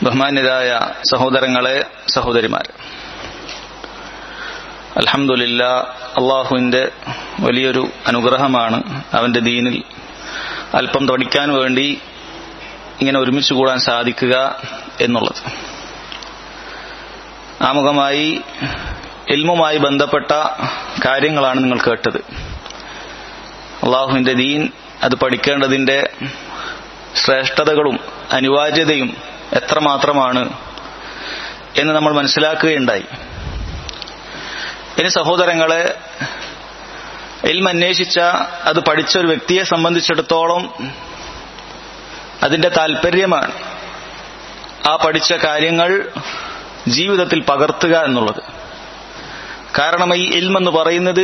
ബഹുമാന്യരായ സഹോദരങ്ങളെ സഹോദരിമാരെ അൽഹംദുലില്ല അള്ളാഹുവിന്റെ വലിയൊരു അനുഗ്രഹമാണ് അവന്റെ ദീനിൽ അല്പം പഠിക്കാൻ വേണ്ടി ഇങ്ങനെ ഒരുമിച്ച് കൂടാൻ സാധിക്കുക എന്നുള്ളത് ആമുഖമായി ഇൽമുമായി ബന്ധപ്പെട്ട കാര്യങ്ങളാണ് നിങ്ങൾ കേട്ടത് അള്ളാഹുവിന്റെ ദീൻ അത് പഠിക്കേണ്ടതിന്റെ ശ്രേഷ്ഠതകളും അനിവാര്യതയും എത്രമാത്രമാണ് എന്ന് നമ്മൾ മനസ്സിലാക്കുകയുണ്ടായി ഇനി സഹോദരങ്ങളെ ഇൽമ അന്വേഷിച്ച അത് പഠിച്ച ഒരു വ്യക്തിയെ സംബന്ധിച്ചിടത്തോളം അതിന്റെ താല്പര്യമാണ് ആ പഠിച്ച കാര്യങ്ങൾ ജീവിതത്തിൽ പകർത്തുക എന്നുള്ളത് കാരണം ഈ ഇൽമെന്ന് പറയുന്നത്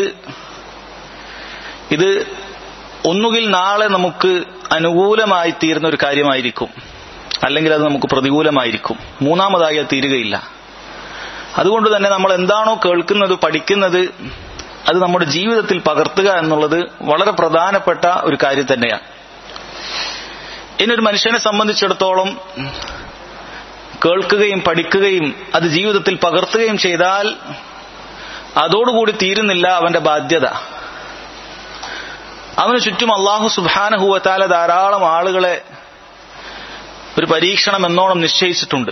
ഇത് ഒന്നുകിൽ നാളെ നമുക്ക് അനുകൂലമായി തീരുന്ന ഒരു കാര്യമായിരിക്കും അല്ലെങ്കിൽ അത് നമുക്ക് പ്രതികൂലമായിരിക്കും മൂന്നാമതായി അത് തീരുകയില്ല അതുകൊണ്ട് തന്നെ നമ്മൾ എന്താണോ കേൾക്കുന്നത് പഠിക്കുന്നത് അത് നമ്മുടെ ജീവിതത്തിൽ പകർത്തുക എന്നുള്ളത് വളരെ പ്രധാനപ്പെട്ട ഒരു കാര്യം തന്നെയാണ് ഇനിയൊരു മനുഷ്യനെ സംബന്ധിച്ചിടത്തോളം കേൾക്കുകയും പഠിക്കുകയും അത് ജീവിതത്തിൽ പകർത്തുകയും ചെയ്താൽ അതോടുകൂടി തീരുന്നില്ല അവന്റെ ബാധ്യത അവന് ചുറ്റും അള്ളാഹു സുബാനഹുവത്താല ധാരാളം ആളുകളെ ഒരു പരീക്ഷണം എന്നോണം നിശ്ചയിച്ചിട്ടുണ്ട്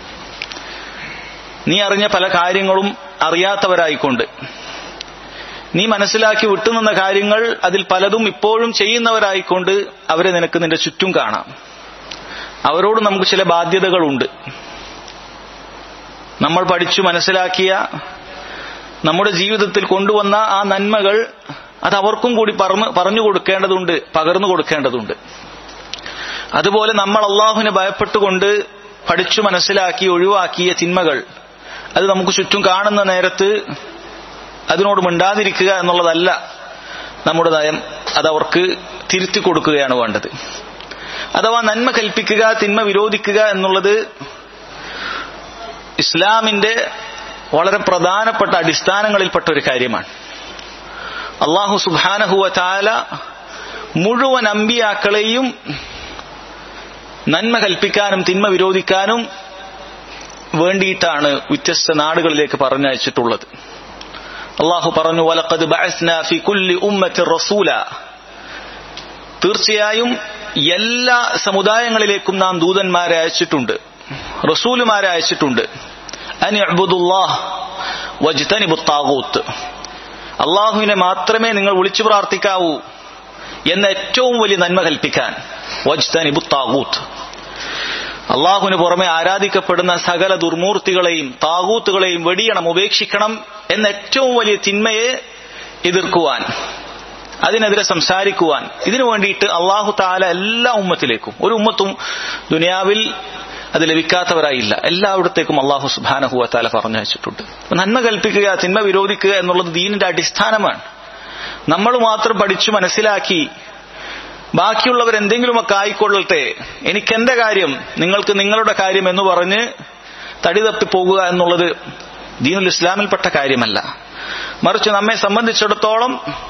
നീ അറിഞ്ഞ പല കാര്യങ്ങളും അറിയാത്തവരായിക്കൊണ്ട് നീ മനസ്സിലാക്കി വിട്ടുനിന്ന കാര്യങ്ങൾ അതിൽ പലതും ഇപ്പോഴും ചെയ്യുന്നവരായിക്കൊണ്ട് അവരെ നിനക്ക് നിന്റെ ചുറ്റും കാണാം അവരോട് നമുക്ക് ചില ബാധ്യതകളുണ്ട് നമ്മൾ പഠിച്ചു മനസ്സിലാക്കിയ നമ്മുടെ ജീവിതത്തിൽ കൊണ്ടുവന്ന ആ നന്മകൾ അത് അവർക്കും കൂടി പറഞ്ഞു പറഞ്ഞു കൊടുക്കേണ്ടതുണ്ട് പകർന്നു കൊടുക്കേണ്ടതുണ്ട് അതുപോലെ നമ്മൾ അള്ളാഹുവിനെ ഭയപ്പെട്ടുകൊണ്ട് പഠിച്ചു മനസ്സിലാക്കി ഒഴിവാക്കിയ തിന്മകൾ അത് നമുക്ക് ചുറ്റും കാണുന്ന നേരത്ത് അതിനോട് മിണ്ടാതിരിക്കുക എന്നുള്ളതല്ല നമ്മുടെ നയം അത് അവർക്ക് തിരുത്തി കൊടുക്കുകയാണ് വേണ്ടത് അഥവാ നന്മ കൽപ്പിക്കുക തിന്മ വിരോധിക്കുക എന്നുള്ളത് ഇസ്ലാമിന്റെ വളരെ പ്രധാനപ്പെട്ട അടിസ്ഥാനങ്ങളിൽപ്പെട്ട ഒരു കാര്യമാണ് അള്ളാഹു സുബാനഹുവ താല മുഴുവൻ അമ്പിയാക്കളെയും നന്മ കൽപ്പിക്കാനും തിന്മ വിരോധിക്കാനും വേണ്ടിയിട്ടാണ് വ്യത്യസ്ത നാടുകളിലേക്ക് പറഞ്ഞയച്ചിട്ടുള്ളത് അള്ളാഹു പറഞ്ഞു വലക്കത് ഫി കുല്ലി ഉമ്മത്തി റസൂല തീർച്ചയായും എല്ലാ സമുദായങ്ങളിലേക്കും നാം ദൂതന്മാരെ അയച്ചിട്ടുണ്ട് റസൂലുമാരെ അയച്ചിട്ടുണ്ട് വജ്തനിബുത്താകൂത്ത് അള്ളാഹുവിനെ മാത്രമേ നിങ്ങൾ വിളിച്ചു പ്രാർത്ഥിക്കാവൂ എന്ന ഏറ്റവും വലിയ നന്മ കൽപ്പിക്കാൻ വജ്തനിബുത്താകൂത്ത് അള്ളാഹുവിന് പുറമെ ആരാധിക്കപ്പെടുന്ന സകല ദുർമൂർത്തികളെയും താകൂത്തുകളെയും വെടിയണം ഉപേക്ഷിക്കണം എന്ന ഏറ്റവും വലിയ തിന്മയെ എതിർക്കുവാൻ അതിനെതിരെ സംസാരിക്കുവാൻ ഇതിനു വേണ്ടിയിട്ട് അള്ളാഹു താല എല്ലാ ഉമ്മത്തിലേക്കും ഒരു ഉമ്മത്തും ദുനിയാവിൽ അത് ലഭിക്കാത്തവരായില്ല എല്ലായിടത്തേക്കും അള്ളാഹു സുബാനഹുവ താല പറഞ്ഞു വെച്ചിട്ടുണ്ട് നന്മ കൽപ്പിക്കുക തിന്മ വിരോധിക്കുക എന്നുള്ളത് ദീനിന്റെ അടിസ്ഥാനമാണ് നമ്മൾ മാത്രം പഠിച്ചു മനസ്സിലാക്കി ബാക്കിയുള്ളവർ എന്തെങ്കിലുമൊക്കെ ആയിക്കൊള്ളട്ടെ എനിക്കെന്റെ കാര്യം നിങ്ങൾക്ക് നിങ്ങളുടെ കാര്യം എന്ന് പറഞ്ഞ് തടി തപ്പി പോകുക എന്നുള്ളത് ദീനുൽ ഇസ്ലാമിൽപ്പെട്ട കാര്യമല്ല മറിച്ച് നമ്മെ സംബന്ധിച്ചിടത്തോളം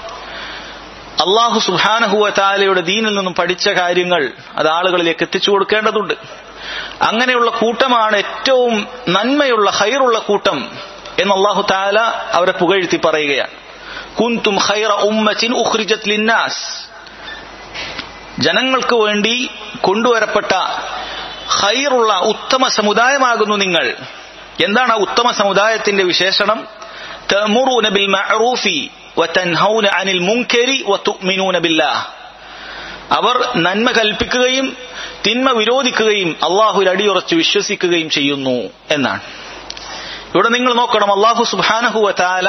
അള്ളാഹു സുഹാനഹുവ താലയുടെ ദീനിൽ നിന്നും പഠിച്ച കാര്യങ്ങൾ അത് ആളുകളിലേക്ക് എത്തിച്ചു കൊടുക്കേണ്ടതുണ്ട് അങ്ങനെയുള്ള കൂട്ടമാണ് ഏറ്റവും നന്മയുള്ള ഹൈറുള്ള കൂട്ടം എന്ന് അള്ളാഹു താല അവരെ പുകഴ്ത്തി പറയുകയാണ് കുന്തും ഹൈറ ഉമ്മച്ചിൻ ഉഖ്രിജത് ലിന്നാസ് ജനങ്ങൾക്ക് വേണ്ടി കൊണ്ടുവരപ്പെട്ട ഹൈറുള്ള ഉത്തമ സമുദായമാകുന്നു നിങ്ങൾ എന്താണ് ആ ഉത്തമ സമുദായത്തിന്റെ വിശേഷണം തമുറൂന ബിൽ മഅറൂഫി വതൻഹൗന അനിൽ മുൻകരി വതുഅ്മിനൂന ബില്ലാഹ് അവർ നന്മ കൽപ്പിക്കുകയും തിന്മ വിരോധിക്കുകയും അള്ളാഹുവിൽ അടിയുറച്ച് വിശ്വസിക്കുകയും ചെയ്യുന്നു എന്നാണ് ഇവിടെ നിങ്ങൾ നോക്കണം അള്ളാഹു സുബാനഹുവ താല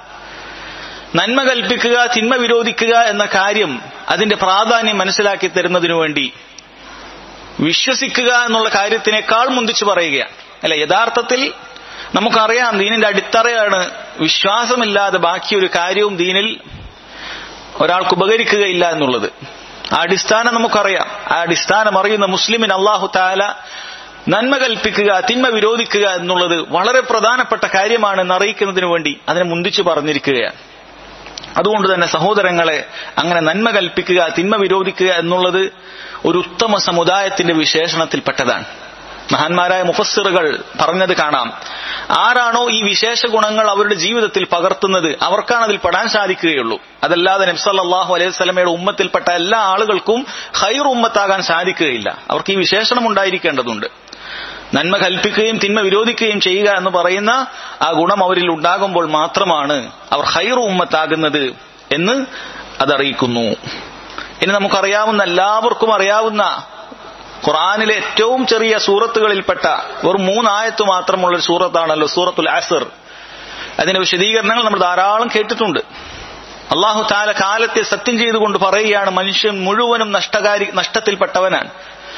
നന്മ കൽപ്പിക്കുക തിന്മ വിരോധിക്കുക എന്ന കാര്യം അതിന്റെ പ്രാധാന്യം മനസ്സിലാക്കി തരുന്നതിനു വേണ്ടി വിശ്വസിക്കുക എന്നുള്ള കാര്യത്തിനേക്കാൾ മുന്തിച്ചു പറയുകയാണ് അല്ല യഥാർത്ഥത്തിൽ നമുക്കറിയാം ദീനിന്റെ അടിത്തറയാണ് വിശ്വാസമില്ലാതെ ബാക്കിയൊരു കാര്യവും ദീനിൽ ഒരാൾക്ക് ഉപകരിക്കുകയില്ല എന്നുള്ളത് ആ അടിസ്ഥാനം നമുക്കറിയാം ആ അടിസ്ഥാനം അറിയുന്ന മുസ്ലിമിൻ അള്ളാഹു താല നന്മ കൽപ്പിക്കുക തിന്മ വിരോധിക്കുക എന്നുള്ളത് വളരെ പ്രധാനപ്പെട്ട കാര്യമാണെന്ന് അറിയിക്കുന്നതിന് വേണ്ടി അതിനെ മുന്തിച്ചു പറഞ്ഞിരിക്കുകയാണ് അതുകൊണ്ട് തന്നെ സഹോദരങ്ങളെ അങ്ങനെ നന്മ കൽപ്പിക്കുക തിന്മ വിരോധിക്കുക എന്നുള്ളത് ഒരു ഉത്തമ സമുദായത്തിന്റെ വിശേഷണത്തിൽപ്പെട്ടതാണ് മഹാന്മാരായ മുഫസ്സിറുകൾ പറഞ്ഞത് കാണാം ആരാണോ ഈ വിശേഷ ഗുണങ്ങൾ അവരുടെ ജീവിതത്തിൽ പകർത്തുന്നത് അവർക്കാണ് അതിൽ പെടാൻ സാധിക്കുകയുള്ളൂ അതല്ലാതെ നബ്സല്ലാഹു അലൈഹി സ്വലമയുടെ ഉമ്മത്തിൽപ്പെട്ട എല്ലാ ആളുകൾക്കും ഹൈർ ഉമ്മത്താകാൻ സാധിക്കുകയില്ല അവർക്ക് ഈ വിശേഷണം ഉണ്ടായിരിക്കേണ്ടതുണ്ട് നന്മ കൽപ്പിക്കുകയും തിന്മ വിരോധിക്കുകയും ചെയ്യുക എന്ന് പറയുന്ന ആ ഗുണം അവരിൽ ഉണ്ടാകുമ്പോൾ മാത്രമാണ് അവർ ഹൈർ ഉമ്മത്താകുന്നത് എന്ന് അതറിയിക്കുന്നു ഇനി നമുക്കറിയാവുന്ന എല്ലാവർക്കും അറിയാവുന്ന ഖുറാനിലെ ഏറ്റവും ചെറിയ സൂറത്തുകളിൽപ്പെട്ട വെറും മൂന്നായത്ത് മാത്രമുള്ള ഒരു സൂറത്താണല്ലോ സൂറത്തുൽ അസർ അതിന്റെ വിശദീകരണങ്ങൾ നമ്മൾ ധാരാളം കേട്ടിട്ടുണ്ട് അള്ളാഹു താല കാലത്തെ സത്യം ചെയ്തുകൊണ്ട് പറയുകയാണ് മനുഷ്യൻ മുഴുവനും നഷ്ടകാരി നഷ്ടത്തിൽപ്പെട്ടവനാണ്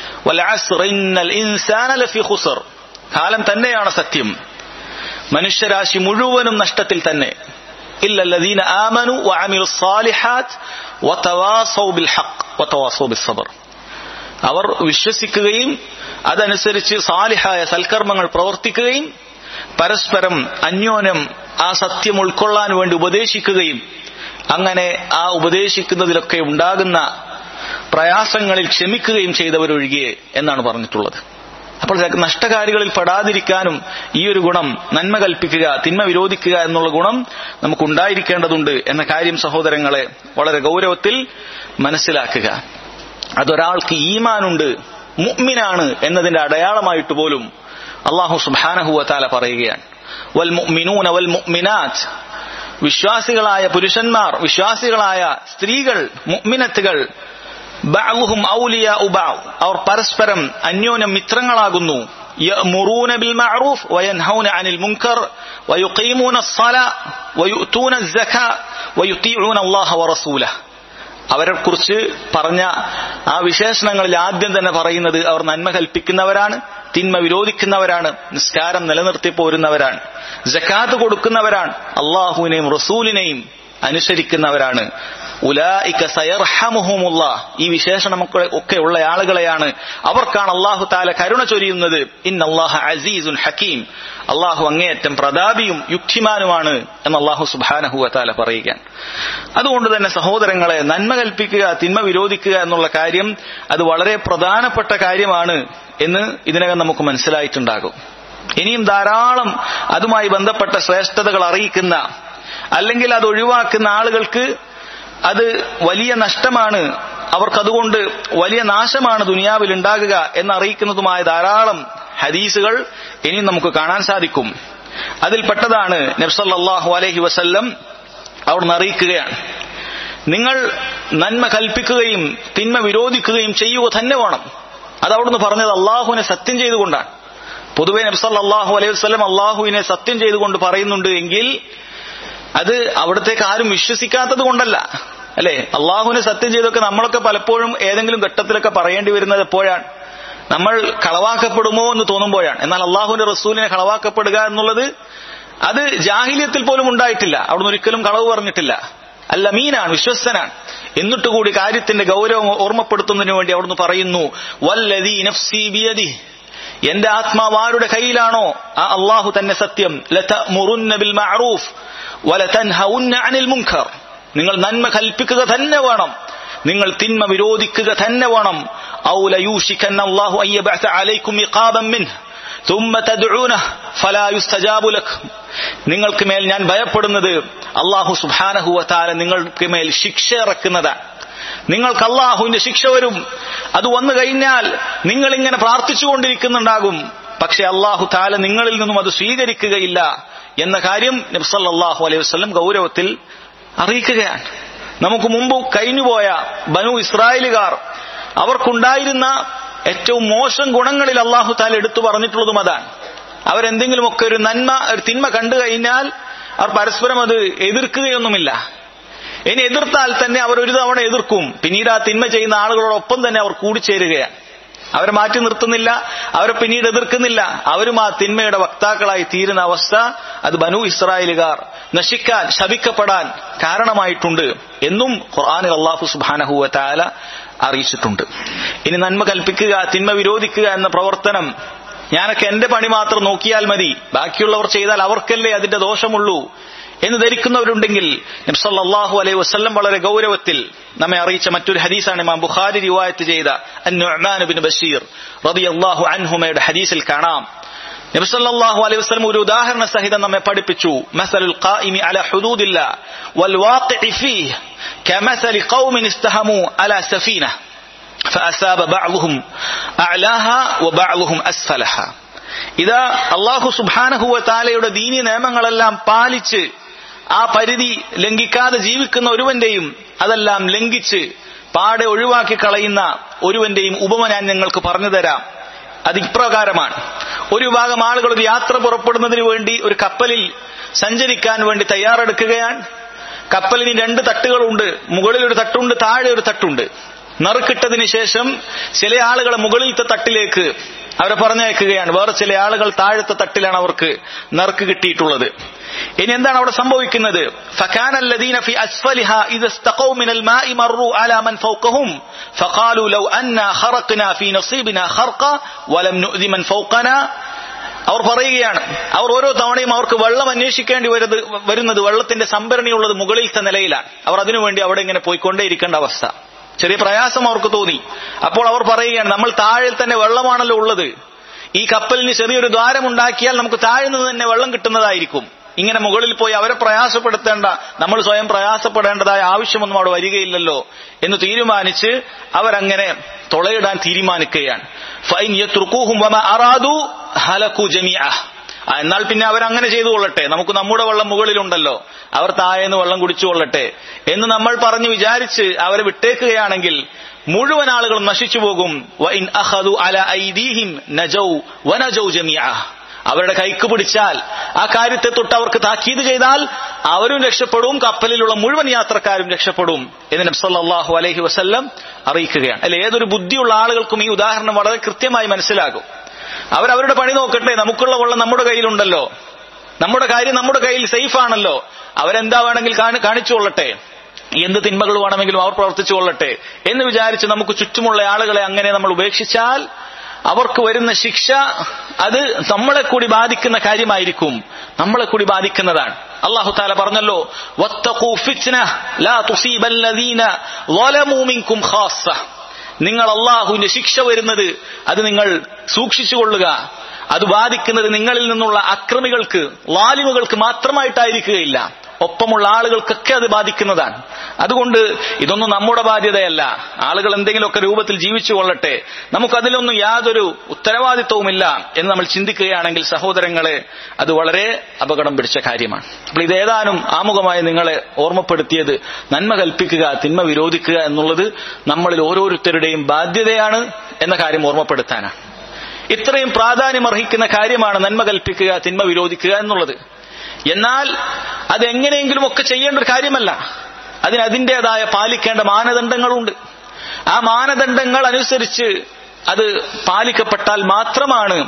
കാലം തന്നെയാണ് സത്യം മനുഷ്യരാശി മുഴുവനും നഷ്ടത്തിൽ തന്നെ ഇല്ലല്ലദീന ആമനു വഅമിലു സാലിഹാത്ത് വതവാസൗ ബിൽ ഹഖ് വതവാസൗ ബിസ് സബർ അവർ വിശ്വസിക്കുകയും അതനുസരിച്ച് സാലിഹായ സൽക്കർമ്മങ്ങൾ പ്രവർത്തിക്കുകയും പരസ്പരം അന്യോന്യം ആ സത്യം ഉൾക്കൊള്ളാൻ വേണ്ടി ഉപദേശിക്കുകയും അങ്ങനെ ആ ഉപദേശിക്കുന്നതിലൊക്കെ ഉണ്ടാകുന്ന പ്രയാസങ്ങളിൽ ക്ഷമിക്കുകയും ചെയ്തവരൊഴികെ എന്നാണ് പറഞ്ഞിട്ടുള്ളത് അപ്പോൾ നഷ്ടകാരികളിൽ പെടാതിരിക്കാനും ഈ ഒരു ഗുണം നന്മ കൽപ്പിക്കുക തിന്മ വിരോധിക്കുക എന്നുള്ള ഗുണം നമുക്കുണ്ടായിരിക്കേണ്ടതുണ്ട് എന്ന കാര്യം സഹോദരങ്ങളെ വളരെ ഗൗരവത്തിൽ മനസ്സിലാക്കുക അതൊരാൾക്ക് ഈമാനുണ്ട് മുഅ്മിനാണ് എന്നതിന്റെ അടയാളമായിട്ട് പോലും അള്ളാഹു സുബാനഹുവത്താല പറയുകയാണ് വൽ മുഅ്മിനൂന വൽ മുഅ്മിനാത്ത് വിശ്വാസികളായ പുരുഷന്മാർ വിശ്വാസികളായ സ്ത്രീകൾ മുഅ്മിനത്തുകൾ ബഅ്ലുഹും ഔലിയാ ഉബഅ് അവർ പരസ്പരം അന്യോന്യം മിത്രങ്ങളാകുന്നു يأمرون بالمعروف وينهون عن المنكر ويقيمون الصلاة ويؤتون الزكاة ويطيعون الله ورسوله അവരെ കുറിച്ച് പറഞ്ഞ ആ വിശേഷണങ്ങളിൽ ആദ്യം തന്നെ പറയുന്നത് അവർ നന്മ കൽപ്പിക്കുന്നവരാണ് തിന്മ വിരോധിക്കുന്നവരാണ് നിസ്കാരം നിലനിർത്തി പോരുന്നവരാണ് ജക്കാത്ത് കൊടുക്കുന്നവരാണ് അള്ളാഹുവിനെയും റസൂലിനെയും അനുസരിക്കുന്നവരാണ് ഉലായിക്ക സയർഹമുഹുമുള്ള ഈ വിശേഷണം ഒക്കെ ഉള്ള ആളുകളെയാണ് അവർക്കാണ് അള്ളാഹു താല കരുണ ചൊരിയുന്നത് ഇൻ അള്ളാഹ അസീസുൻ ഹക്കീം അള്ളാഹു അങ്ങേയറ്റം പ്രതാപിയും യുക്തിമാനുമാണ് എന്ന് അള്ളാഹു സുബാനഹുവ താല പറയുകയാണ് അതുകൊണ്ട് തന്നെ സഹോദരങ്ങളെ നന്മ കൽപ്പിക്കുക തിന്മ വിരോധിക്കുക എന്നുള്ള കാര്യം അത് വളരെ പ്രധാനപ്പെട്ട കാര്യമാണ് എന്ന് ഇതിനകം നമുക്ക് മനസ്സിലായിട്ടുണ്ടാകും ഇനിയും ധാരാളം അതുമായി ബന്ധപ്പെട്ട ശ്രേഷ്ഠതകൾ അറിയിക്കുന്ന അല്ലെങ്കിൽ അത് ഒഴിവാക്കുന്ന ആളുകൾക്ക് അത് വലിയ നഷ്ടമാണ് അവർക്കതുകൊണ്ട് വലിയ നാശമാണ് ദുനിയാവിൽ ഉണ്ടാകുക എന്നറിയിക്കുന്നതുമായ ധാരാളം ഹദീസുകൾ ഇനിയും നമുക്ക് കാണാൻ സാധിക്കും അതിൽപ്പെട്ടതാണ് നബ്സല്ലാഹു അലഹി വസല്ലം അവിടുന്ന് അറിയിക്കുകയാണ് നിങ്ങൾ നന്മ കൽപ്പിക്കുകയും തിന്മ വിരോധിക്കുകയും ചെയ്യുക തന്നെ വേണം അത് അവിടുന്ന് പറഞ്ഞത് അള്ളാഹുവിനെ സത്യം ചെയ്തുകൊണ്ടാണ് പൊതുവെ നബ്സല്ലാഹു അലൈഹി വസ്ലം അള്ളാഹുവിനെ സത്യം ചെയ്തുകൊണ്ട് പറയുന്നുണ്ട് എങ്കിൽ അത് അവിടത്തേക്ക് ആരും വിശ്വസിക്കാത്തത് കൊണ്ടല്ല അല്ലെ അള്ളാഹുവിനെ സത്യം ചെയ്തൊക്കെ നമ്മളൊക്കെ പലപ്പോഴും ഏതെങ്കിലും ഘട്ടത്തിലൊക്കെ പറയേണ്ടി വരുന്നത് എപ്പോഴാണ് നമ്മൾ കളവാക്കപ്പെടുമോ എന്ന് തോന്നുമ്പോഴാണ് എന്നാൽ അള്ളാഹുവിന്റെ റസൂലിനെ കളവാക്കപ്പെടുക എന്നുള്ളത് അത് ജാഹില്യത്തിൽ പോലും ഉണ്ടായിട്ടില്ല അവിടുന്ന് ഒരിക്കലും കളവ് പറഞ്ഞിട്ടില്ല അല്ല മീനാണ് വിശ്വസ്തനാണ് എന്നിട്ട് കൂടി കാര്യത്തിന്റെ ഗൗരവം ഓർമ്മപ്പെടുത്തുന്നതിന് വേണ്ടി അവിടുന്ന് പറയുന്നു വല്ലദീ നഫ്സി ബിയദി എന്റെ ആത്മാവ് ആരുടെ കയ്യിലാണോ ആ അള്ളാഹു തന്നെ സത്യം ലതമുറുന്ന ബിൽ മഅറൂഫ് വലതൻഹൗന്ന അനിൽ മുൻകർ നിങ്ങൾ നന്മ കൽപ്പിക്കുക തന്നെ വേണം നിങ്ങൾ തിന്മ വിരോധിക്കുക തന്നെ വേണം ഔ ലയൂഷിക്കന്ന അല്ലാഹു അൻ യബഅസ അലൈക്കും ഇഖാബൻ മിൻഹ് ثم تدعونه فلا يستجاب لكم നിങ്ങൾക്ക് മേൽ ഞാൻ ഭയപ്പെടുന്നത് അള്ളാഹു സുബ്ഹാനഹു വതആല നിങ്ങൾക്ക് മേൽ ശിക്ഷ ഇറക്കുന്നതാണ് നിങ്ങൾക്ക് അള്ളാഹുവിന്റെ ശിക്ഷ വരും അത് വന്നു കഴിഞ്ഞാൽ നിങ്ങൾ ഇങ്ങനെ പ്രാർത്ഥിച്ചുകൊണ്ടിരിക്കുന്നുണ്ടാകും പക്ഷെ അള്ളാഹു താല നിങ്ങളിൽ നിന്നും അത് സ്വീകരിക്കുകയില്ല എന്ന കാര്യം നബ്സല്ലാഹു അലൈഹി വസ്ലം ഗൗരവത്തിൽ അറിയിക്കുകയാണ് നമുക്ക് മുമ്പ് കഴിഞ്ഞുപോയ ബനു ഇസ്രായേലുകാർ അവർക്കുണ്ടായിരുന്ന ഏറ്റവും മോശം ഗുണങ്ങളിൽ അള്ളാഹു താല എടുത്തു പറഞ്ഞിട്ടുള്ളതും അതാണ് അവരെന്തെങ്കിലുമൊക്കെ ഒരു നന്മ ഒരു തിന്മ കണ്ടു കഴിഞ്ഞാൽ അവർ പരസ്പരം അത് എതിർക്കുകയൊന്നുമില്ല ഇനി എതിർത്താൽ തന്നെ അവർ ഒരു തവണ എതിർക്കും പിന്നീട് ആ തിന്മ ചെയ്യുന്ന ആളുകളോടൊപ്പം തന്നെ അവർ കൂടിച്ചേരുകയാണ് അവരെ മാറ്റി നിർത്തുന്നില്ല അവരെ പിന്നീട് എതിർക്കുന്നില്ല അവരും ആ തിന്മയുടെ വക്താക്കളായി തീരുന്ന അവസ്ഥ അത് ബനു ഇസ്രായേലുകാർ നശിക്കാൻ ശപിക്കപ്പെടാൻ കാരണമായിട്ടുണ്ട് എന്നും ഖുർആാനിൽ അള്ളാഹു സുബാനഹുവ താല അറിയിച്ചിട്ടുണ്ട് ഇനി നന്മ കൽപ്പിക്കുക തിന്മ വിരോധിക്കുക എന്ന പ്രവർത്തനം ഞാനൊക്കെ എന്റെ പണി മാത്രം നോക്കിയാൽ മതി ബാക്കിയുള്ളവർ ചെയ്താൽ അവർക്കല്ലേ അതിന്റെ ദോഷമുള്ളൂ എന്ന് ധരിക്കുന്നവരുണ്ടെങ്കിൽ നബ്സല്ലാഹു അലൈഹി വസ്ല്ലം വളരെ ഗൗരവത്തിൽ നമ്മെ അറിയിച്ച മറ്റൊരു ഹദീസാണ് ഇമാം ബുഖാരി റിവായത്ത് ചെയ്ത അന്നുഅ്മാൻ ബിൻ ബഷീർ റളിയല്ലാഹു അൻഹുമയുടെ ഹദീസിൽ കാണാം നബിസല്ലാഹു അലൈഹി വസ്ലം ഒരു ഉദാഹരണ സഹിതം നമ്മെ പഠിപ്പിച്ചു മസലുൽ ഖായിമി അല ഹുദൂദില്ല വൽ വാഖിഇ ഫീഹ് കമസലി ഖൗമിൻ ഇസ്തഹമു അല സഫീന فأساب بعضهم أعلاها وبعضهم أسفلها ഇതാ അള്ളാഹു സുബാനഹുവ താലയുടെ ദീനി നിയമങ്ങളെല്ലാം പാലിച്ച് ആ പരിധി ലംഘിക്കാതെ ജീവിക്കുന്ന ഒരുവന്റെയും അതെല്ലാം ലംഘിച്ച് പാടെ ഒഴിവാക്കി കളയുന്ന ഒരുവന്റെയും ഉപമ ഞാൻ നിങ്ങൾക്ക് പറഞ്ഞു തരാം അത് ഇപ്രകാരമാണ് ഒരു വിഭാഗം ആളുകൾ ഒരു യാത്ര പുറപ്പെടുന്നതിന് വേണ്ടി ഒരു കപ്പലിൽ സഞ്ചരിക്കാൻ വേണ്ടി തയ്യാറെടുക്കുകയാണ് കപ്പലിന് രണ്ട് തട്ടുകളുണ്ട് മുകളിൽ ഒരു തട്ടുണ്ട് താഴെ ഒരു തട്ടുണ്ട് നറുക്കിട്ടതിന് ശേഷം ചില ആളുകളെ മുകളിലത്തെ തട്ടിലേക്ക് അവരെ പറഞ്ഞയക്കുകയാണ് വേറെ ചില ആളുകൾ താഴത്തെ തട്ടിലാണ് അവർക്ക് നറുക്ക് കിട്ടിയിട്ടുള്ളത് ഇനി എന്താണ് അവിടെ സംഭവിക്കുന്നത് فكان الذين في أسفلها إذا استقوا من الماء مروا على من فوقهم فقالوا لو أنا خرقنا في نصيبنا خرقا ولم نؤذي من فوقنا അവർ പറയുകയാണ് അവർ ഓരോ തവണയും അവർക്ക് വെള്ളം അന്വേഷിക്കേണ്ടി വരുന്നത് വെള്ളത്തിന്റെ സംഭരണിയുള്ളത് മുകളിലത്തെ നിലയിലാണ് അവർ അതിനുവേണ്ടി അവിടെ ഇങ്ങനെ പോയിക്കൊണ്ടേയിരിക്കേണ്ട അവസ്ഥ ചെറിയ പ്രയാസം അവർക്ക് തോന്നി അപ്പോൾ അവർ പറയുകയാണ് നമ്മൾ താഴെ തന്നെ വെള്ളമാണല്ലോ ഉള്ളത് ഈ കപ്പലിന് ചെറിയൊരു ദ്വാരം ഉണ്ടാക്കിയാൽ നമുക്ക് താഴെ നിന്ന് തന്നെ വെള്ളം കിട്ടുന്നതായിരിക്കും ഇങ്ങനെ മുകളിൽ പോയി അവരെ പ്രയാസപ്പെടുത്തേണ്ട നമ്മൾ സ്വയം പ്രയാസപ്പെടേണ്ടതായ ആവശ്യമൊന്നും അവിടെ വരികയില്ലല്ലോ എന്ന് തീരുമാനിച്ച് അവരങ്ങനെ തുളയിടാൻ തീരുമാനിക്കുകയാണ് ഫൈൻ അറാദു ഹലക്കു ജമിഅ എന്നാൽ പിന്നെ അവരങ്ങനെ ചെയ്തു കൊള്ളട്ടെ നമുക്ക് നമ്മുടെ വെള്ളം മുകളിലുണ്ടല്ലോ അവർ താഴേന്ന് വെള്ളം കുടിച്ചു കൊള്ളട്ടെ എന്ന് നമ്മൾ പറഞ്ഞു വിചാരിച്ച് അവരെ വിട്ടേക്കുകയാണെങ്കിൽ മുഴുവൻ ആളുകളും നശിച്ചു പോകും അവരുടെ കൈക്ക് പിടിച്ചാൽ ആ കാര്യത്തെ തൊട്ട് അവർക്ക് താക്കീത് ചെയ്താൽ അവരും രക്ഷപ്പെടും കപ്പലിലുള്ള മുഴുവൻ യാത്രക്കാരും രക്ഷപ്പെടും എന്ന് നബ്സല്ലാഹു അലൈഹി വസ്ല്ലം അറിയിക്കുകയാണ് അല്ലെ ഏതൊരു ബുദ്ധിയുള്ള ആളുകൾക്കും ഈ ഉദാഹരണം വളരെ കൃത്യമായി മനസ്സിലാകും അവരവരുടെ പണി നോക്കട്ടെ നമുക്കുള്ള വെള്ളം നമ്മുടെ കയ്യിലുണ്ടല്ലോ നമ്മുടെ കാര്യം നമ്മുടെ കയ്യിൽ സേഫ് ആണല്ലോ അവരെന്താ വേണമെങ്കിൽ കാണിച്ചു കൊള്ളട്ടെ എന്ത് തിന്മകൾ വേണമെങ്കിലും അവർ പ്രവർത്തിച്ചു കൊള്ളട്ടെ എന്ന് വിചാരിച്ച് നമുക്ക് ചുറ്റുമുള്ള ആളുകളെ അങ്ങനെ നമ്മൾ ഉപേക്ഷിച്ചാൽ അവർക്ക് വരുന്ന ശിക്ഷ അത് നമ്മളെ കൂടി ബാധിക്കുന്ന കാര്യമായിരിക്കും നമ്മളെ കൂടി ബാധിക്കുന്നതാണ് അള്ളാഹു താല പറഞ്ഞല്ലോ നിങ്ങൾ അള്ളാഹുവിന്റെ ശിക്ഷ വരുന്നത് അത് നിങ്ങൾ സൂക്ഷിച്ചുകൊള്ളുക അത് ബാധിക്കുന്നത് നിങ്ങളിൽ നിന്നുള്ള അക്രമികൾക്ക് ലാലിമുകൾക്ക് മാത്രമായിട്ടായിരിക്കുകയില്ല ഒപ്പമുള്ള ആളുകൾക്കൊക്കെ അത് ബാധിക്കുന്നതാണ് അതുകൊണ്ട് ഇതൊന്നും നമ്മുടെ ബാധ്യതയല്ല ആളുകൾ എന്തെങ്കിലുമൊക്കെ രൂപത്തിൽ ജീവിച്ചു കൊള്ളട്ടെ നമുക്കതിലൊന്നും യാതൊരു ഉത്തരവാദിത്വവുമില്ല എന്ന് നമ്മൾ ചിന്തിക്കുകയാണെങ്കിൽ സഹോദരങ്ങളെ അത് വളരെ അപകടം പിടിച്ച കാര്യമാണ് അപ്പോൾ ഇതേതാനും ആമുഖമായി നിങ്ങളെ ഓർമ്മപ്പെടുത്തിയത് നന്മ കൽപ്പിക്കുക തിന്മ വിരോധിക്കുക എന്നുള്ളത് നമ്മളിൽ ഓരോരുത്തരുടെയും ബാധ്യതയാണ് എന്ന കാര്യം ഓർമ്മപ്പെടുത്താനാണ് ഇത്രയും പ്രാധാന്യം അർഹിക്കുന്ന കാര്യമാണ് നന്മ കൽപ്പിക്കുക തിന്മ വിരോധിക്കുക എന്നുള്ളത് എന്നാൽ അതെങ്ങനെയെങ്കിലും ഒക്കെ ചെയ്യേണ്ട ഒരു കാര്യമല്ല അതിന് അതിൻ്റെതായ പാലിക്കേണ്ട മാനദണ്ഡങ്ങളുണ്ട് ആ മാനദണ്ഡങ്ങൾ അനുസരിച്ച് അത് പാലിക്കപ്പെട്ടാൽ മാത്രമാണ്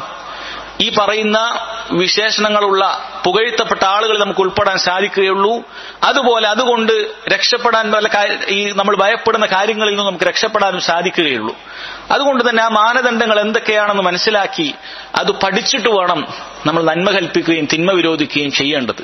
ഈ പറയുന്ന വിശേഷണങ്ങളുള്ള പുകഴ്ത്തപ്പെട്ട ആളുകൾ നമുക്ക് ഉൾപ്പെടാൻ സാധിക്കുകയുള്ളൂ അതുപോലെ അതുകൊണ്ട് രക്ഷപ്പെടാൻ വല്ല ഈ നമ്മൾ ഭയപ്പെടുന്ന കാര്യങ്ങളിൽ നിന്നും നമുക്ക് രക്ഷപ്പെടാനും സാധിക്കുകയുള്ളൂ അതുകൊണ്ട് തന്നെ ആ മാനദണ്ഡങ്ങൾ എന്തൊക്കെയാണെന്ന് മനസ്സിലാക്കി അത് പഠിച്ചിട്ട് വേണം നമ്മൾ നന്മ കൽപ്പിക്കുകയും തിന്മ വിരോധിക്കുകയും ചെയ്യേണ്ടത്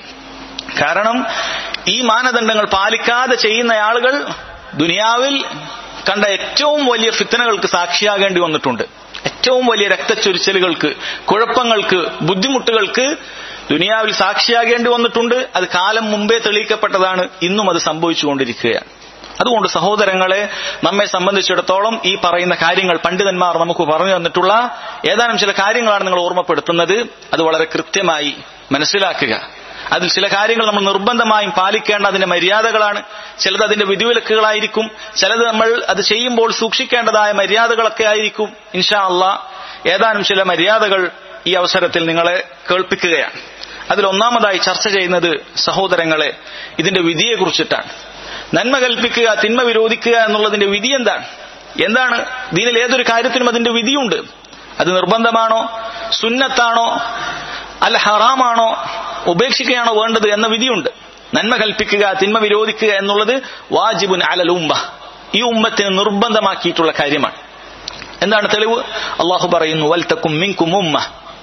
കാരണം ഈ മാനദണ്ഡങ്ങൾ പാലിക്കാതെ ചെയ്യുന്ന ആളുകൾ ദുനിയാവിൽ കണ്ട ഏറ്റവും വലിയ ഫിത്തനകൾക്ക് സാക്ഷിയാകേണ്ടി വന്നിട്ടുണ്ട് ഏറ്റവും വലിയ രക്തച്ചൊരിച്ചലുകൾക്ക് കുഴപ്പങ്ങൾക്ക് ബുദ്ധിമുട്ടുകൾക്ക് ദുനിയാവിൽ സാക്ഷിയാകേണ്ടി വന്നിട്ടുണ്ട് അത് കാലം മുമ്പേ തെളിയിക്കപ്പെട്ടതാണ് ഇന്നും അത് സംഭവിച്ചുകൊണ്ടിരിക്കുകയാണ് അതുകൊണ്ട് സഹോദരങ്ങളെ നമ്മെ സംബന്ധിച്ചിടത്തോളം ഈ പറയുന്ന കാര്യങ്ങൾ പണ്ഡിതന്മാർ നമുക്ക് പറഞ്ഞു തന്നിട്ടുള്ള ഏതാനും ചില കാര്യങ്ങളാണ് നിങ്ങൾ ഓർമ്മപ്പെടുത്തുന്നത് അത് വളരെ കൃത്യമായി മനസ്സിലാക്കുക അതിൽ ചില കാര്യങ്ങൾ നമ്മൾ നിർബന്ധമായും പാലിക്കേണ്ട അതിന്റെ മര്യാദകളാണ് ചിലത് അതിന്റെ വിധിവിലക്കുകളായിരിക്കും ചിലത് നമ്മൾ അത് ചെയ്യുമ്പോൾ സൂക്ഷിക്കേണ്ടതായ മര്യാദകളൊക്കെ ആയിരിക്കും ഇൻഷാ അല്ല ഏതാനും ചില മര്യാദകൾ ഈ അവസരത്തിൽ നിങ്ങളെ കേൾപ്പിക്കുകയാണ് അതിൽ ഒന്നാമതായി ചർച്ച ചെയ്യുന്നത് സഹോദരങ്ങളെ ഇതിന്റെ വിധിയെക്കുറിച്ചിട്ടാണ് നന്മ കൽപ്പിക്കുക തിന്മ വിരോധിക്കുക എന്നുള്ളതിന്റെ വിധി എന്താണ് എന്താണ് ദീനിൽ ഏതൊരു കാര്യത്തിനും അതിന്റെ വിധിയുണ്ട് അത് നിർബന്ധമാണോ സുന്നത്താണോ അല്ല ഹറാമാണോ ഉപേക്ഷിക്കുകയാണോ വേണ്ടത് എന്ന വിധിയുണ്ട് നന്മ കൽപ്പിക്കുക തിന്മ വിരോധിക്കുക എന്നുള്ളത് വാജിബുൻ അലൽ ഉമ്മ ഈ ഉമ്മത്തിന് നിർബന്ധമാക്കിയിട്ടുള്ള കാര്യമാണ് എന്താണ് തെളിവ് അള്ളാഹു പറയുന്നു വൽത്തക്കും മിൻകും ഉമ്മ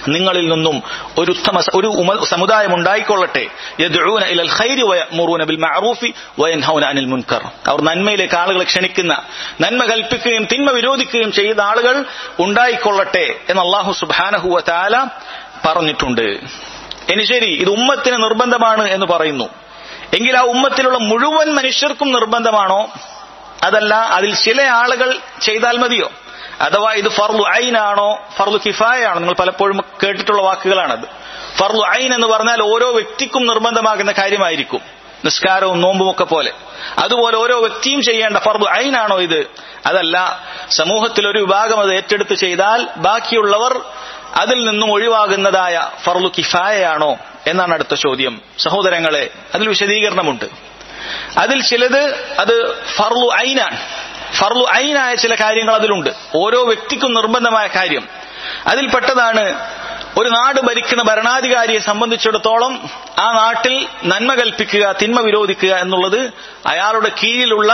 നിങ്ങളിൽ നിന്നും ഒരു ഉത്തമ ഒരു ഉമ- സമുദായം ഉണ്ടായിക്കൊള്ളട്ടെ യദ്ഊന ഇലൽ ഖൈരി വയഅ്മുറൂന ബിൽ മഅറൂഫി വയൻഹൗന അനിൽ മുൻകർ അവർ നന്മയിലേക്ക് ആളുകളെ ക്ഷണിക്കുന്ന നന്മ കൽപ്പിക്കുകയും തിന്മ വിരോധിക്കുകയും ചെയ്ത ആളുകൾ ഉണ്ടായിക്കൊള്ളട്ടെ എന്ന് അള്ളാഹു സുബ്ഹാനഹു വ തആല പറഞ്ഞിട്ടുണ്ട് ഇനി ശരി ഇത് ഉമ്മത്തിന് നിർബന്ധമാണ് എന്ന് പറയുന്നു എങ്കിൽ ആ ഉമ്മത്തിലുള്ള മുഴുവൻ മനുഷ്യർക്കും നിർബന്ധമാണോ അതല്ല അതിൽ ചില ആളുകൾ ചെയ്താൽ മതിയോ അഥവാ ഇത് ഫർലു ഐനാണോ ഫർലു കിഫായാണോ നിങ്ങൾ പലപ്പോഴും കേട്ടിട്ടുള്ള വാക്കുകളാണത് ഫർലു ഐൻ എന്ന് പറഞ്ഞാൽ ഓരോ വ്യക്തിക്കും നിർബന്ധമാകുന്ന കാര്യമായിരിക്കും നിസ്കാരവും നോമ്പും ഒക്കെ പോലെ അതുപോലെ ഓരോ വ്യക്തിയും ചെയ്യേണ്ട ഫർദു ഐനാണോ ഇത് അതല്ല സമൂഹത്തിൽ ഒരു വിഭാഗം അത് ഏറ്റെടുത്ത് ചെയ്താൽ ബാക്കിയുള്ളവർ അതിൽ നിന്നും ഒഴിവാകുന്നതായ ഫർലു കിഫായയാണോ എന്നാണ് അടുത്ത ചോദ്യം സഹോദരങ്ങളെ അതിൽ വിശദീകരണമുണ്ട് അതിൽ ചിലത് അത് ഫർലു ഐനാണ് ഫർലു ഐനായ ചില കാര്യങ്ങൾ അതിലുണ്ട് ഓരോ വ്യക്തിക്കും നിർബന്ധമായ കാര്യം അതിൽപ്പെട്ടതാണ് ഒരു നാട് ഭരിക്കുന്ന ഭരണാധികാരിയെ സംബന്ധിച്ചിടത്തോളം ആ നാട്ടിൽ നന്മ കൽപ്പിക്കുക തിന്മ വിരോധിക്കുക എന്നുള്ളത് അയാളുടെ കീഴിലുള്ള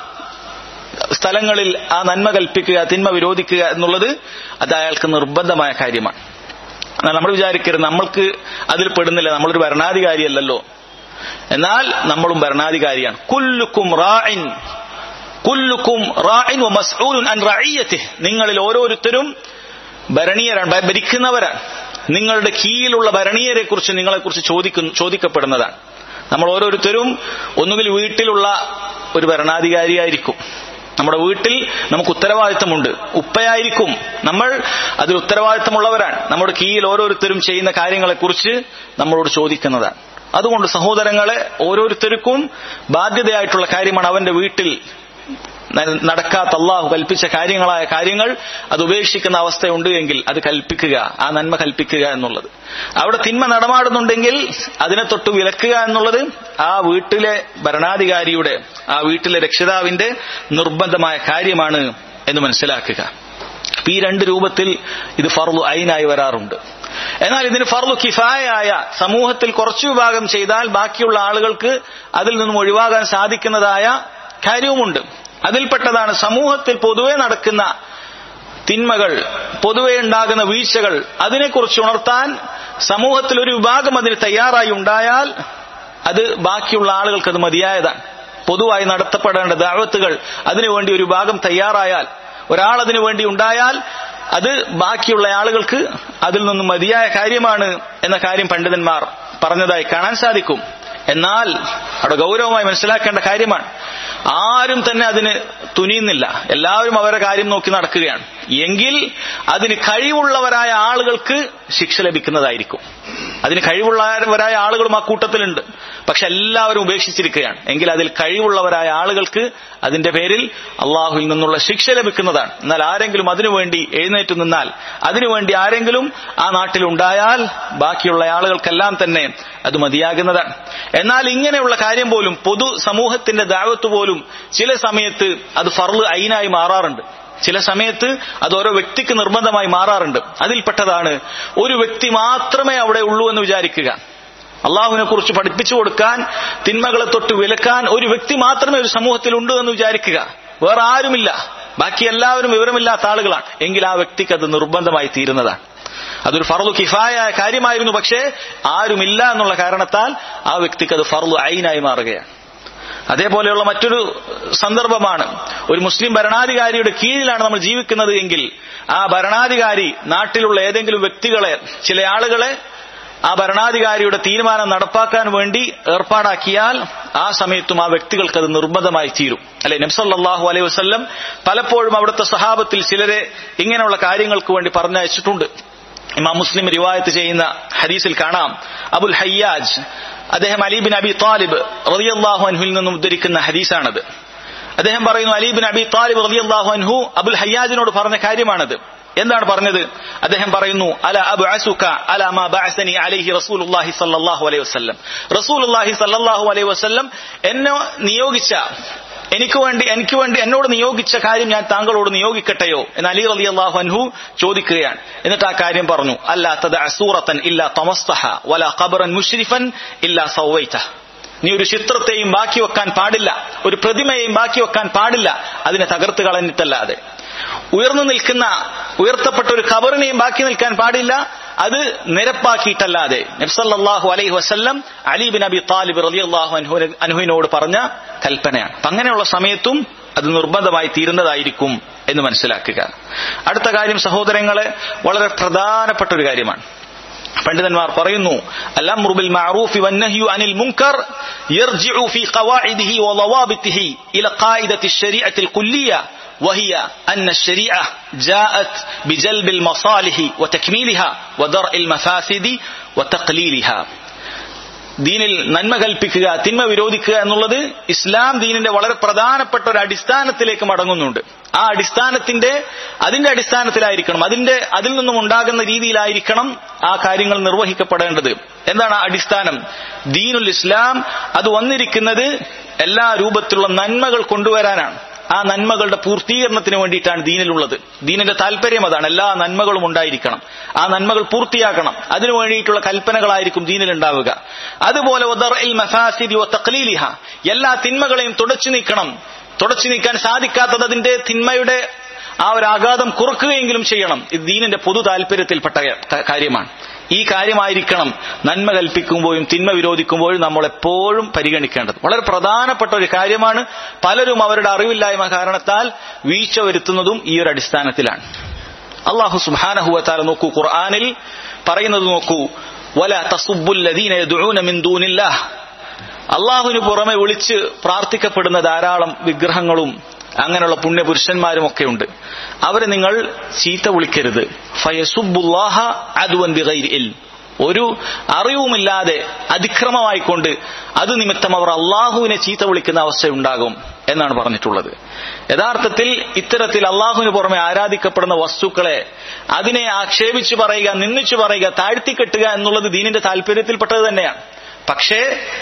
സ്ഥലങ്ങളിൽ ആ നന്മ കൽപ്പിക്കുക തിന്മ വിരോധിക്കുക എന്നുള്ളത് അത് അയാൾക്ക് നിർബന്ധമായ കാര്യമാണ് എന്നാൽ നമ്മൾ വിചാരിക്കരുത് നമ്മൾക്ക് അതിൽ പെടുന്നില്ല നമ്മളൊരു ഭരണാധികാരിയല്ലല്ലോ എന്നാൽ നമ്മളും ഭരണാധികാരിയാണ് കുല്ലുക്കും റാഇൻ കുല്ലുക്കും റാഇൻ വ മസ്ഊലുൻ അൻ റഈയതിഹി നിങ്ങളിൽ ഓരോരുത്തരും ഭരണീയരാണ് ഭ- ഭരിക്കുന്നവരാണ് നിങ്ങളുടെ കീഴിലുള്ള ഭരണീയരെ കുറിച്ച് നിങ്ങളെ കുറിച്ച് ചോദിക്കുന്നു ചോദിക്കപ്പെടുന്നതാണ് നമ്മൾ ഓരോരുത്തരും ഒന്നുകിൽ വീട്ടിലുള്ള ഒരു ഭരണാധികാരിയായിരിക്കും നമ്മുടെ വീട്ടിൽ നമുക്ക് ഉത്തരവാദിത്തമുണ്ട് ഉപ്പയായിരിക്കും നമ്മൾ അതിൽ ഉത്തരവാദിത്തമുള്ളവരാണ് നമ്മുടെ കീഴിൽ ഓരോരുത്തരും ചെയ്യുന്ന കാര്യങ്ങളെക്കുറിച്ച് നമ്മളോട് ചോദിക്കുന്നതാണ് അതുകൊണ്ട് സഹോദരങ്ങളെ ഓരോരുത്തർക്കും ബാധ്യതയായിട്ടുള്ള കാര്യമാണ് അവന്റെ വീട്ടിൽ ന- നടക്കാത്ത അള്ളാഹു കൽപ്പിച്ച കാര്യങ്ങളായ കാര്യങ്ങൾ അത് ഉപേക്ഷിക്കുന്ന അവസ്ഥയുണ്ട് എങ്കിൽ അത് കൽപ്പിക്കുക ആ നന്മ കൽപ്പിക്കുക എന്നുള്ളത് അവിടെ തിന്മ നടമാടുന്നുണ്ടെങ്കിൽ അതിനെ തൊട്ട് വിലക്കുക എന്നുള്ളത് ആ വീട്ടിലെ ഭരണാധികാരിയുടെ ആ വീട്ടിലെ രക്ഷിതാവിന്റെ നിർബന്ധമായ കാര്യമാണ് എന്ന് മനസ്സിലാക്കുക അപ്പൊ ഈ രണ്ട് രൂപത്തിൽ ഇത് ഫർലു ഐനായി വരാറുണ്ട് എന്നാൽ ഇതിന് ഫർലു കിഫായായ സമൂഹത്തിൽ കുറച്ചു വിഭാഗം ചെയ്താൽ ബാക്കിയുള്ള ആളുകൾക്ക് അതിൽ നിന്നും ഒഴിവാകാൻ സാധിക്കുന്നതായ കാര്യവുമുണ്ട് അതിൽപ്പെട്ടതാണ് സമൂഹത്തിൽ പൊതുവെ നടക്കുന്ന തിന്മകൾ പൊതുവെ ഉണ്ടാകുന്ന വീഴ്ചകൾ അതിനെക്കുറിച്ച് ഉണർത്താൻ സമൂഹത്തിൽ ഒരു വിഭാഗം അതിന് തയ്യാറായി ഉണ്ടായാൽ അത് ബാക്കിയുള്ള ആളുകൾക്ക് അത് മതിയായതാണ് പൊതുവായി നടത്തപ്പെടേണ്ട ദാവത്തുകൾ അതിനുവേണ്ടി ഒരു വിഭാഗം തയ്യാറായാൽ ഒരാൾ അതിനു വേണ്ടി ഉണ്ടായാൽ അത് ബാക്കിയുള്ള ആളുകൾക്ക് അതിൽ നിന്നും മതിയായ കാര്യമാണ് എന്ന കാര്യം പണ്ഡിതന്മാർ പറഞ്ഞതായി കാണാൻ സാധിക്കും എന്നാൽ അവിടെ ഗൗരവമായി മനസ്സിലാക്കേണ്ട കാര്യമാണ് ആരും തന്നെ അതിന് തുനിയുന്നില്ല എല്ലാവരും അവരുടെ കാര്യം നോക്കി നടക്കുകയാണ് എങ്കിൽ അതിന് കഴിവുള്ളവരായ ആളുകൾക്ക് ശിക്ഷ ലഭിക്കുന്നതായിരിക്കും അതിന് കഴിവുള്ളവരായ ആളുകളും ആ കൂട്ടത്തിലുണ്ട് പക്ഷെ എല്ലാവരും ഉപേക്ഷിച്ചിരിക്കുകയാണ് എങ്കിൽ അതിൽ കഴിവുള്ളവരായ ആളുകൾക്ക് അതിന്റെ പേരിൽ അള്ളാഹുവിൽ നിന്നുള്ള ശിക്ഷ ലഭിക്കുന്നതാണ് എന്നാൽ ആരെങ്കിലും അതിനുവേണ്ടി എഴുന്നേറ്റ് നിന്നാൽ അതിനുവേണ്ടി ആരെങ്കിലും ആ നാട്ടിലുണ്ടായാൽ ബാക്കിയുള്ള ആളുകൾക്കെല്ലാം തന്നെ അത് മതിയാകുന്നതാണ് എന്നാൽ ഇങ്ങനെയുള്ള കാര്യം പോലും പൊതു സമൂഹത്തിന്റെ ദാവത്ത് പോലും ചില സമയത്ത് അത് ഫർള് ഐനായി മാറാറുണ്ട് ചില സമയത്ത് അത് ഓരോ വ്യക്തിക്ക് നിർബന്ധമായി മാറാറുണ്ട് അതിൽപ്പെട്ടതാണ് ഒരു വ്യക്തി മാത്രമേ അവിടെ ഉള്ളൂ എന്ന് വിചാരിക്കുക അള്ളാഹുവിനെ കുറിച്ച് പഠിപ്പിച്ചു കൊടുക്കാൻ തിന്മകളെ തൊട്ട് വിലക്കാൻ ഒരു വ്യക്തി മാത്രമേ ഒരു സമൂഹത്തിൽ ഉണ്ട് എന്ന് വിചാരിക്കുക വേറെ ആരുമില്ല ബാക്കി എല്ലാവരും വിവരമില്ലാത്ത ആളുകളാണ് എങ്കിൽ ആ വ്യക്തിക്ക് അത് നിർബന്ധമായി തീരുന്നതാണ് അതൊരു ഫർലു കിഫായ കാര്യമായിരുന്നു പക്ഷേ ആരുമില്ല എന്നുള്ള കാരണത്താൽ ആ വ്യക്തിക്ക് അത് ഫർലു ഐനായി മാറുകയാണ് അതേപോലെയുള്ള മറ്റൊരു സന്ദർഭമാണ് ഒരു മുസ്ലിം ഭരണാധികാരിയുടെ കീഴിലാണ് നമ്മൾ ജീവിക്കുന്നത് എങ്കിൽ ആ ഭരണാധികാരി നാട്ടിലുള്ള ഏതെങ്കിലും വ്യക്തികളെ ചില ആളുകളെ ആ ഭരണാധികാരിയുടെ തീരുമാനം നടപ്പാക്കാൻ വേണ്ടി ഏർപ്പാടാക്കിയാൽ ആ സമയത്തും ആ വ്യക്തികൾക്ക് അത് നിർബന്ധമായി തീരും അല്ലെ നബ്സല്ലാഹു അലൈഹി വസ്ല്ലം പലപ്പോഴും അവിടുത്തെ സഹാബത്തിൽ ചിലരെ ഇങ്ങനെയുള്ള കാര്യങ്ങൾക്ക് വേണ്ടി പറഞ്ഞയച്ചിട്ടുണ്ട് ഇമാം മുസ്ലിം റിവായത്ത് ചെയ്യുന്ന ഹദീസിൽ കാണാം അബുൽ ഹയ്യാജ് അദ്ദേഹം അലീബിൻ അബി താലിബ് റളിയല്ലാഹു അൻഹുവിൽ നിന്നും ഉദ്ധരിക്കുന്ന ഹദീസാണത് അദ്ദേഹം പറയുന്നു അലീബിൻ അബി താലിബ് റളിയല്ലാഹു അൻഹു അബുൽ ഹയ്യാജിനോട് പറഞ്ഞ കാര്യമാണത് എന്താണ് പറഞ്ഞത് അദ്ദേഹം പറയുന്നു അല അബു അസുക അല മാ ബഅസനി അലൈഹി റസൂലുള്ളാഹി സ്വല്ലല്ലാഹു അലൈഹി വസല്ലം റസൂലുള്ളാഹി സ്വല്ലല്ലാഹു അലൈഹി വസല്ലം എന്നെ നിയോഗിച്ച എനിക്ക് വേണ്ടി എനിക്ക് വേണ്ടി എന്നോട് നിയോഗിച്ച കാര്യം ഞാൻ താങ്കളോട് നിയോഗിക്കട്ടെയോ എന്ന് അലി റലി അള്ളാഹു അൻഹു ചോദിക്കുകയാണ് എന്നിട്ട് ആ കാര്യം പറഞ്ഞു അല്ലാ തദ അസൂറത്തൻ ഇല്ല തമസ്തഹ വല ഖബറൻ മുഷ്രിഫൻ ഇല്ല സൗവൈത നീ ഒരു ചിത്രത്തെയും ബാക്കി വെക്കാൻ പാടില്ല ഒരു പ്രതിമയെയും ബാക്കി വെക്കാൻ പാടില്ല അതിനെ തകർത്ത് കളഞ്ഞിട്ടല്ലാതെ ഉയർന്നു നിൽക്കുന്ന ഉയർത്തപ്പെട്ട ഒരു ഖബറിനെയും ബാക്കി നിൽക്കാൻ പാടില്ല അത് നിരപ്പാക്കിയിട്ടല്ലാതെ നബ്സല്ലാഹു അലൈഹി വസല്ലം അലി ബിൻ അബി താലിബ് റളിയല്ലാഹു അൻഹു അനുഹുവിനോട് പറഞ്ഞ കൽപ്പനയാണ് അപ്പൊ അങ്ങനെയുള്ള സമയത്തും അത് നിർബന്ധമായി തീരുന്നതായിരിക്കും എന്ന് മനസ്സിലാക്കുക അടുത്ത കാര്യം സഹോദരങ്ങളെ വളരെ പ്രധാനപ്പെട്ട ഒരു കാര്യമാണ് പണ്ഡിതന്മാർ പറയുന്നു അൽഅംറു ബിൽ മഅറൂഫി വന്നഹ്യു അനിൽ മുൻകർ യർജിഉ ഫീ ഖവാഇദിഹി വളവാബിതിഹി ഇല ഖായിദത്തി الشريعة الكلية وهي أن الشريعة جاءت بجلب المصالح وتكميلها ودرء المفاسد وتقليلها ദീനിൽ നന്മ കൽപ്പിക്കുക തിന്മ വിരോധിക്കുക എന്നുള്ളത് ഇസ്ലാം ദീനിന്റെ വളരെ പ്രധാനപ്പെട്ട ഒരു അടിസ്ഥാനത്തിലേക്ക് മടങ്ങുന്നുണ്ട് ആ അടിസ്ഥാനത്തിന്റെ അതിന്റെ അടിസ്ഥാനത്തിലായിരിക്കണം അതിന്റെ അതിൽ നിന്നും ഉണ്ടാകുന്ന രീതിയിലായിരിക്കണം ആ കാര്യങ്ങൾ നിർവഹിക്കപ്പെടേണ്ടത് എന്താണ് ആ അടിസ്ഥാനം ദീനുൽ ഇസ്ലാം അത് വന്നിരിക്കുന്നത് എല്ലാ രൂപത്തിലുള്ള നന്മകൾ കൊണ്ടുവരാനാണ് ആ നന്മകളുടെ പൂർത്തീകരണത്തിന് വേണ്ടിയിട്ടാണ് ദീനിലുള്ളത് ദീനിന്റെ താല്പര്യം അതാണ് എല്ലാ നന്മകളും ഉണ്ടായിരിക്കണം ആ നന്മകൾ പൂർത്തിയാക്കണം അതിനു വേണ്ടിയിട്ടുള്ള കൽപ്പനകളായിരിക്കും ദീനിൽ ഉണ്ടാവുക അതുപോലെ എല്ലാ തിന്മകളെയും തുടച്ചു നീക്കണം തുടച്ചു നീക്കാൻ സാധിക്കാത്തത് അതിന്റെ തിന്മയുടെ ആ ഒരു ആഘാതം കുറക്കുകയെങ്കിലും ചെയ്യണം ഇത് ദീനിന്റെ പൊതു താല്പര്യത്തിൽപ്പെട്ട കാര്യമാണ് ഈ കാര്യമായിരിക്കണം നന്മ കൽപ്പിക്കുമ്പോഴും തിന്മ വിരോധിക്കുമ്പോഴും നമ്മൾ എപ്പോഴും പരിഗണിക്കേണ്ടത് വളരെ പ്രധാനപ്പെട്ട ഒരു കാര്യമാണ് പലരും അവരുടെ അറിവില്ലായ്മ കാരണത്താൽ വീഴ്ച വരുത്തുന്നതും ഈ ഒരു അടിസ്ഥാനത്തിലാണ് അള്ളാഹു സുബാനഹുവത്താല നോക്കൂ ഖുർആാനിൽ പറയുന്നത് നോക്കൂ വല തസുബുല്ലദീന മിൻ ദൂനില്ലാഹ് അള്ളാഹുവിന് പുറമെ വിളിച്ച് പ്രാർത്ഥിക്കപ്പെടുന്ന ധാരാളം വിഗ്രഹങ്ങളും അങ്ങനെയുള്ള പുണ്യപുരുഷന്മാരും ഒക്കെ ഉണ്ട് അവരെ നിങ്ങൾ ചീത്ത വിളിക്കരുത് ഫയസുബുല്ലാഹ അതുവൻ ഒരു അറിവുമില്ലാതെ അതിക്രമമായിക്കൊണ്ട് അത് നിമിത്തം അവർ അള്ളാഹുവിനെ ചീത്ത വിളിക്കുന്ന അവസ്ഥയുണ്ടാകും എന്നാണ് പറഞ്ഞിട്ടുള്ളത് യഥാർത്ഥത്തിൽ ഇത്തരത്തിൽ അള്ളാഹുവിന് പുറമെ ആരാധിക്കപ്പെടുന്ന വസ്തുക്കളെ അതിനെ ആക്ഷേപിച്ചു പറയുക നിന്ദിച്ചു പറയുക താഴ്ത്തിക്കെട്ടുക എന്നുള്ളത് ദീനിന്റെ താല്പര്യത്തിൽപ്പെട്ടത് തന്നെയാണ് പക്ഷേ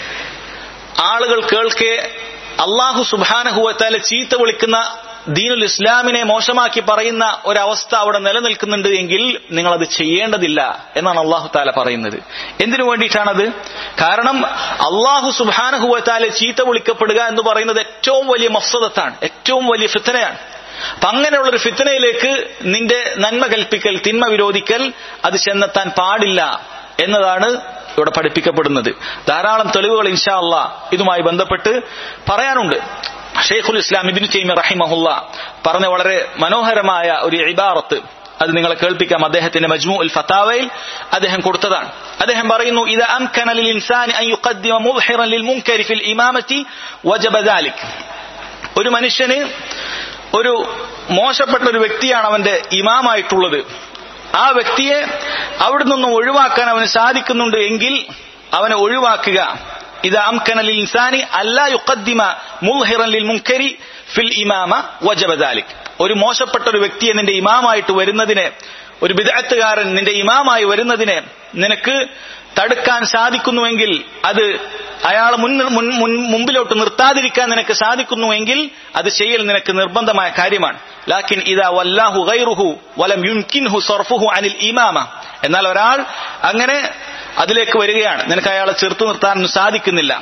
ആളുകൾ കേൾക്കെ അള്ളാഹു സുബാനഹുവത്താലെ ചീത്ത വിളിക്കുന്ന ദീനുൽ ഇസ്ലാമിനെ മോശമാക്കി പറയുന്ന ഒരവസ്ഥ അവിടെ നിലനിൽക്കുന്നുണ്ട് എങ്കിൽ നിങ്ങൾ അത് ചെയ്യേണ്ടതില്ല എന്നാണ് അള്ളാഹു താല പറയുന്നത് എന്തിനു വേണ്ടിയിട്ടാണത് കാരണം അള്ളാഹു സുബാനഹുവത്താലെ ചീത്ത വിളിക്കപ്പെടുക എന്ന് പറയുന്നത് ഏറ്റവും വലിയ മഫ്സദത്താണ് ഏറ്റവും വലിയ ഫിത്തനയാണ് അപ്പൊ അങ്ങനെയുള്ള ഒരു ഫിത്തനയിലേക്ക് നിന്റെ നന്മ കൽപ്പിക്കൽ തിന്മ വിരോധിക്കൽ അത് ചെന്നെത്താൻ പാടില്ല എന്നതാണ് ഇവിടെ പഠിപ്പിക്കപ്പെടുന്നത് ധാരാളം തെളിവുകൾ ഇൻഷാ അല്ല ഇതുമായി ബന്ധപ്പെട്ട് പറയാനുണ്ട് ഷെയ്ഖുൽ ഇസ്ലാം ഇബിൻ തൈമി റഹിമഹുല്ല പറഞ്ഞ വളരെ മനോഹരമായ ഒരു ഇബാറത്ത് അത് നിങ്ങളെ കേൾപ്പിക്കാം അദ്ദേഹത്തിന്റെ മജ്മു ഉൽ ഫത്താവയിൽ അദ്ദേഹം കൊടുത്തതാണ് അദ്ദേഹം പറയുന്നു ഇത് അംകന ലിൽ ഇൻസാനി അൻ യുഖദ്ദിമ മുദ്ഹിറൻ ലിൽ മുൻകരി ഫിൽ ഇമാമത്തി വജബ ദാലിക് ഒരു മനുഷ്യന് ഒരു മോശപ്പെട്ട ഒരു വ്യക്തിയാണ് അവന്റെ ഇമാമായിട്ടുള്ളത് ആ വ്യക്തിയെ അവിടെ നിന്നും ഒഴിവാക്കാൻ അവന് സാധിക്കുന്നുണ്ട് എങ്കിൽ അവനെ ഒഴിവാക്കുക ഇത് അംകനലിൽ ഇൻസാനി അല്ലാ യുഖദ്ദിമ മുൽഹിറൻ ലിൽ മുൻകരി ഫിൽ ഇമാമ വജബദാലിക് ഒരു മോശപ്പെട്ട ഒരു വ്യക്തിയെ നിന്റെ ഇമാമായിട്ട് വരുന്നതിനെ ഒരു വിദഗ്ധകാരൻ നിന്റെ ഇമാമായി വരുന്നതിനെ നിനക്ക് തടുക്കാൻ സാധിക്കുന്നുവെങ്കിൽ അത് അയാളെ മുൻ മുമ്പിലോട്ട് നിർത്താതിരിക്കാൻ നിനക്ക് സാധിക്കുന്നുവെങ്കിൽ അത് ചെയ്യൽ നിനക്ക് നിർബന്ധമായ കാര്യമാണ് ലാക്കിൻ ഇതാ വല്ലാഹു ഗൈറുഹു വലം യുൻകിൻഹു സർഫുഹു അനിൽ ഇമാമ എന്നാൽ ഒരാൾ അങ്ങനെ അതിലേക്ക് വരികയാണ് നിനക്ക് അയാളെ ചെറുത്തു നിർത്താൻ സാധിക്കുന്നില്ല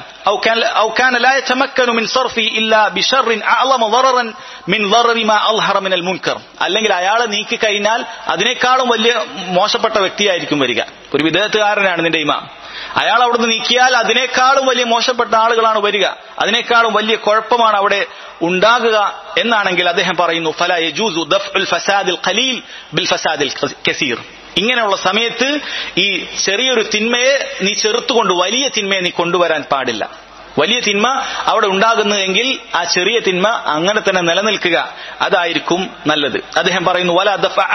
അല്ലെങ്കിൽ അയാളെ നീക്കി കഴിഞ്ഞാൽ അതിനേക്കാളും വലിയ മോശപ്പെട്ട വ്യക്തിയായിരിക്കും വരിക ഒരു വിദേഹത്തുകാരനാണ് നിന്റെ ഇമാം അയാൾ അവിടുന്ന് നീക്കിയാൽ അതിനേക്കാളും വലിയ മോശപ്പെട്ട ആളുകളാണ് വരിക അതിനേക്കാളും വലിയ കുഴപ്പമാണ് അവിടെ ഉണ്ടാകുക എന്നാണെങ്കിൽ അദ്ദേഹം പറയുന്നു ഫല യജൂസു ദഫ് ഫസാദിൽ ഖലീൽ ബിൽ ഫസാദിൽ കസീർ ഇങ്ങനെയുള്ള സമയത്ത് ഈ ചെറിയൊരു തിന്മയെ നീ ചെറുത്തുകൊണ്ട് വലിയ തിന്മയെ നീ കൊണ്ടുവരാൻ പാടില്ല വലിയ തിന്മ അവിടെ ഉണ്ടാകുന്നതെങ്കിൽ ആ ചെറിയ തിന്മ അങ്ങനെ തന്നെ നിലനിൽക്കുക അതായിരിക്കും നല്ലത് അദ്ദേഹം പറയുന്നു വല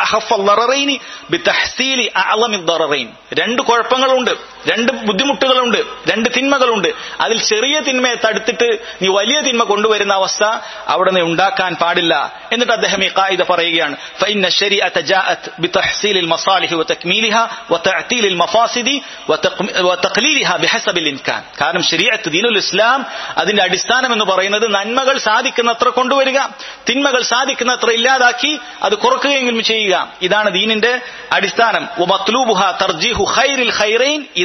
രണ്ട് കുഴപ്പങ്ങളുണ്ട് രണ്ട് ബുദ്ധിമുട്ടുകളുണ്ട് രണ്ട് തിന്മകളുണ്ട് അതിൽ ചെറിയ തിന്മയെ തടുത്തിട്ട് നീ വലിയ തിന്മ കൊണ്ടുവരുന്ന അവസ്ഥ അവിടെ നീ ഉണ്ടാക്കാൻ പാടില്ല എന്നിട്ട് അദ്ദേഹം ഈ കായിക പറയുകയാണ് കാരണം ശരീഅത്ത് ദീനുൽ ഇസ്ലാം അതിന്റെ അടിസ്ഥാനം എന്ന് പറയുന്നത് നന്മകൾ സാധിക്കുന്നത്ര കൊണ്ടുവരിക തിന്മകൾ സാധിക്കുന്നത്ര ഇല്ലാതാക്കി അത് കുറക്കുകയെങ്കിലും ചെയ്യുക ഇതാണ് ദീനിന്റെ അടിസ്ഥാനം തർജീഹു ഖൈറിൽ ഖൈറൈൻ ഇതാ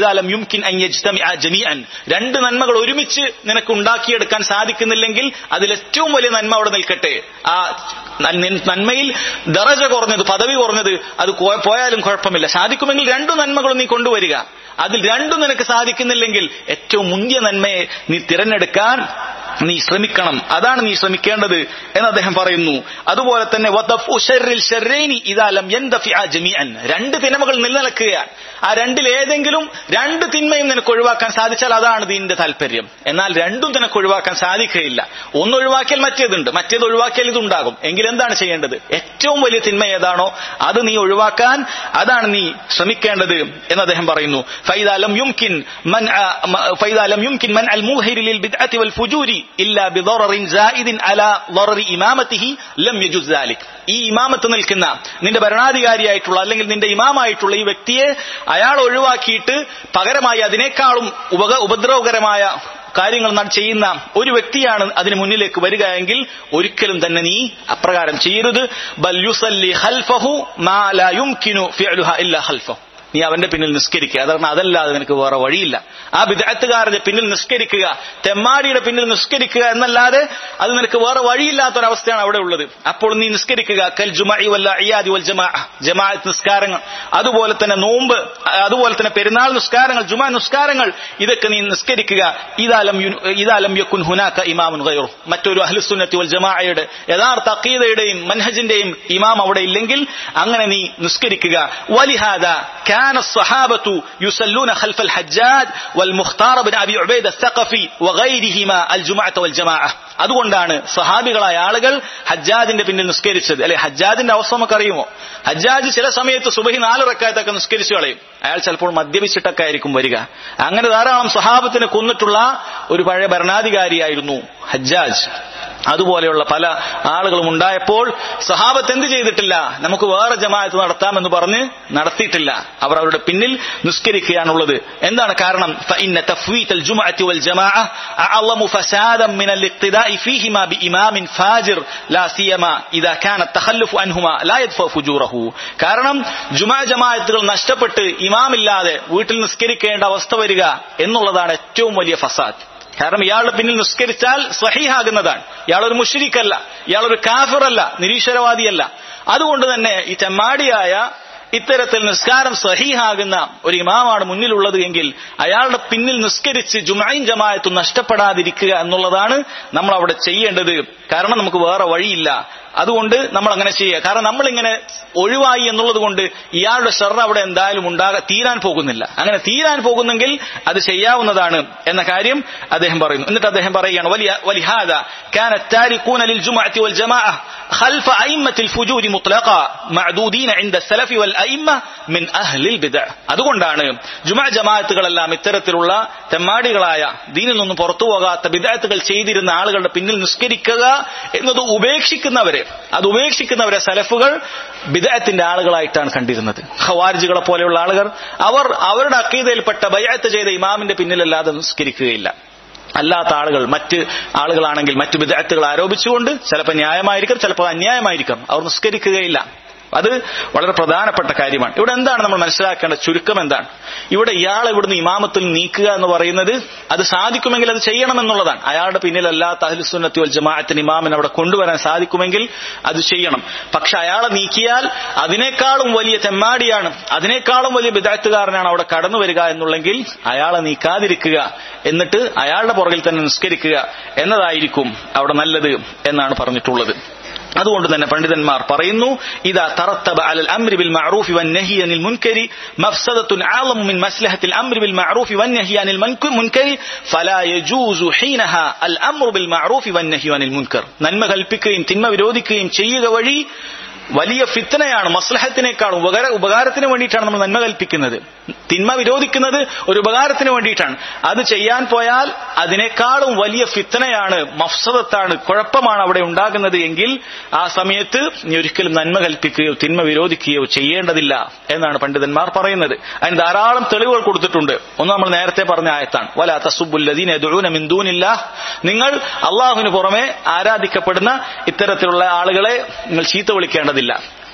ഫൈദാലം യുംകിൻ അൻ യജ്തമിഅ ജമീഅൻ രണ്ട് നന്മകൾ ഒരുമിച്ച് നിനക്ക് ഉണ്ടാക്കിയെടുക്കാൻ സാധിക്കുന്നില്ലെങ്കിൽ അതിൽ ഏറ്റവും വലിയ നന്മ അവിടെ നിൽക്കട്ടെ ആ നന്മ- നന്മയിൽ ദറജ കുറഞ്ഞത് പദവി കുറഞ്ഞത് അത് കോ- പോയാലും കുഴപ്പമില്ല സാധിക്കുമെങ്കിൽ രണ്ടു നന്മകളും നീ കൊണ്ടുവരിക അതിൽ രണ്ടും നിനക്ക് സാധിക്കുന്നില്ലെങ്കിൽ ഏറ്റവും മുന്തിയ നന്മയെ നീ തിരഞ്ഞെടുക്കാൻ നീ ശ്രമിക്കണം അതാണ് നീ ശ്രമിക്കേണ്ടത് എന്ന് അദ്ദേഹം പറയുന്നു അതുപോലെ തന്നെ വദഫു ശർരിൽ ശർറൈനി ഇദാ ലം യൻദഫിഅ ജമീഅൻ രണ്ട് തിന്മകൾ നിലനിൽക്കുകയാണ് ആ രണ്ടിൽ ഏതെങ്കിലും രണ്ട് തിന്മയും നിനക്ക് ഒഴിവാക്കാൻ സാധിച്ചാൽ അതാണ് ദീനിന്റെ താല്പര്യം എന്നാൽ രണ്ടും നിനക്ക് ഒഴിവാക്കാൻ സാധിക്കുകയില്ല ഒന്ന് ഒഴിവാക്കിയാൽ മറ്റേതുണ്ട് മറ്റേത് ഒഴിവാക്കിയാൽ ഇതുണ്ടാകും എങ്കിൽ എന്താണ് ചെയ്യേണ്ടത് ഏറ്റവും വലിയ തിന്മ ഏതാണോ അത് നീ ഒഴിവാക്കാൻ അതാണ് നീ ശ്രമിക്കേണ്ടത് എന്ന് അദ്ദേഹം പറയുന്നു ഫൈദാലം യുംകിൻ മൻ ഫൈദാലം യുംകിൻ മൻ അൽ മുഹരി ലിൽ ബിദ്അത്തി വൽ ഫുജൂരി ഇല്ലാ ബിദററിൻ സായിദിൻ അലാ ദററി ഇമാമത്തിഹി ലം യജുസ് ദാലിക് ഈ ഇമാമത്ത് നിൽക്കുന്ന നിന്റെ ഭരണാധികാരിയായിട്ടുള്ള അല്ലെങ്കിൽ നിന്റെ ഇമാമായിട്ടുള്ള ഈ വ്യക്തിയെ അയാൾ ഒഴിവാക്കിയിട്ട് പകരമായി അതിനേക്കാളും ഉപക ഉപദ്രവകരമായ കാര്യങ്ങൾ ന- ചെയ്യുന്ന ഒരു വ്യക്തിയാണ് അതിന് മുന്നിലേക്ക് വരിക എങ്കിൽ ഒരിക്കലും തന്നെ നീ അപ്രകാരം ചെയ്യരുത് ബൽ യുസല്ലി ഖൽഫഹു മാ ലാ യുംകിനു ഫിഅലുഹ ഇല്ലാ ഖൽഫഹു നീ അവന്റെ പിന്നിൽ നിസ്കരിക്കുക അതാണ് അതല്ലാതെ നിനക്ക് വേറെ വഴിയില്ല ആ വിദഗ്ധകാരന്റെ പിന്നിൽ നിസ്കരിക്കുക തെമ്മാടിയുടെ പിന്നിൽ നിസ്കരിക്കുക എന്നല്ലാതെ അത് നിനക്ക് വേറെ വഴിയില്ലാത്തൊരവസ്ഥയാണ് അവിടെ ഉള്ളത് അപ്പോൾ നീ നിസ്കരിക്കുക കൽ ജുമായി വല്ല അയ്യാദി വൽ ജമാ ജമാഅത്ത് നിസ്കാരങ്ങൾ അതുപോലെ തന്നെ നോമ്പ് അതുപോലെ തന്നെ പെരുന്നാൾ നിസ്കാരങ്ങൾ ജുമാ നിസ്കാരങ്ങൾ ഇതൊക്കെ നീ നിസ്കരിക്കുക ഇതാലം യു- ഇതാലം യക്കുൻ ഹുനാക്ക ഇമാമുൻ ഗൈറു മറ്റൊരു അഹ്ലുസുന്നത്തി വൽ ജമാഅയുടെ യഥാർത്ഥ അഖീദയുടെയും മൻഹജിന്റെയും ഇമാം അവിടെ ഇല്ലെങ്കിൽ അങ്ങനെ നീ നിസ്കരിക്കുക വലിഹാദ كان الصحابة يصلون خلف الحجاج والمختار بن أبي عبيد الثقفي وغيرهما الجمعة والجماعة അതുകൊണ്ടാണ് സഹാബികളായ ആളുകൾ ഹജ്ജാജിന്റെ പിന്നിൽ നിസ്കരിച്ചത് അല്ലെ ഹജ്ജാജിന്റെ അവസ്ഥ നമുക്ക് അറിയുമോ ഹജ്ജാജ് ചില സമയത്ത് സുബഹി നാല് റക്കായത്തൊക്കെ നിസ്കരിച്ചു കളയും അയാൾ ചിലപ്പോൾ മദ്യപിച്ചിട്ടൊക്കെ ആയിരിക്കും വരിക അങ്ങനെ ധാരാളം സഹാബത്തിനെ കൊന്നിട്ടുള്ള ഒരു പഴയ ഭരണാധികാരിയായിരുന്നു ഹജ്ജാജ് അതുപോലെയുള്ള പല ആളുകളും ഉണ്ടായപ്പോൾ സഹാബത്ത് എന്ത് ചെയ്തിട്ടില്ല നമുക്ക് വേറെ ജമാഅത്ത് നടത്താമെന്ന് പറഞ്ഞ് നടത്തിയിട്ടില്ല അവർ അവരുടെ പിന്നിൽ നിസ്കരിക്കുകയാണുള്ളത് എന്താണ് കാരണം فإن تفويت الجمعة والجماعة أعظم فسادا من الاقتداء فيهما بإمام فاجر لا سيما إذا كان التخلف عنهما لا يدفع فجوره കാരണം ജുമാ ജമാഅത്തുകൾ നഷ്ടപ്പെട്ട് ഇമാമില്ലാതെ വീട്ടിൽ നിസ്കരിക്കേണ്ട അവസ്ഥ വരിക എന്നുള്ളതാണ് ഏറ്റവും വലിയ ഫസാദ് കാരണം ഇയാളുടെ പിന്നിൽ നിസ്കരിച്ചാൽ സഹിഹാകുന്നതാണ് ഇയാളൊരു മുഷരിക്കല്ല ഇയാളൊരു കാഫിറല്ല നിരീശ്വരവാദിയല്ല അതുകൊണ്ട് തന്നെ ഈ തെമ്മാടിയായ ഇത്തരത്തിൽ നിസ്കാരം സഹീഹാകുന്ന ഒരു ഇമാമാണ് മുന്നിലുള്ളത് എങ്കിൽ അയാളുടെ പിന്നിൽ നിസ്കരിച്ച് ജുമായും ജമായത്തും നഷ്ടപ്പെടാതിരിക്കുക എന്നുള്ളതാണ് നമ്മൾ അവിടെ ചെയ്യേണ്ടത് കാരണം നമുക്ക് വേറെ വഴിയില്ല അതുകൊണ്ട് നമ്മൾ അങ്ങനെ ചെയ്യുക കാരണം നമ്മൾ ഇങ്ങനെ ഒഴിവായി എന്നുള്ളത് കൊണ്ട് ഇയാളുടെ ഷെറ അവിടെ എന്തായാലും ഉണ്ടാകാ തീരാൻ പോകുന്നില്ല അങ്ങനെ തീരാൻ പോകുന്നെങ്കിൽ അത് ചെയ്യാവുന്നതാണ് എന്ന കാര്യം അദ്ദേഹം പറയുന്നു എന്നിട്ട് അദ്ദേഹം പറയുകയാണ് വലിയ വലിഹാദ كان التاركون للجمعة والجماعة خلف أئمة الفجور مطلقا معدودين عند السلف والأئمة من أهل البدع അതുകൊണ്ടാണ് ജുമാ ജമാഅത്തുകളെല്ലാം ഇത്തരത്തിലുള്ള തെമ്മാടികളായ ദീനിൽ നിന്നും പുറത്തു പോകാത്ത ബിദാത്തുകൾ ചെയ്തിരുന്ന ആളുകളുടെ പിന്നിൽ നിസ്കരിക്കുക എന്നത് ഉപേക്ഷിക്കുന്നവരെ അത് ഉപേക്ഷിക്കുന്നവരെ സലഫുകൾ ബിദാത്തിന്റെ ആളുകളായിട്ടാണ് കണ്ടിരുന്നത് ഖവാരിജുകളെ പോലെയുള്ള ആളുകൾ അവർ അവരുടെ അക്കീതയിൽപ്പെട്ട ബയ്യത്ത് ചെയ്ത ഇമാമിന്റെ പിന്നിലല്ലാതെ നിസ്കരിക്കുകയില്ല അല്ലാത്ത ആളുകൾ മറ്റ് ആളുകളാണെങ്കിൽ മറ്റു വിദഗ്ധകൾ ആരോപിച്ചുകൊണ്ട് ചിലപ്പോൾ ന്യായമായിരിക്കും ചിലപ്പോൾ അന്യായമായിരിക്കും അവർ നിസ്കരിക്കുകയില്ല അത് വളരെ പ്രധാനപ്പെട്ട കാര്യമാണ് ഇവിടെ എന്താണ് നമ്മൾ മനസ്സിലാക്കേണ്ട ചുരുക്കം എന്താണ് ഇവിടെ ഇയാളെ ഇവിടുന്ന് ഇമാമത്തിൽ നീക്കുക എന്ന് പറയുന്നത് അത് സാധിക്കുമെങ്കിൽ അത് ചെയ്യണമെന്നുള്ളതാണ് അയാളുടെ പിന്നിലല്ലാത്ത അഹ്ലുസുന്നത്തി വൽ ജമാഅത്തിന് ഇമാമിനെ അവിടെ കൊണ്ടുവരാൻ സാധിക്കുമെങ്കിൽ അത് ചെയ്യണം പക്ഷെ അയാളെ നീക്കിയാൽ അതിനേക്കാളും വലിയ തെമ്മാടിയാണ് അതിനേക്കാളും വലിയ വിദഗ്ധകാരനാണ് അവിടെ കടന്നു വരിക എന്നുള്ളെങ്കിൽ അയാളെ നീക്കാതിരിക്കുക എന്നിട്ട് അയാളുടെ പുറകിൽ തന്നെ നിസ്കരിക്കുക എന്നതായിരിക്കും അവിടെ നല്ലത് എന്നാണ് പറഞ്ഞിട്ടുള്ളത് അതുകൊണ്ട് തന്നെ പണ്ഡിതന്മാർ പറയുന്നു ഇതാ തറത്തബ അലൽ അംരി ബിൽ മഅറൂഫി വൻ നഹി അനിൽ മുൻകരി മഫ്സദത്തുൻ ആളമു മിൻ മസ്ലഹത്തിൽ അംരി ബിൽ മഅറൂഫി വൻ നഹി അനിൽ മുൻകരി ഫലാ യജൂസു ഹീനഹ അൽ അംറു ബിൽ മഅറൂഫി വൻ നഹി അനിൽ മുൻകർ നന്മ കൽപ്പിക്കുകയും തിന്മ വിരോധിക്കുകയും ചെയ്യുക വഴി വലിയ ഫിത്തനയാണ് മസ്ലഹത്തിനേക്കാൾ ഉപകാര ഉപകാരത്തിന് വേണ്ടിയിട്ടാണ് നമ്മൾ നന്മ കൽപ്പിക്കുന്നത് തിന്മ വിരോധിക്കുന്നത് ഒരു ഉപകാരത്തിന് വേണ്ടിയിട്ടാണ് അത് ചെയ്യാൻ പോയാൽ അതിനേക്കാളും വലിയ ഫിത്തനയാണ് മഫ്സദത്താണ് കുഴപ്പമാണ് അവിടെ ഉണ്ടാകുന്നത് എങ്കിൽ ആ സമയത്ത് നീ ഒരിക്കലും നന്മ കൽപ്പിക്കുകയോ തിന്മ വിരോധിക്കുകയോ ചെയ്യേണ്ടതില്ല എന്നാണ് പണ്ഡിതന്മാർ പറയുന്നത് അതിന് ധാരാളം തെളിവുകൾ കൊടുത്തിട്ടുണ്ട് ഒന്ന് നമ്മൾ നേരത്തെ പറഞ്ഞ ആയത്താണ് വല തസുബുല്ലദീൻ മിന്ദൂനില്ല നിങ്ങൾ അള്ളാഹുവിന് പുറമെ ആരാധിക്കപ്പെടുന്ന ഇത്തരത്തിലുള്ള ആളുകളെ നിങ്ങൾ ചീത്ത വിളിക്കേണ്ടതില്ല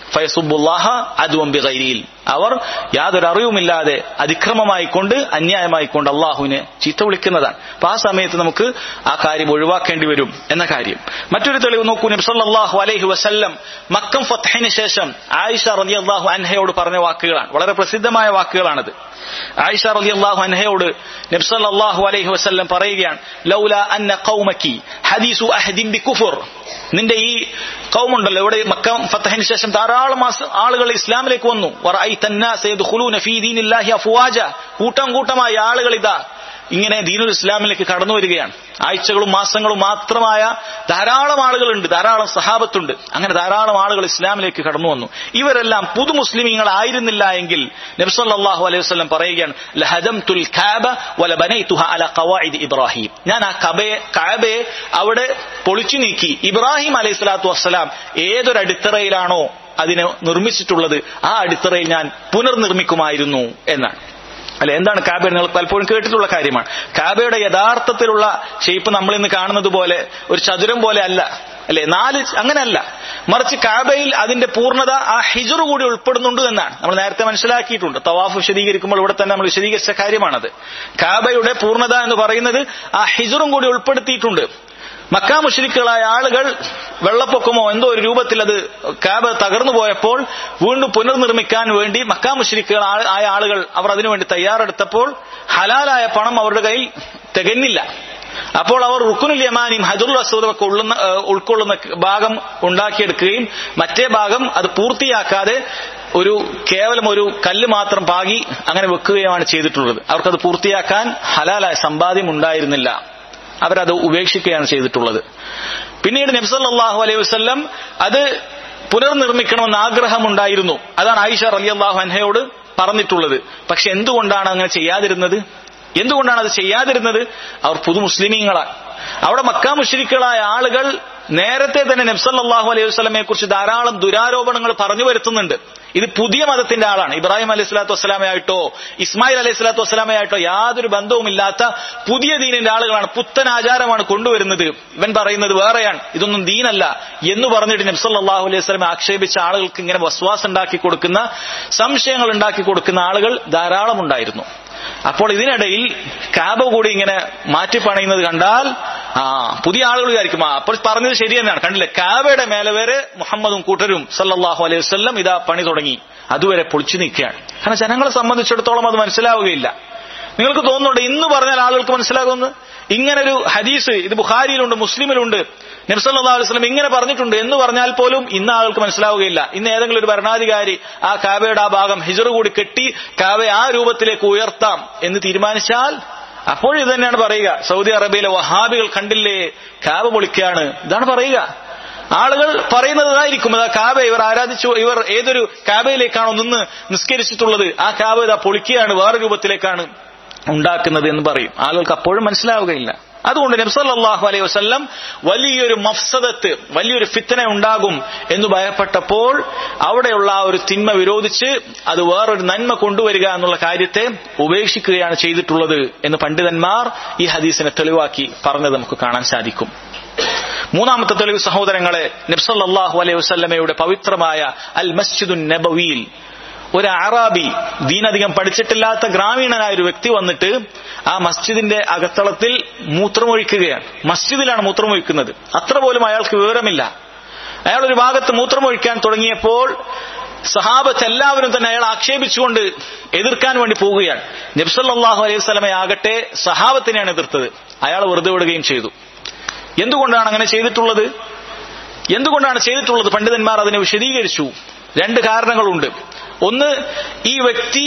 ഫയസുബുല്ലാഹ അതുവം ബിഗൈരിയിൽ അവർ യാതൊരു അറിവുമില്ലാതെ അതിക്രമമായി കൊണ്ട് അന്യായമായി കൊണ്ട് അള്ളാഹുവിനെ ചീത്ത വിളിക്കുന്നതാണ് അപ്പൊ ആ സമയത്ത് നമുക്ക് ആ കാര്യം ഒഴിവാക്കേണ്ടി വരും എന്ന കാര്യം മറ്റൊരു തെളിവ് നോക്കൂ നബ്സല്ലാഹു അലൈഹി വസല്ലം മക്കം ഫത്തഹിന് ശേഷം ആയിഷ റലി അള്ളാഹു അൻഹയോട് പറഞ്ഞ വാക്കുകളാണ് വളരെ പ്രസിദ്ധമായ വാക്കുകളാണത് ആയിഷ റലി അള്ളാഹു അൻഹയോട് നബ്സല്ലാഹു അലൈഹി വസല്ലം പറയുകയാണ് ലൗല അന്ന ഖൗമക്കി ഹദീസു അഹദിൻ ബി കുഫുർ നിന്റെ ഈ കൗമുണ്ടല്ലോ ഇവിടെ മക്ക ഫത്തഹിന് ശേഷം ധാരാളം മാസ- ആളുകൾ ഇസ്ലാമിലേക്ക് വന്നു വറഅയ്ത الناس يدخلون في دين الله أفواجا. കൂട്ടം കൂട്ടമായി ആളുകൾ ഇതാ ഇങ്ങനെ ദീനുൽ ഇസ്ലാമിലേക്ക് കടന്നു വരികയാണ് ആഴ്ചകളും മാസങ്ങളും മാത്രമായ ധാരാളം ആളുകളുണ്ട് ധാരാളം സഹാബത്തുണ്ട് അങ്ങനെ ധാരാളം ആളുകൾ ഇസ്ലാമിലേക്ക് കടന്നു വന്നു ഇവരെല്ലാം പുതു മുസ്ലിമീങ്ങളായിരുന്നില്ല എങ്കിൽ നബ്സല്ലാഹു അലൈഹി വസല്ലം പറയുകയാണ് ലഹദംതുൽ കാബ വല ബനൈതുഹ അല ഖവാഇദ് ഇബ്രാഹിം ഞാൻ ആ കബയെ കാബയെ അവിടെ പൊളിച്ചു നീക്കി ഇബ്രാഹിം അലൈഹി സ്വലാത്തു വസ്സലാം ഏതൊരു അടിത്തറയിലാണോ അതിനെ നിർമ്മിച്ചിട്ടുള്ളത് ആ അടിത്തറയിൽ ഞാൻ പുനർനിർമ്മിക്കുമായിരുന്നു എന്നാണ് അല്ലെ എന്താണ് കാബ നിങ്ങൾ പലപ്പോഴും കേട്ടിട്ടുള്ള കാര്യമാണ് കാബയുടെ യഥാർത്ഥത്തിലുള്ള ഷേപ്പ് നമ്മൾ ഇന്ന് കാണുന്നത് പോലെ ഒരു ചതുരം പോലെ അല്ല അല്ലെ നാല് അങ്ങനെയല്ല മറിച്ച് കാബയിൽ അതിന്റെ പൂർണ്ണത ആ ഹിജർ കൂടി ഉൾപ്പെടുന്നുണ്ട് എന്നാണ് നമ്മൾ നേരത്തെ മനസ്സിലാക്കിയിട്ടുണ്ട് തവാഫ് വിശദീകരിക്കുമ്പോൾ ഇവിടെ തന്നെ നമ്മൾ വിശദീകരിച്ച കാര്യമാണത് കാബയുടെ പൂർണ്ണത എന്ന് പറയുന്നത് ആ ഹിജറും കൂടി ഉൾപ്പെടുത്തിയിട്ടുണ്ട് മക്കാ മുഷരിക്കുകളായ ആളുകൾ വെള്ളപ്പൊക്കമോ എന്തോ ഒരു രൂപത്തിൽ അത് കാബ തകർന്നു പോയപ്പോൾ വീണ്ടും പുനർനിർമ്മിക്കാൻ വേണ്ടി മക്കാ മുഷരിക്കുകൾ ആയ ആളുകൾ അവർ അതിനുവേണ്ടി തയ്യാറെടുത്തപ്പോൾ ഹലാലായ പണം അവരുടെ കയ്യിൽ തികഞ്ഞില്ല അപ്പോൾ അവർ റുക്കുനുൽ യമാനിയും ഹജറുൽ അസൂദും ഒക്കെ ഉള്ളുന്ന ഏഹ് ഉൾക്കൊള്ളുന്ന ഭാഗം ഉണ്ടാക്കിയെടുക്കുകയും മറ്റേ ഭാഗം അത് പൂർത്തിയാക്കാതെ ഒരു കേവലം ഒരു കല്ല് മാത്രം പാകി അങ്ങനെ വെക്കുകയുമാണ് ചെയ്തിട്ടുള്ളത് അവർക്കത് പൂർത്തിയാക്കാൻ ഹലാലായ സമ്പാദ്യം ഉണ്ടായിരുന്നില്ല അവരത് ഉപേക്ഷിക്കുകയാണ് ചെയ്തിട്ടുള്ളത് പിന്നീട് നബ്സല്ലാഹു അലൈഹി വസ്ല്ലം അത് പുനർനിർമ്മിക്കണമെന്ന് ആഗ്രഹമുണ്ടായിരുന്നു അതാണ് ആയിഷ റലി അള്ളാഹു അൻഹയോട് പറഞ്ഞിട്ടുള്ളത് പക്ഷെ എന്തുകൊണ്ടാണ് അങ്ങനെ ചെയ്യാതിരുന്നത് എന്തുകൊണ്ടാണ് അത് ചെയ്യാതിരുന്നത് അവർ പുതു മുസ്ലിമീങ്ങളാണ് അവിടെ മക്കാ മുഷരിക്കുകളായ ആളുകൾ നേരത്തെ തന്നെ നബ്സല്ലാഹു അലൈഹി വസ്ലമെ കുറിച്ച് ധാരാളം ദുരാരോപണങ്ങൾ പറഞ്ഞു വരുത്തുന്നുണ്ട് ഇത് പുതിയ മതത്തിന്റെ ആളാണ് ഇബ്രാഹിം അലൈഹി സ്വലാത്തു വസ്സലാമയായിട്ടോ ഇസ്മായിൽ അലൈഹി സ്വലാത്തു വസ്സലാമയായിട്ടോ യാതൊരു ബന്ധവുമില്ലാത്ത പുതിയ ദീനിന്റെ ആളുകളാണ് പുത്തൻ ആചാരമാണ് കൊണ്ടുവരുന്നത് ഇവൻ പറയുന്നത് വേറെയാണ് ഇതൊന്നും ദീനല്ല എന്ന് പറഞ്ഞിട്ട് നബ്സല്ലാഹു അലൈഹി വസ്ലമെ ആക്ഷേപിച്ച ആളുകൾക്ക് ഇങ്ങനെ വസ്വാസ് ഉണ്ടാക്കി കൊടുക്കുന്ന സംശയങ്ങൾ ഉണ്ടാക്കി കൊടുക്കുന്ന ആളുകൾ ധാരാളം ഉണ്ടായിരുന്നു അപ്പോൾ ഇതിനിടയിൽ കാബ കൂടി ഇങ്ങനെ മാറ്റി പണയുന്നത് കണ്ടാൽ ആ പുതിയ ആളുകൾ വിചാരിക്കും ആ അപ്പോൾ പറഞ്ഞത് ശരി തന്നെയാണ് കണ്ടില്ലേ കാബയുടെ മേലെ വരെ മുഹമ്മദും കൂട്ടരും സല്ലല്ലാഹു അലൈഹി വസല്ലം ഇതാ പണി തുടങ്ങി അതുവരെ പൊളിച്ചു നിൽക്കുകയാണ് കാരണം ജനങ്ങളെ സംബന്ധിച്ചിടത്തോളം അത് മനസ്സിലാവുകയില്ല നിങ്ങൾക്ക് തോന്നുന്നുണ്ട് ഇന്ന് പറഞ്ഞാൽ ആളുകൾക്ക് മനസ്സിലാകുന്നു ഇങ്ങനൊരു ഹദീസ് ഇത് ബുഖാരിയിലുണ്ട് മുസ്ലിമിലുണ്ട് നബ്സല്ലാ വസ്ലം ഇങ്ങനെ പറഞ്ഞിട്ടുണ്ട് എന്ന് പറഞ്ഞാൽ പോലും ഇന്ന് ആൾക്ക് മനസ്സിലാവുകയില്ല ഇന്ന് ഏതെങ്കിലും ഒരു ഭരണാധികാരി ആ കാബയുടെ ആ ഭാഗം ഹിജർ കൂടി കെട്ടി കാബയെ ആ രൂപത്തിലേക്ക് ഉയർത്താം എന്ന് തീരുമാനിച്ചാൽ അപ്പോഴും ഇത് തന്നെയാണ് പറയുക സൗദി അറേബ്യയിലെ വഹാബികൾ കണ്ടില്ലേ കാബ പൊളിക്കുകയാണ് ഇതാണ് പറയുക ആളുകൾ പറയുന്നത് ഇതായിരിക്കും അതാ കാബ ഇവർ ആരാധിച്ചു ഇവർ ഏതൊരു കാബയിലേക്കാണോ നിന്ന് നിസ്കരിച്ചിട്ടുള്ളത് ആ കാബ ഇതാ പൊളിക്കുകയാണ് വേറെ രൂപത്തിലേക്കാണ് ഉണ്ടാക്കുന്നത് എന്ന് പറയും ആളുകൾക്ക് അപ്പോഴും മനസ്സിലാവുകയില്ല അതുകൊണ്ട് നബ്സല്ലാഹു അലൈഹി വസ്ല്ലം വലിയൊരു മഫ്സദത്ത് വലിയൊരു ഫിത്തന ഉണ്ടാകും എന്ന് ഭയപ്പെട്ടപ്പോൾ അവിടെയുള്ള ആ ഒരു തിന്മ വിരോധിച്ച് അത് വേറൊരു നന്മ കൊണ്ടുവരിക എന്നുള്ള കാര്യത്തെ ഉപേക്ഷിക്കുകയാണ് ചെയ്തിട്ടുള്ളത് എന്ന് പണ്ഡിതന്മാർ ഈ ഹദീസിനെ തെളിവാക്കി പറഞ്ഞത് നമുക്ക് കാണാൻ സാധിക്കും മൂന്നാമത്തെ തെളിവ് സഹോദരങ്ങളെ നബ്സല്ലാഹു അലൈഹി വസ്ല്ലമയുടെ പവിത്രമായ അൽ മസ്ജിദുൻ നബവിയിൽ ഒരു അറാബി ദീനധികം പഠിച്ചിട്ടില്ലാത്ത ഗ്രാമീണനായ ഒരു വ്യക്തി വന്നിട്ട് ആ മസ്ജിദിന്റെ അകത്തളത്തിൽ മൂത്രമൊഴിക്കുകയാണ് മസ്ജിദിലാണ് മൂത്രമൊഴിക്കുന്നത് അത്ര പോലും അയാൾക്ക് വിവരമില്ല അയാൾ ഒരു ഭാഗത്ത് മൂത്രമൊഴിക്കാൻ തുടങ്ങിയപ്പോൾ സഹാബത്ത് എല്ലാവരും തന്നെ അയാൾ ആക്ഷേപിച്ചുകൊണ്ട് എതിർക്കാൻ വേണ്ടി പോവുകയാണ് നബ്സല്ലാഹു അലൈഹി സ്വലമെ ആകട്ടെ സഹാബത്തിനെയാണ് എതിർത്തത് അയാൾ വെറുതെ വിടുകയും ചെയ്തു എന്തുകൊണ്ടാണ് അങ്ങനെ ചെയ്തിട്ടുള്ളത് എന്തുകൊണ്ടാണ് ചെയ്തിട്ടുള്ളത് പണ്ഡിതന്മാർ അതിനെ വിശദീകരിച്ചു രണ്ട് കാരണങ്ങളുണ്ട് ഒന്ന് ഈ വ്യക്തി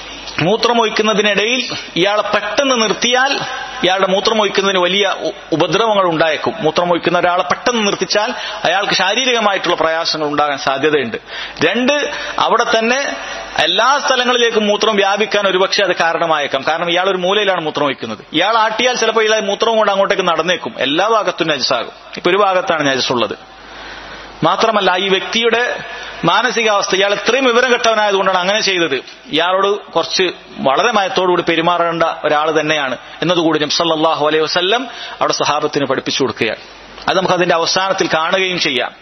മൂത്രമൊഴിക്കുന്നതിനിടയിൽ ഇയാളെ പെട്ടെന്ന് നിർത്തിയാൽ ഇയാളുടെ മൂത്രമൊഴിക്കുന്നതിന് വലിയ ഉപദ്രവങ്ങൾ ഉണ്ടായേക്കും മൂത്രമൊഴിക്കുന്ന ഒരാളെ പെട്ടെന്ന് നിർത്തിച്ചാൽ അയാൾക്ക് ശാരീരികമായിട്ടുള്ള പ്രയാസങ്ങൾ ഉണ്ടാകാൻ സാധ്യതയുണ്ട് രണ്ട് അവിടെ തന്നെ എല്ലാ സ്ഥലങ്ങളിലേക്കും മൂത്രം വ്യാപിക്കാൻ ഒരുപക്ഷെ അത് കാരണമായേക്കാം കാരണം ഇയാൾ ഒരു മൂലയിലാണ് മൂത്രം വയ്ക്കുന്നത് ഇയാൾ ആട്ടിയാൽ ചിലപ്പോൾ ഇയാൾ മൂത്രം കൊണ്ട് അങ്ങോട്ടേക്ക് നടന്നേക്കും എല്ലാ ഭാഗത്തും നജസാകും ഇപ്പൊ ഒരു ഭാഗത്താണ് നജസുള്ളത് മാത്രമല്ല ഈ വ്യക്തിയുടെ മാനസികാവസ്ഥ ഇയാൾ ഇത്രയും വിവരം കെട്ടവനായതുകൊണ്ടാണ് അങ്ങനെ ചെയ്തത് ഇയാളോട് കുറച്ച് വളരെ മയത്തോടുകൂടി പെരുമാറേണ്ട ഒരാൾ തന്നെയാണ് എന്നതുകൂടി നബ്സല്ലാഹു അലൈഹി വസ്ല്ലം അവിടെ സഹാബത്തിന് പഠിപ്പിച്ചു കൊടുക്കുകയാണ് അത് നമുക്ക് അതിന്റെ അവസാനത്തിൽ കാണുകയും ചെയ്യാം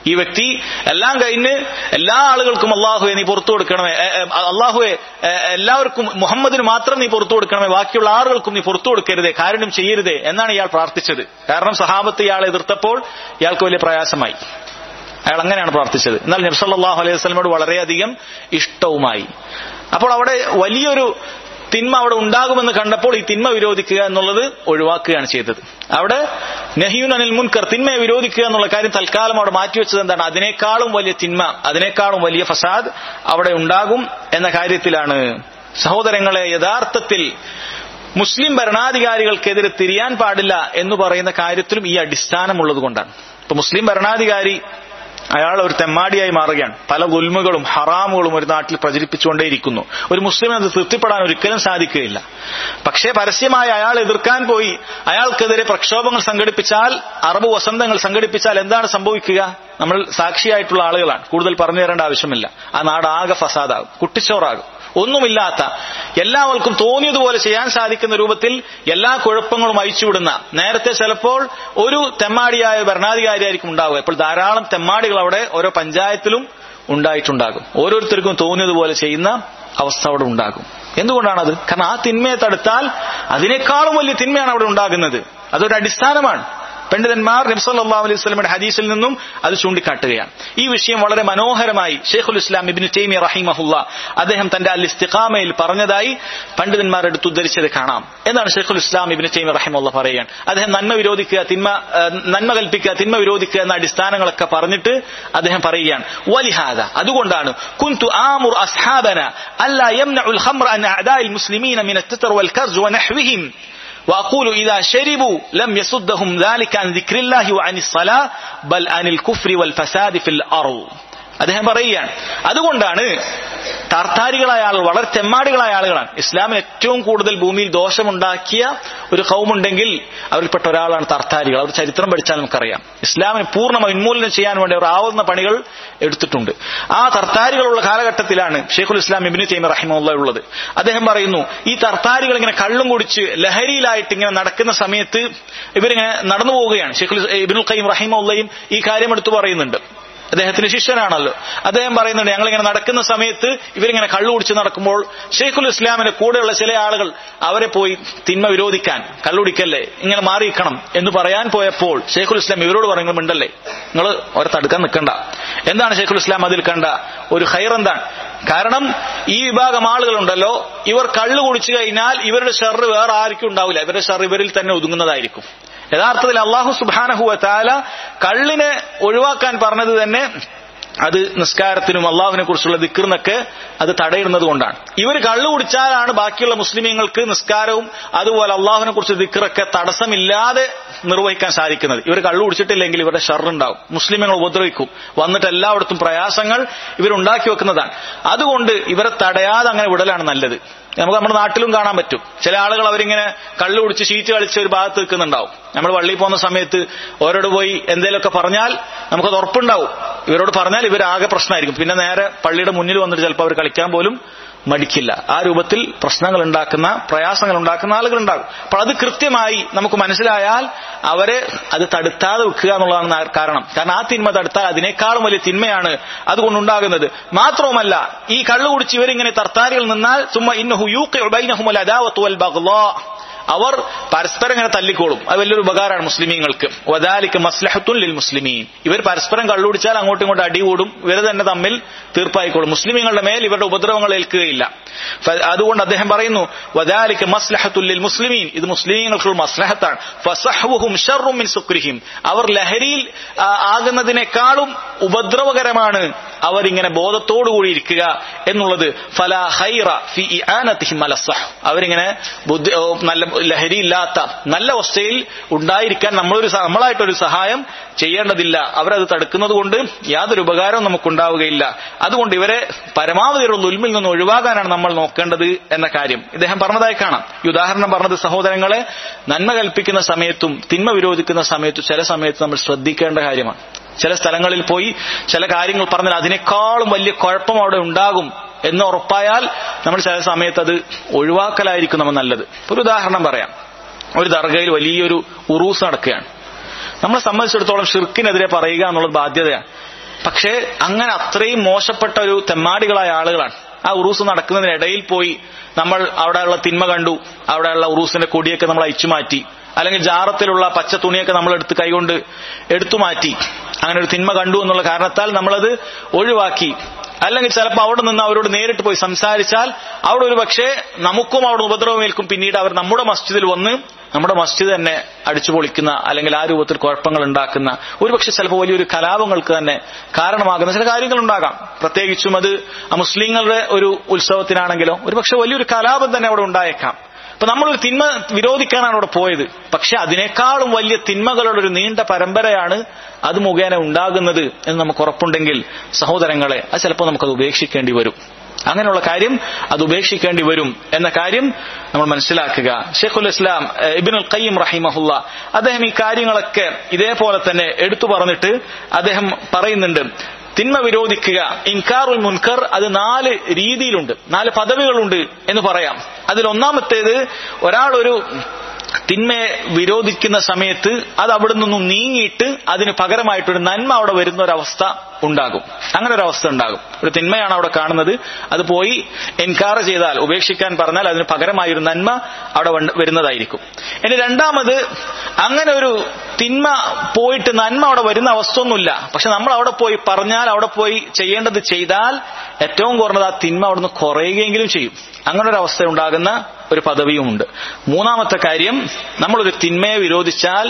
ഈ വ്യക്തി എല്ലാം കഴിഞ്ഞ് എല്ലാ ആളുകൾക്കും അള്ളാഹുവെ നീ പുറത്തു കൊടുക്കണമേ ഏ, ഏ, അള്ളാഹുവെ ഏ, എല്ലാവർക്കും മുഹമ്മദിന് മാത്രം നീ പുറത്തു കൊടുക്കണമേ ബാക്കിയുള്ള ആളുകൾക്കും നീ പുറത്തു കൊടുക്കരുതേ കാരണം ചെയ്യരുതേ എന്നാണ് ഇയാൾ പ്രാർത്ഥിച്ചത് കാരണം സഹാബത്ത് ഇയാളെ എതിർത്തപ്പോൾ ഇയാൾക്ക് വലിയ പ്രയാസമായി അയാൾ അങ്ങനെയാണ് പ്രാർത്ഥിച്ചത് എന്നാൽ നബ്സല്ലാഹു അലൈഹി വസ്ലമോട് വളരെയധികം ഇഷ്ടവുമായി അപ്പോൾ അവിടെ വലിയൊരു തിന്മ അവിടെ ഉണ്ടാകുമെന്ന് കണ്ടപ്പോൾ ഈ തിന്മ വിരോധിക്കുക എന്നുള്ളത് ഒഴിവാക്കുകയാണ് ചെയ്തത് അവിടെ നഹിയുൻ അനിൽ മുൻകർ തിന്മയെ വിരോധിക്കുക എന്നുള്ള കാര്യം തൽക്കാലം അവിടെ മാറ്റിവെച്ചത് എന്താണ് അതിനേക്കാളും വലിയ തിന്മ അതിനേക്കാളും വലിയ ഫസാദ് അവിടെ ഉണ്ടാകും എന്ന കാര്യത്തിലാണ് സഹോദരങ്ങളെ യഥാർത്ഥത്തിൽ മുസ്ലിം ഭരണാധികാരികൾക്കെതിരെ തിരിയാൻ പാടില്ല എന്ന് പറയുന്ന കാര്യത്തിലും ഈ അടിസ്ഥാനമുള്ളത് കൊണ്ടാണ് ഇപ്പൊ മുസ്ലിം ഭരണാധികാരി അയാൾ ഒരു തെമ്മാടിയായി മാറുകയാണ് പല ഗുൽമുകളും ഹറാമുകളും ഒരു നാട്ടിൽ പ്രചരിപ്പിച്ചുകൊണ്ടേയിരിക്കുന്നു ഒരു മുസ്ലിമിന് അത് തൃപ്തിപ്പെടാൻ ഒരിക്കലും സാധിക്കുകയില്ല പക്ഷേ പരസ്യമായി അയാൾ എതിർക്കാൻ പോയി അയാൾക്കെതിരെ പ്രക്ഷോഭങ്ങൾ സംഘടിപ്പിച്ചാൽ അറബ് വസന്തങ്ങൾ സംഘടിപ്പിച്ചാൽ എന്താണ് സംഭവിക്കുക നമ്മൾ സാക്ഷിയായിട്ടുള്ള ആളുകളാണ് കൂടുതൽ പറഞ്ഞു തരേണ്ട ആവശ്യമില്ല ആ നാട് ആകെ ഫസാദാകും കുട്ടിച്ചോറാകും ഒന്നുമില്ലാത്ത എല്ലാവർക്കും തോന്നിയതുപോലെ ചെയ്യാൻ സാധിക്കുന്ന രൂപത്തിൽ എല്ലാ കുഴപ്പങ്ങളും അയച്ചുവിടുന്ന നേരത്തെ ചിലപ്പോൾ ഒരു തെമ്മാടിയായ ഭരണാധികാരിയായിരിക്കും ഉണ്ടാവുക ഇപ്പോൾ ധാരാളം തെമ്മാടികൾ അവിടെ ഓരോ പഞ്ചായത്തിലും ഉണ്ടായിട്ടുണ്ടാകും ഓരോരുത്തർക്കും തോന്നിയതുപോലെ ചെയ്യുന്ന അവസ്ഥ അവിടെ ഉണ്ടാകും എന്തുകൊണ്ടാണത് കാരണം ആ തിന്മയെ തടുത്താൽ അതിനേക്കാളും വലിയ തിന്മയാണ് അവിടെ ഉണ്ടാകുന്നത് അതൊരു അടിസ്ഥാനമാണ് പണ്ഡിതന്മാർ നബ്സല്ലാ അലൈഹി സ്വലമിയുടെ ഹദീസിൽ നിന്നും അത് ചൂണ്ടിക്കാട്ടുകയാണ് ഈ വിഷയം വളരെ മനോഹരമായി ഷെയ്ഖുൽ ഇസ്ലാം ഇബിൻ തൈമി റഹിമഹുല്ല അദ്ദേഹം തന്റെ അൽ ഇസ്തിഖാമയിൽ പറഞ്ഞതായി പണ്ഡിതന്മാർ എടുത്തുദ്ധരിച്ചത് കാണാം എന്നാണ് ഷെയ്ഖുൽ ഇസ്ലാം ഇബിൻ തൈമി റഹിമുള്ള പറയുകയാണ് അദ്ദേഹം നന്മ വിരോധിക്കുക തിന്മ ആ, നന്മ കൽപ്പിക്കുക തിന്മ വിരോധിക്കുക എന്ന അടിസ്ഥാനങ്ങളൊക്കെ പറഞ്ഞിട്ട് അദ്ദേഹം പറയുകയാണ് വലിഹാദ അതുകൊണ്ടാണ് കുന്തു ആമുർ അസ്ഹാബന അല്ലാ യംനഉൽ ഖംറ അൻ അഅദാഇൽ മുസ്ലിമീന മിന التتر والكرز ونحوهم وأقول إذا شربوا لم يصدهم ذلك عن ذكر الله وعن الصلاة بل عن الكفر والفساد في الأرض അദ്ദേഹം പറയുകയാണ് അതുകൊണ്ടാണ് താർത്താരികളായ ആളുകൾ വളരെ തെമ്മാടികളായ ആളുകളാണ് ഇസ്ലാമിന് ഏറ്റവും കൂടുതൽ ഭൂമിയിൽ ദോഷമുണ്ടാക്കിയ ഒരു കൗമുണ്ടെങ്കിൽ അവരിൽപ്പെട്ട ഒരാളാണ് താർത്താരികൾ അവർ ചരിത്രം പഠിച്ചാൽ നമുക്കറിയാം ഇസ്ലാമിനെ പൂർണ്ണമായി ഉന്മൂലനം ചെയ്യാൻ വേണ്ടി അവർ ആവുന്ന പണികൾ എടുത്തിട്ടുണ്ട് ആ തർത്താരികളുള്ള കാലഘട്ടത്തിലാണ് ഷെയ്ഖുൽ ഇസ്ലാം ഇബിന് തൈമ റഹിമുള്ള ഉള്ളത് അദ്ദേഹം പറയുന്നു ഈ തർത്താരികൾ ഇങ്ങനെ കള്ളും കുടിച്ച് ലഹരിയിലായിട്ട് ഇങ്ങനെ നടക്കുന്ന സമയത്ത് ഇവരിങ്ങനെ നടന്നു പോവുകയാണ് ഷെയ്ഖുൽ ഇബിനുൽ ഖൈം റഹിമുള്ളയും ഈ കാര്യം എടുത്തു പറയുന്നുണ്ട് അദ്ദേഹത്തിന്റെ ശിഷ്യനാണല്ലോ അദ്ദേഹം പറയുന്നുണ്ട് ഞങ്ങൾ ഇങ്ങനെ നടക്കുന്ന സമയത്ത് ഇവരിങ്ങനെ കള്ളു കുടിച്ച് നടക്കുമ്പോൾ ഷെയ്ഖുൽ ഇസ്ലാമിന്റെ കൂടെയുള്ള ചില ആളുകൾ അവരെ പോയി തിന്മ വിരോധിക്കാൻ കള്ളുടിക്കല്ലേ ഇങ്ങനെ മാറിയിരിക്കണം എന്ന് പറയാൻ പോയപ്പോൾ ഷെയ്ഖുൽ ഇസ്ലാം ഇവരോട് പറയുന്നത് മിണ്ടല്ലേ നിങ്ങൾ അവരെ തടുക്കാൻ നിൽക്കണ്ട എന്താണ് ഷെയ്ഖുൽ ഇസ്ലാം അതിൽ കണ്ട ഒരു ഹൈർ എന്താണ് കാരണം ഈ വിഭാഗം ആളുകളുണ്ടല്ലോ ഇവർ കള്ളു കുടിച്ചു കഴിഞ്ഞാൽ ഇവരുടെ ഷെറ് വേറെ ആർക്കും ഉണ്ടാവില്ല ഇവരുടെ ഷെറ് ഇവരിൽ തന്നെ ഒതുങ്ങുന്നതായിരിക്കും യഥാർത്ഥത്തിൽ അള്ളാഹു സുബാനഹുവ താല കള്ളിനെ ഒഴിവാക്കാൻ പറഞ്ഞത് തന്നെ അത് നിസ്കാരത്തിനും അള്ളാഹുവിനെ കുറിച്ചുള്ള ദിക്കറിനൊക്കെ അത് തടയിടുന്നത് കൊണ്ടാണ് ഇവർ കള്ളു കുടിച്ചാലാണ് ബാക്കിയുള്ള മുസ്ലിമീങ്ങൾക്ക് നിസ്കാരവും അതുപോലെ അള്ളാഹുവിനെ കുറിച്ച് ദിക്കറൊക്കെ തടസ്സമില്ലാതെ നിർവഹിക്കാൻ സാധിക്കുന്നത് ഇവർ കള്ളു കുടിച്ചിട്ടില്ലെങ്കിൽ ഇവരുടെ ഷറുണ്ടാവും മുസ്ലിമീങ്ങൾ ഉപദ്രവിക്കും വന്നിട്ട് എല്ലായിടത്തും പ്രയാസങ്ങൾ ഇവരുണ്ടാക്കി വെക്കുന്നതാണ് അതുകൊണ്ട് ഇവരെ തടയാതെ അങ്ങനെ വിടലാണ് നല്ലത് നമുക്ക് നമ്മുടെ നാട്ടിലും കാണാൻ പറ്റും ചില ആളുകൾ അവരിങ്ങനെ കള്ളു കുടിച്ച് ഷീറ്റ് കളിച്ച് ഒരു ഭാഗത്ത് നിൽക്കുന്നുണ്ടാവും നമ്മൾ പള്ളിയിൽ പോകുന്ന സമയത്ത് ഓരോട് പോയി എന്തെങ്കിലുമൊക്കെ പറഞ്ഞാൽ നമുക്കത് ഉറപ്പുണ്ടാവും ഇവരോട് പറഞ്ഞാൽ ഇവരാകെ പ്രശ്നമായിരിക്കും പിന്നെ നേരെ പള്ളിയുടെ മുന്നിൽ വന്നിട്ട് ചിലപ്പോൾ അവർ കളിക്കാൻ പോലും മടിക്കില്ല ആ രൂപത്തിൽ പ്രശ്നങ്ങൾ ഉണ്ടാക്കുന്ന പ്രയാസങ്ങൾ ഉണ്ടാക്കുന്ന ആളുകൾ ഉണ്ടാകും അപ്പോൾ അത് കൃത്യമായി നമുക്ക് മനസ്സിലായാൽ അവരെ അത് തടുത്താതെ വെക്കുക എന്നുള്ളതാണ് നാ- കാരണം കാരണം ആ തിന്മ തടുത്താൽ അതിനേക്കാളും വലിയ തിന്മയാണ് അതുകൊണ്ടുണ്ടാകുന്നത് മാത്രവുമല്ല ഈ കള്ളു കുടിച്ച് ഇവരിങ്ങനെ തർത്താരികൾ നിന്നാൽ ചുമ്മാ ഇന്നഹു യൂഖിഉ ബൈനഹുമുൽ അദാവത്തു വൽ ബഗ്ളാ അവർ പരസ്പരം ഇങ്ങനെ തല്ലിക്കോളും അത് വലിയൊരു ഉപകാരമാണ് മുസ്ലിമീങ്ങൾക്ക് വദാലിക്ക് മസ്ലഹത്തുൻ ലിൽ മുസ്ലിമീൻ ഇവർ പരസ്പരം കള്ളുടിച്ചാൽ അങ്ങോട്ടും ഇങ്ങോട്ടും അടി കൂടും ഇവർ തന്നെ തമ്മിൽ തീർപ്പായിക്കോളും മുസ്ലിമീങ്ങളുടെ മേൽ ഇവരുടെ ഉപദ്രവങ്ങൾ ഏൽക്കുകയില്ല ഫ- അതുകൊണ്ട് അദ്ദേഹം പറയുന്നു വദാലിക്ക് മസ്ലഹത്തുൽ ലിൽ മുസ്ലിമീൻ ഇത് മുസ്ലിമീങ്ങൾക്കുള്ള മസ്ലഹത്താണ് ഫസഹ്വുഹും ഷർറും മിൻ സുക്രിഹിം അവർ ലഹരിയിൽ ആ, ആകുന്നതിനേക്കാളും ഉപദ്രവകരമാണ് അവരിങ്ങനെ ബോധത്തോടുകൂടി ഇരിക്കുക എന്നുള്ളത് ഫല ഹൈറ ഫി ഇആനതിഹിം അല സഹ് അവരിങ്ങനെ ബുദ്ധി ഓ, നല്ല ലഹരിയില്ലാത്ത നല്ല അവസ്ഥയിൽ ഉണ്ടായിരിക്കാൻ നമ്മളൊരു സ- നമ്മളായിട്ടൊരു സഹായം ചെയ്യേണ്ടതില്ല അവരത് തടുക്കുന്നത് കൊണ്ട് യാതൊരു ഉപകാരവും നമുക്കുണ്ടാവുകയില്ല അതുകൊണ്ട് ഇവരെ പരമാവധിയുള്ള ഉൽമിൽ നിന്ന് ഒഴിവാകാനാണ് നമ്മൾ നോക്കേണ്ടത് എന്ന കാര്യം ഇദ്ദേഹം പറഞ്ഞതായി കാണാം ഈ ഉദാഹരണം പറഞ്ഞത് സഹോദരങ്ങളെ നന്മ കൽപ്പിക്കുന്ന സമയത്തും തിന്മ വിരോധിക്കുന്ന സമയത്തും ചില സമയത്ത് നമ്മൾ ശ്രദ്ധിക്കേണ്ട കാര്യമാണ് ചില സ്ഥലങ്ങളിൽ പോയി ചില കാര്യങ്ങൾ പറഞ്ഞാൽ അതിനേക്കാളും വലിയ കുഴപ്പം അവിടെ ഉണ്ടാകും എന്ന് ഉറപ്പായാൽ നമ്മൾ ചില സമയത്ത് അത് ഒഴിവാക്കലായിരിക്കും നമ്മൾ നല്ലത് ഒരു ഉദാഹരണം പറയാം ഒരു ദർഗയിൽ വലിയൊരു ഉറൂസ് നടക്കുകയാണ് നമ്മളെ സംബന്ധിച്ചിടത്തോളം ഷിർക്കിനെതിരെ പറയുക എന്നുള്ളത് ബാധ്യതയാണ് പക്ഷേ അങ്ങനെ അത്രയും മോശപ്പെട്ട ഒരു തെമ്മാടികളായ ആളുകളാണ് ആ ഉറൂസ് നടക്കുന്നതിനിടയിൽ പോയി നമ്മൾ അവിടെയുള്ള തിന്മ കണ്ടു അവിടെയുള്ള ഉറൂസിന്റെ കൊടിയൊക്കെ നമ്മൾ അയച്ചു മാറ്റി അല്ലെങ്കിൽ ജാറത്തിലുള്ള പച്ച തുണിയൊക്കെ നമ്മൾ എടുത്ത് കൈകൊണ്ട് എടുത്തു മാറ്റി അങ്ങനെ ഒരു തിന്മ കണ്ടു എന്നുള്ള കാരണത്താൽ നമ്മളത് ഒഴിവാക്കി അല്ലെങ്കിൽ ചിലപ്പോൾ അവിടെ നിന്ന് അവരോട് നേരിട്ട് പോയി സംസാരിച്ചാൽ അവിടെ ഒരു പക്ഷേ നമുക്കും അവിടെ ഉപദ്രവമേൽക്കും പിന്നീട് അവർ നമ്മുടെ മസ്ജിദിൽ വന്ന് നമ്മുടെ മസ്ജിദ് തന്നെ അടിച്ചു പൊളിക്കുന്ന അല്ലെങ്കിൽ ആ രൂപത്തിൽ കുഴപ്പങ്ങൾ ഉണ്ടാക്കുന്ന ഒരുപക്ഷെ ചിലപ്പോൾ വലിയൊരു കലാപങ്ങൾക്ക് തന്നെ കാരണമാകുന്ന ചില കാര്യങ്ങൾ ഉണ്ടാകാം പ്രത്യേകിച്ചും അത് ആ മുസ്ലിങ്ങളുടെ ഒരു ഉത്സവത്തിനാണെങ്കിലോ ഒരുപക്ഷെ വലിയൊരു കലാപം തന്നെ അവിടെ ഉണ്ടായേക്കാം അപ്പൊ നമ്മളൊരു തിന്മ വിരോധിക്കാനാണ് അവിടെ പോയത് പക്ഷെ അതിനേക്കാളും വലിയ തിന്മകളുടെ ഒരു നീണ്ട പരമ്പരയാണ് അത് മുഖേന ഉണ്ടാകുന്നത് എന്ന് നമുക്ക് ഉറപ്പുണ്ടെങ്കിൽ സഹോദരങ്ങളെ അത് ചിലപ്പോൾ നമുക്കത് ഉപേക്ഷിക്കേണ്ടി വരും അങ്ങനെയുള്ള കാര്യം അത് ഉപേക്ഷിക്കേണ്ടി വരും എന്ന കാര്യം നമ്മൾ മനസ്സിലാക്കുക ഷെയ്ഖുൽ ഇസ്ലാം ഇബിൻ ഉൽ ഖയ്യം റഹിമഹുല്ല അദ്ദേഹം ഈ കാര്യങ്ങളൊക്കെ ഇതേപോലെ തന്നെ എടുത്തു പറഞ്ഞിട്ട് അദ്ദേഹം പറയുന്നുണ്ട് തിന്മ വിരോധിക്കുക ഇൻകാറുൽ മുൻകർ അത് നാല് രീതിയിലുണ്ട് നാല് പദവികളുണ്ട് എന്ന് പറയാം അതിൽ ഒന്നാമത്തേത് ഒരാൾ ഒരു തിന്മയെ വിരോധിക്കുന്ന സമയത്ത് അത് അവിടെ നിന്നും നീങ്ങിയിട്ട് അതിന് പകരമായിട്ടൊരു നന്മ അവിടെ വരുന്ന ഒരവസ്ഥ ഉണ്ടാകും അങ്ങനെ ഒരു അവസ്ഥ ഉണ്ടാകും ഒരു തിന്മയാണ് അവിടെ കാണുന്നത് അത് പോയി എൻകാർ ചെയ്താൽ ഉപേക്ഷിക്കാൻ പറഞ്ഞാൽ അതിന് പകരമായി ഒരു നന്മ അവിടെ വരുന്നതായിരിക്കും ഇനി രണ്ടാമത് അങ്ങനെ ഒരു തിന്മ പോയിട്ട് നന്മ അവിടെ വരുന്ന അവസ്ഥ ഒന്നുമില്ല പക്ഷെ നമ്മൾ അവിടെ പോയി പറഞ്ഞാൽ അവിടെ പോയി ചെയ്യേണ്ടത് ചെയ്താൽ ഏറ്റവും കുറഞ്ഞത് ആ തിന്മ അവിടുന്ന് കുറയുകയെങ്കിലും ചെയ്യും അങ്ങനെ ഒരു അവസ്ഥ ഉണ്ടാകുന്ന ഒരു പദവിയുമുണ്ട് മൂന്നാമത്തെ കാര്യം നമ്മളൊരു തിന്മയെ വിരോധിച്ചാൽ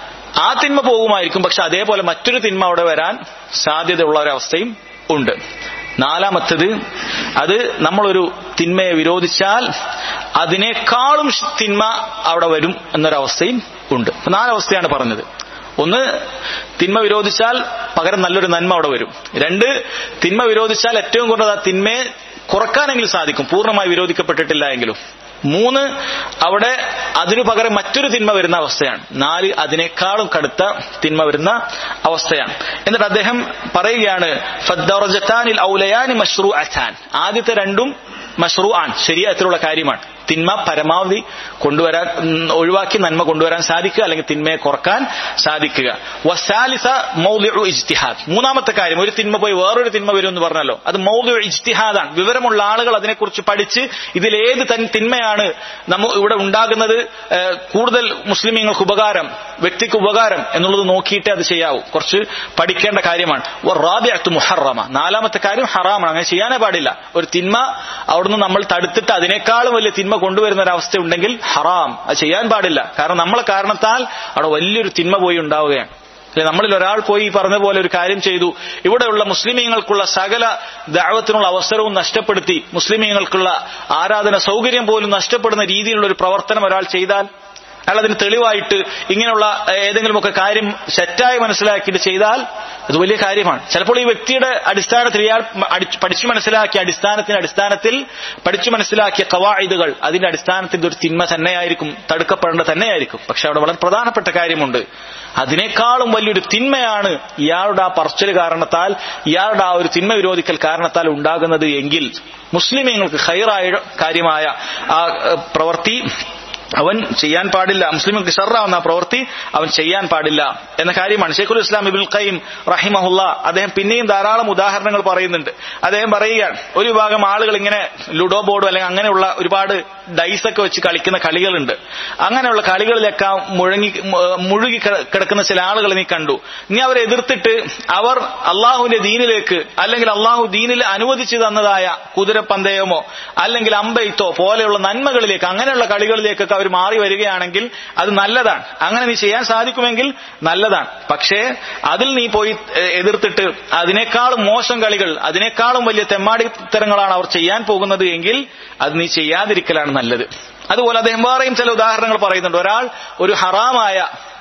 ആ തിന്മ പോകുമായിരിക്കും പക്ഷെ അതേപോലെ മറ്റൊരു തിന്മ അവിടെ വരാൻ സാധ്യതയുള്ള ഒരവസ്ഥയും ഉണ്ട് നാലാമത്തത് അത് നമ്മളൊരു തിന്മയെ വിരോധിച്ചാൽ അതിനേക്കാളും തിന്മ അവിടെ വരും എന്നൊരവസ്ഥയും ഉണ്ട് നാലവസ്ഥയാണ് പറഞ്ഞത് ഒന്ന് തിന്മ വിരോധിച്ചാൽ പകരം നല്ലൊരു നന്മ അവിടെ വരും രണ്ട് തിന്മ വിരോധിച്ചാൽ ഏറ്റവും കുറഞ്ഞത് ആ തിന്മയെ കുറക്കാനെങ്കിലും സാധിക്കും പൂർണ്ണമായി വിരോധിക്കപ്പെട്ടിട്ടില്ല എങ്കിലും മൂന്ന് അവിടെ അതിനു പകരം മറ്റൊരു തിന്മ വരുന്ന അവസ്ഥയാണ് നാല് അതിനേക്കാളും കടുത്ത തിന്മ വരുന്ന അവസ്ഥയാണ് എന്നിട്ട് അദ്ദേഹം പറയുകയാണ് ഫദ്ദറജത്താനിൽ ഔലയാനി മഷ്റൂ അസാൻ ആദ്യത്തെ രണ്ടും മഷ്റൂ ആൻ ശരിയാത്തിലുള്ള കാര്യമാണ് തിന്മ പരമാവധി കൊണ്ടുവരാൻ ഒഴിവാക്കി നന്മ കൊണ്ടുവരാൻ സാധിക്കുക അല്ലെങ്കിൽ തിന്മയെ കുറക്കാൻ സാധിക്കുക വസാലിസ മൗലിഉ ഇജ്തിഹാദ് മൂന്നാമത്തെ കാര്യം ഒരു തിന്മ പോയി വേറൊരു തിന്മ വരും എന്ന് പറഞ്ഞല്ലോ അത് മൗലിഉ ഇജ്തിഹാദാണ് വിവരമുള്ള ആളുകൾ അതിനെക്കുറിച്ച് പഠിച്ച് ഇതിലേത് തൻ തിന്മയാണ് നമ്മ ഇവിടെ ഉണ്ടാകുന്നത് കൂടുതൽ മുസ്ലിമീങ്ങൾക്ക് ഉപകാരം വ്യക്തിക്ക് ഉപകാരം എന്നുള്ളത് നോക്കിയിട്ടേ അത് ചെയ്യാവൂ കുറച്ച് പഠിക്കേണ്ട കാര്യമാണ് റാദിഅത്തു മുഹറമ നാലാമത്തെ കാര്യം ഹറാമാണ് അങ്ങനെ ചെയ്യാനേ പാടില്ല ഒരു തിന്മ അവിടുന്ന് നമ്മൾ തടുത്തിട്ട് അതിനേക്കാളും വലിയ തിന്മ കൊണ്ടുവരുന്ന ഒരു അവസ്ഥ ഉണ്ടെങ്കിൽ ഹറാം അത് ചെയ്യാൻ പാടില്ല കാരണം നമ്മളെ കാരണത്താൽ അവിടെ വലിയൊരു തിന്മ പോയി ഉണ്ടാവുകയാണ് അല്ലെ നമ്മളിൽ ഒരാൾ പോയി ഈ പറഞ്ഞ പോലെ ഒരു കാര്യം ചെയ്തു ഇവിടെയുള്ള മുസ്ലിമീങ്ങൾക്കുള്ള സകല ദാവത്തിനുള്ള അവസരവും നഷ്ടപ്പെടുത്തി മുസ്ലിമീങ്ങൾക്കുള്ള ആരാധന സൗകര്യം പോലും നഷ്ടപ്പെടുന്ന രീതിയിലുള്ള ഒരു പ്രവർത്തനം ഒരാൾ ചെയ്താൽ അയാൾ അതിന് തെളിവായിട്ട് ഇങ്ങനെയുള്ള ഏതെങ്കിലുമൊക്കെ കാര്യം തെറ്റായി മനസ്സിലാക്കിയിട്ട് ചെയ്താൽ അത് വലിയ കാര്യമാണ് ചിലപ്പോൾ ഈ വ്യക്തിയുടെ അടിസ്ഥാനത്തിൽ ഇയാൾ പഠിച്ചു മനസ്സിലാക്കിയ അടിസ്ഥാനത്തിന്റെ അടിസ്ഥാനത്തിൽ പഠിച്ചു മനസ്സിലാക്കിയ കവായിദുകൾ അതിന്റെ അടിസ്ഥാനത്തിൽ ഒരു തിന്മ തന്നെയായിരിക്കും തടുക്കപ്പെടേണ്ടത് തന്നെയായിരിക്കും പക്ഷെ അവിടെ വളരെ പ്രധാനപ്പെട്ട കാര്യമുണ്ട് അതിനേക്കാളും വലിയൊരു തിന്മയാണ് ഇയാളുടെ ആ പറച്ചൽ കാരണത്താൽ ഇയാളുടെ ആ ഒരു തിന്മ വിരോധിക്കൽ കാരണത്താൽ ഉണ്ടാകുന്നത് എങ്കിൽ മുസ്ലിമീങ്ങൾക്ക് ഹൈറായ കാര്യമായ ആ പ്രവൃത്തി അവൻ ചെയ്യാൻ പാടില്ല മുസ്ലിമുകൾക്ക് ഷറാവുന്ന പ്രവൃത്തി അവൻ ചെയ്യാൻ പാടില്ല എന്ന കാര്യമാണ് ഷെയ്ഖുൽ ഇസ്ലാം ഇബുൽ ഖയ്യം റഹിമഹുല്ല അദ്ദേഹം പിന്നെയും ധാരാളം ഉദാഹരണങ്ങൾ പറയുന്നുണ്ട് അദ്ദേഹം പറയുകയാണ് ഒരു വിഭാഗം ആളുകൾ ഇങ്ങനെ ലുഡോ ബോർഡോ അല്ലെങ്കിൽ അങ്ങനെയുള്ള ഒരുപാട് ഡൈസ് ഒക്കെ വെച്ച് കളിക്കുന്ന കളികളുണ്ട് അങ്ങനെയുള്ള കളികളിലൊക്കെ മുഴങ്ങി മുഴുകി കിടക്കുന്ന ചില ആളുകൾ നീ കണ്ടു നീ അവരെ എതിർത്തിട്ട് അവർ അള്ളാഹുവിന്റെ ദീനിലേക്ക് അല്ലെങ്കിൽ അള്ളാഹു ദീനിൽ അനുവദിച്ചു തന്നതായ കുതിരപ്പന്തയമോ അല്ലെങ്കിൽ അമ്പെയ്ത്തോ പോലെയുള്ള നന്മകളിലേക്ക് അങ്ങനെയുള്ള കളികളിലേക്കൊക്കെ അവർ മാറി വരികയാണെങ്കിൽ അത് നല്ലതാണ് അങ്ങനെ നീ ചെയ്യാൻ സാധിക്കുമെങ്കിൽ നല്ലതാണ് പക്ഷേ അതിൽ നീ പോയി എതിർത്തിട്ട് അതിനേക്കാളും മോശം കളികൾ അതിനേക്കാളും വലിയ തെമ്മാടിത്തരങ്ങളാണ് അവർ ചെയ്യാൻ പോകുന്നത് എങ്കിൽ അത് നീ ചെയ്യാതിരിക്കലാണ് നല്ലത് അതുപോലെ അദ്ദേഹം വേറെയും ചില ഉദാഹരണങ്ങൾ പറയുന്നുണ്ട് ഒരാൾ ഒരു ഹറാമായ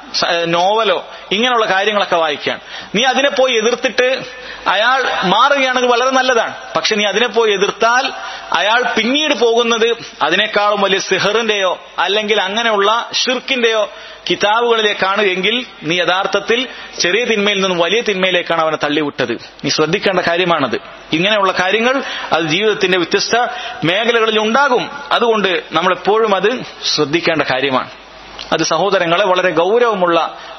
നോവലോ ഇങ്ങനെയുള്ള കാര്യങ്ങളൊക്കെ വായിക്കുകയാണ് നീ അതിനെ പോയി എതിർത്തിട്ട് അയാൾ മാറുകയാണെങ്കിൽ വളരെ നല്ലതാണ് പക്ഷെ നീ അതിനെ പോയി എതിർത്താൽ അയാൾ പിന്നീട് പോകുന്നത് അതിനേക്കാളും വലിയ സിഹറിന്റെയോ അല്ലെങ്കിൽ അങ്ങനെയുള്ള ഷിർക്കിന്റെയോ കിതാബുകളിലേക്കാണ് എങ്കിൽ നീ യഥാർത്ഥത്തിൽ ചെറിയ തിന്മയിൽ നിന്നും വലിയ തിന്മയിലേക്കാണ് അവനെ തള്ളിവിട്ടത് നീ ശ്രദ്ധിക്കേണ്ട കാര്യമാണത് ഇങ്ങനെയുള്ള കാര്യങ്ങൾ അത് ജീവിതത്തിന്റെ വ്യത്യസ്ത മേഖലകളിൽ ഉണ്ടാകും അതുകൊണ്ട് നമ്മൾ എപ്പോഴും അത് ശ്രദ്ധിക്കേണ്ട കാര്യമാണ് അത് സഹോദരങ്ങളെ വളരെ ഗൗരവമുള്ള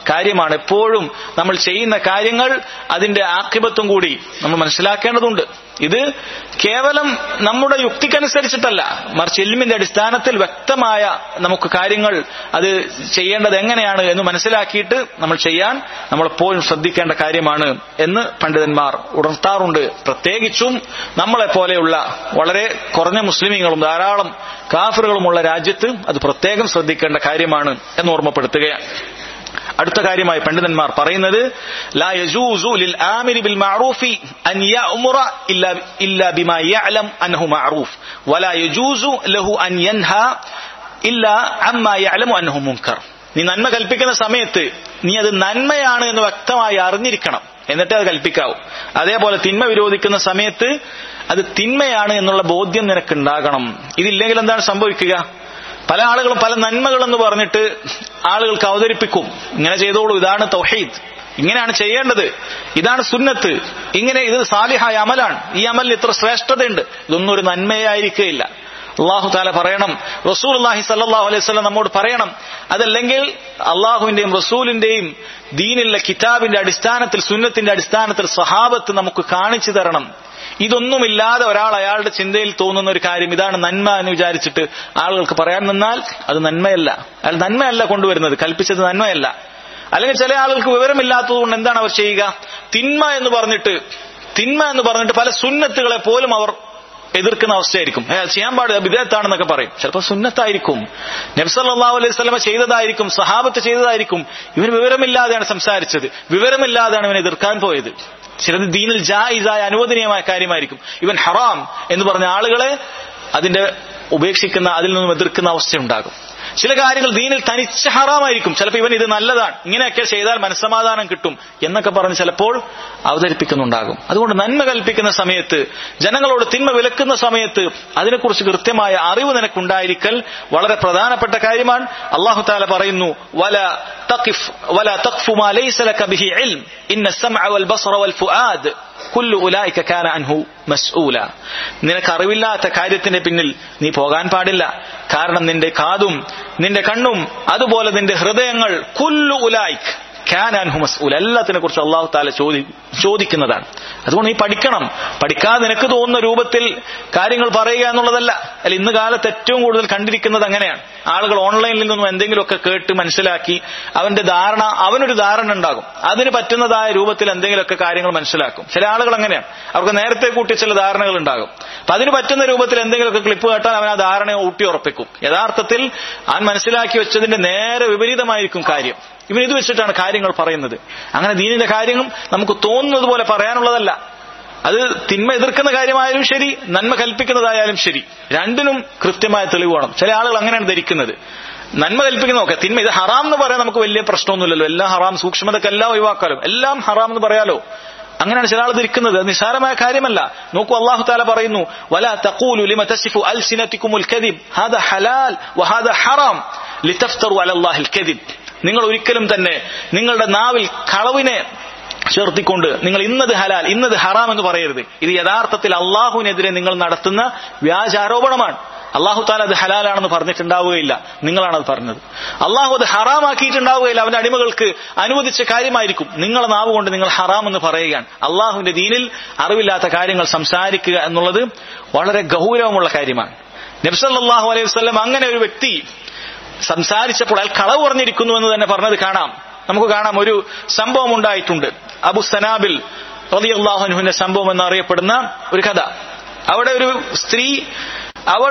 കാര്യമാണ് എപ്പോഴും നമ്മൾ ചെയ്യുന്ന കാര്യങ്ങൾ അതിന്റെ ആക്കിബത്തും കൂടി നമ്മൾ മനസ്സിലാക്കേണ്ടതുണ്ട് ഇത് കേവലം നമ്മുടെ യുക്തിക്കനുസരിച്ചിട്ടല്ല മറിച്ച് എൽമിന്റെ അടിസ്ഥാനത്തിൽ വ്യക്തമായ നമുക്ക് കാര്യങ്ങൾ അത് ചെയ്യേണ്ടത് എങ്ങനെയാണ് എന്ന് മനസ്സിലാക്കിയിട്ട് നമ്മൾ ചെയ്യാൻ നമ്മളെപ്പോഴും ശ്രദ്ധിക്കേണ്ട കാര്യമാണ് എന്ന് പണ്ഡിതന്മാർ ഉണർത്താറുണ്ട് പ്രത്യേകിച്ചും നമ്മളെ പോലെയുള്ള വളരെ കുറഞ്ഞ മുസ്ലിമീങ്ങളും ധാരാളം കാഫറുകളുമുള്ള രാജ്യത്ത് അത് പ്രത്യേകം ശ്രദ്ധിക്കേണ്ട കാര്യമാണ് എന്ന് ഓർമ്മപ്പെടുത്തുകയാണ് അടുത്ത കാര്യമായി പണ്ഡിതന്മാർ പറയുന്നത് ലാ യജൂസു ലിൽ ആമിരി ബിൽ മഅറൂഫി അൻ യഅ്മുറ ഇല്ലാ ഇല്ലാ ബിമാ യഅലം അൻഹു മഅറൂഫ് വലാ യജൂസു ലഹു അൻ യൻഹ ഇല്ലാ അമ്മാ യഅലമു അൻഹു മുൻകർ നീ നന്മ കൽപ്പിക്കുന്ന സമയത്ത് നീ അത് നന്മയാണ് എന്ന് വ്യക്തമായി അറിഞ്ഞിരിക്കണം എന്നിട്ടേ അത് കൽപ്പിക്കാവൂ അതേപോലെ തിന്മ വിരോധിക്കുന്ന സമയത്ത് അത് തിന്മയാണ് എന്നുള്ള ബോധ്യം നിനക്കുണ്ടാകണം ഇതില്ലെങ്കിൽ എന്താണ് സംഭവിക്കുക പല ആളുകളും പല നന്മകളെന്ന് പറഞ്ഞിട്ട് ആളുകൾക്ക് അവതരിപ്പിക്കും ഇങ്ങനെ ചെയ്തോളൂ ഇതാണ് തൗഹീദ് ഇങ്ങനെയാണ് ചെയ്യേണ്ടത് ഇതാണ് സുന്നത്ത് ഇങ്ങനെ ഇത് സാലിഹായ അമലാണ് ഈ അമലിൽ ഇത്ര ശ്രേഷ്ഠതയുണ്ട് ഇതൊന്നും ഒരു നന്മയായിരിക്കുകയില്ല അള്ളാഹു താല പറയണം റസൂൽ അള്ളാഹി സല്ലാഹു അലൈഹി സ്വലം നമ്മോട് പറയണം അതല്ലെങ്കിൽ അള്ളാഹുവിന്റെയും റസൂലിന്റെയും ദീനിലെ കിതാബിന്റെ അടിസ്ഥാനത്തിൽ സുന്നത്തിന്റെ അടിസ്ഥാനത്തിൽ സ്വഹാബത്ത് നമുക്ക് കാണിച്ചു തരണം ഇതൊന്നുമില്ലാതെ ഒരാൾ അയാളുടെ ചിന്തയിൽ തോന്നുന്ന ഒരു കാര്യം ഇതാണ് നന്മ എന്ന് വിചാരിച്ചിട്ട് ആളുകൾക്ക് പറയാൻ നിന്നാൽ അത് നന്മയല്ല അയാൾ നന്മയല്ല കൊണ്ടുവരുന്നത് കൽപ്പിച്ചത് നന്മയല്ല അല്ലെങ്കിൽ ചില ആളുകൾക്ക് വിവരമില്ലാത്തതുകൊണ്ട് എന്താണ് അവർ ചെയ്യുക തിന്മ എന്ന് പറഞ്ഞിട്ട് തിന്മ എന്ന് പറഞ്ഞിട്ട് പല സുന്നത്തുകളെ പോലും അവർ എതിർക്കുന്ന അവസ്ഥയായിരിക്കും ഏ, അത് ചെയ്യാൻ പാടില്ല വിദേഹത്താണെന്നൊക്കെ പറയും ചിലപ്പോൾ സുന്നത്തായിരിക്കും നബ്സല്ലാഹു അലൈഹി സ്വലമ ചെയ്തതായിരിക്കും സഹാബത്ത് ചെയ്തതായിരിക്കും ഇവന് വിവരമില്ലാതെയാണ് സംസാരിച്ചത് വിവരമില്ലാതെയാണ് ഇവൻ എതിർക്കാൻ പോയത് ചിലത് ദീനിൽ ജായിസായ അനുവദനീയമായ കാര്യമായിരിക്കും ഇവൻ ഹറാം എന്ന് പറഞ്ഞ ആളുകളെ അതിന്റെ ഉപേക്ഷിക്കുന്ന അതിൽ നിന്നും എതിർക്കുന്ന അവസ്ഥയുണ്ടാകും ചില കാര്യങ്ങൾ ദീനിൽ തനിച്ച് ഹറാമായിരിക്കും ചിലപ്പോൾ ഇവൻ ഇത് നല്ലതാണ് ഇങ്ങനെയൊക്കെ ചെയ്താൽ മനസ്സമാധാനം കിട്ടും എന്നൊക്കെ പറഞ്ഞ് ചിലപ്പോൾ അവതരിപ്പിക്കുന്നുണ്ടാകും അതുകൊണ്ട് നന്മ കൽപ്പിക്കുന്ന സമയത്ത് ജനങ്ങളോട് തിന്മ വിലക്കുന്ന സമയത്ത് അതിനെക്കുറിച്ച് കൃത്യമായ അറിവ് നിനക്കുണ്ടായിരിക്കൽ വളരെ പ്രധാനപ്പെട്ട കാര്യമാണ് അള്ളാഹു താല പറയുന്നു വല തഖിഫ് വല തഖ്ഫു മാ ലൈസ ലക ബിഹി ഇൽം ഇന്ന السمع والبصر والفؤاد കുല്ലു ഉലായിക്ക കാന അൻഹു മസ്ഊല നിനക്ക് അറിവില്ലാത്ത കാര്യത്തിന്റെ പിന്നിൽ നീ പോകാൻ പാടില്ല കാരണം നിന്റെ കാതും നിന്റെ കണ്ണും അതുപോലെ നിന്റെ ഹൃദയങ്ങൾ കുല്ലു ഉലായിക് കാന അൻഹു മസ്ഊല എല്ലാത്തിനെ കുറിച്ച് അള്ളാഹു താല ചോദി ചോദിക്കുന്നതാണ് അതുകൊണ്ട് നീ പഠിക്കണം പഠിക്കാതെ നിനക്ക് തോന്നുന്ന രൂപത്തിൽ കാര്യങ്ങൾ പറയുക എന്നുള്ളതല്ല അല്ല ഇന്ന് കാലത്ത് ഏറ്റവും കൂടുതൽ കണ്ടിരിക്കുന്നത് അങ്ങനെയാണ് ആളുകൾ ഓൺലൈനിൽ നിന്നും എന്തെങ്കിലുമൊക്കെ കേട്ട് മനസ്സിലാക്കി അവന്റെ ധാരണ അവനൊരു ധാരണ ഉണ്ടാകും അതിന് പറ്റുന്നതായ രൂപത്തിൽ എന്തെങ്കിലുമൊക്കെ കാര്യങ്ങൾ മനസ്സിലാക്കും ചില ആളുകൾ അങ്ങനെയാണ് അവർക്ക് നേരത്തെ കൂട്ടി ചില ധാരണകൾ ഉണ്ടാകും അപ്പൊ അതിന് പറ്റുന്ന രൂപത്തിൽ എന്തെങ്കിലുമൊക്കെ ക്ലിപ്പ് കേട്ടാൽ അവൻ ആ ധാരണയെ ഊട്ടി ഉറപ്പിക്കും യഥാർത്ഥത്തിൽ അവൻ മനസ്സിലാക്കി വെച്ചതിന്റെ നേരെ വിപരീതമായിരിക്കും കാര്യം ഇവൻ ഇത് വെച്ചിട്ടാണ് കാര്യങ്ങൾ പറയുന്നത് അങ്ങനെ ദീനിന്റെ കാര്യങ്ങൾ നമുക്ക് തോന്നുന്നത് പോലെ പറയാനുള്ളതല്ല അത് തിന്മ എതിർക്കുന്ന കാര്യമായാലും ശരി നന്മ കൽപ്പിക്കുന്നതായാലും ശരി രണ്ടിനും കൃത്യമായ തെളിവ് വേണം ചില ആളുകൾ അങ്ങനെയാണ് ധരിക്കുന്നത് നന്മ കൽപ്പിക്കുന്ന നോക്കാം തിന്മ ഇത് ഹറാം എന്ന് പറയാൻ നമുക്ക് വലിയ പ്രശ്നമൊന്നുമില്ലല്ലോ എല്ലാം ഹറാം സൂക്ഷ്മതക്ക് എല്ലാം ഒഴിവാക്കാലോ എല്ലാം ഹറാം എന്ന് പറയാലോ അങ്ങനെയാണ് ചില ആൾ ധരിക്കുന്നത് അത് നിസ്സാരമായ കാര്യമല്ല നോക്കൂ അള്ളാഹു താല പറയുന്നു വല തഖൂലു ലിമ തസിഫു അൽസിനതികുമുൽ കദിബ് ഹാദ ഹലാൽ വഹാദ ഹറാം ലിതഫ്തറു അലല്ലാഹിൽ കദിബ് നിങ്ങൾ ഒരിക്കലും തന്നെ നിങ്ങളുടെ നാവിൽ കളവിനെ ചേർത്തിക്കൊണ്ട് നിങ്ങൾ ഇന്നത് ഹലാൽ ഇന്നത് ഹറാം എന്ന് പറയരുത് ഇത് യഥാർത്ഥത്തിൽ അള്ളാഹുവിനെതിരെ നിങ്ങൾ നടത്തുന്ന വ്യാജാരോപണമാണ് അള്ളാഹു താല അത് ഹലാലാണെന്ന് പറഞ്ഞിട്ടുണ്ടാവുകയില്ല നിങ്ങളാണ് അത് പറഞ്ഞത് അള്ളാഹു അത് ഹറാമാക്കിയിട്ടുണ്ടാവുകയില്ല അവന്റെ അടിമകൾക്ക് അനുവദിച്ച കാര്യമായിരിക്കും നിങ്ങളെ നാവ് കൊണ്ട് നിങ്ങൾ ഹറാം എന്ന് പറയുകയാണ് അള്ളാഹുവിന്റെ ദീനിൽ അറിവില്ലാത്ത കാര്യങ്ങൾ സംസാരിക്കുക എന്നുള്ളത് വളരെ ഗൗരവമുള്ള കാര്യമാണ് നബ്സല്ലാഹു അലൈഹി വസ്ലം അങ്ങനെ ഒരു വ്യക്തി സംസാരിച്ചപ്പോൾ അയാൾ കളവ് പറഞ്ഞിരിക്കുന്നു എന്ന് തന്നെ പറഞ്ഞത് കാണാം നമുക്ക് കാണാം ഒരു സംഭവം ഉണ്ടായിട്ടുണ്ട് അബു സനാബിൽ റളിയല്ലാഹുവിന്റെ സംഭവം എന്നറിയപ്പെടുന്ന ഒരു കഥ അവിടെ ഒരു സ്ത്രീ അവൾ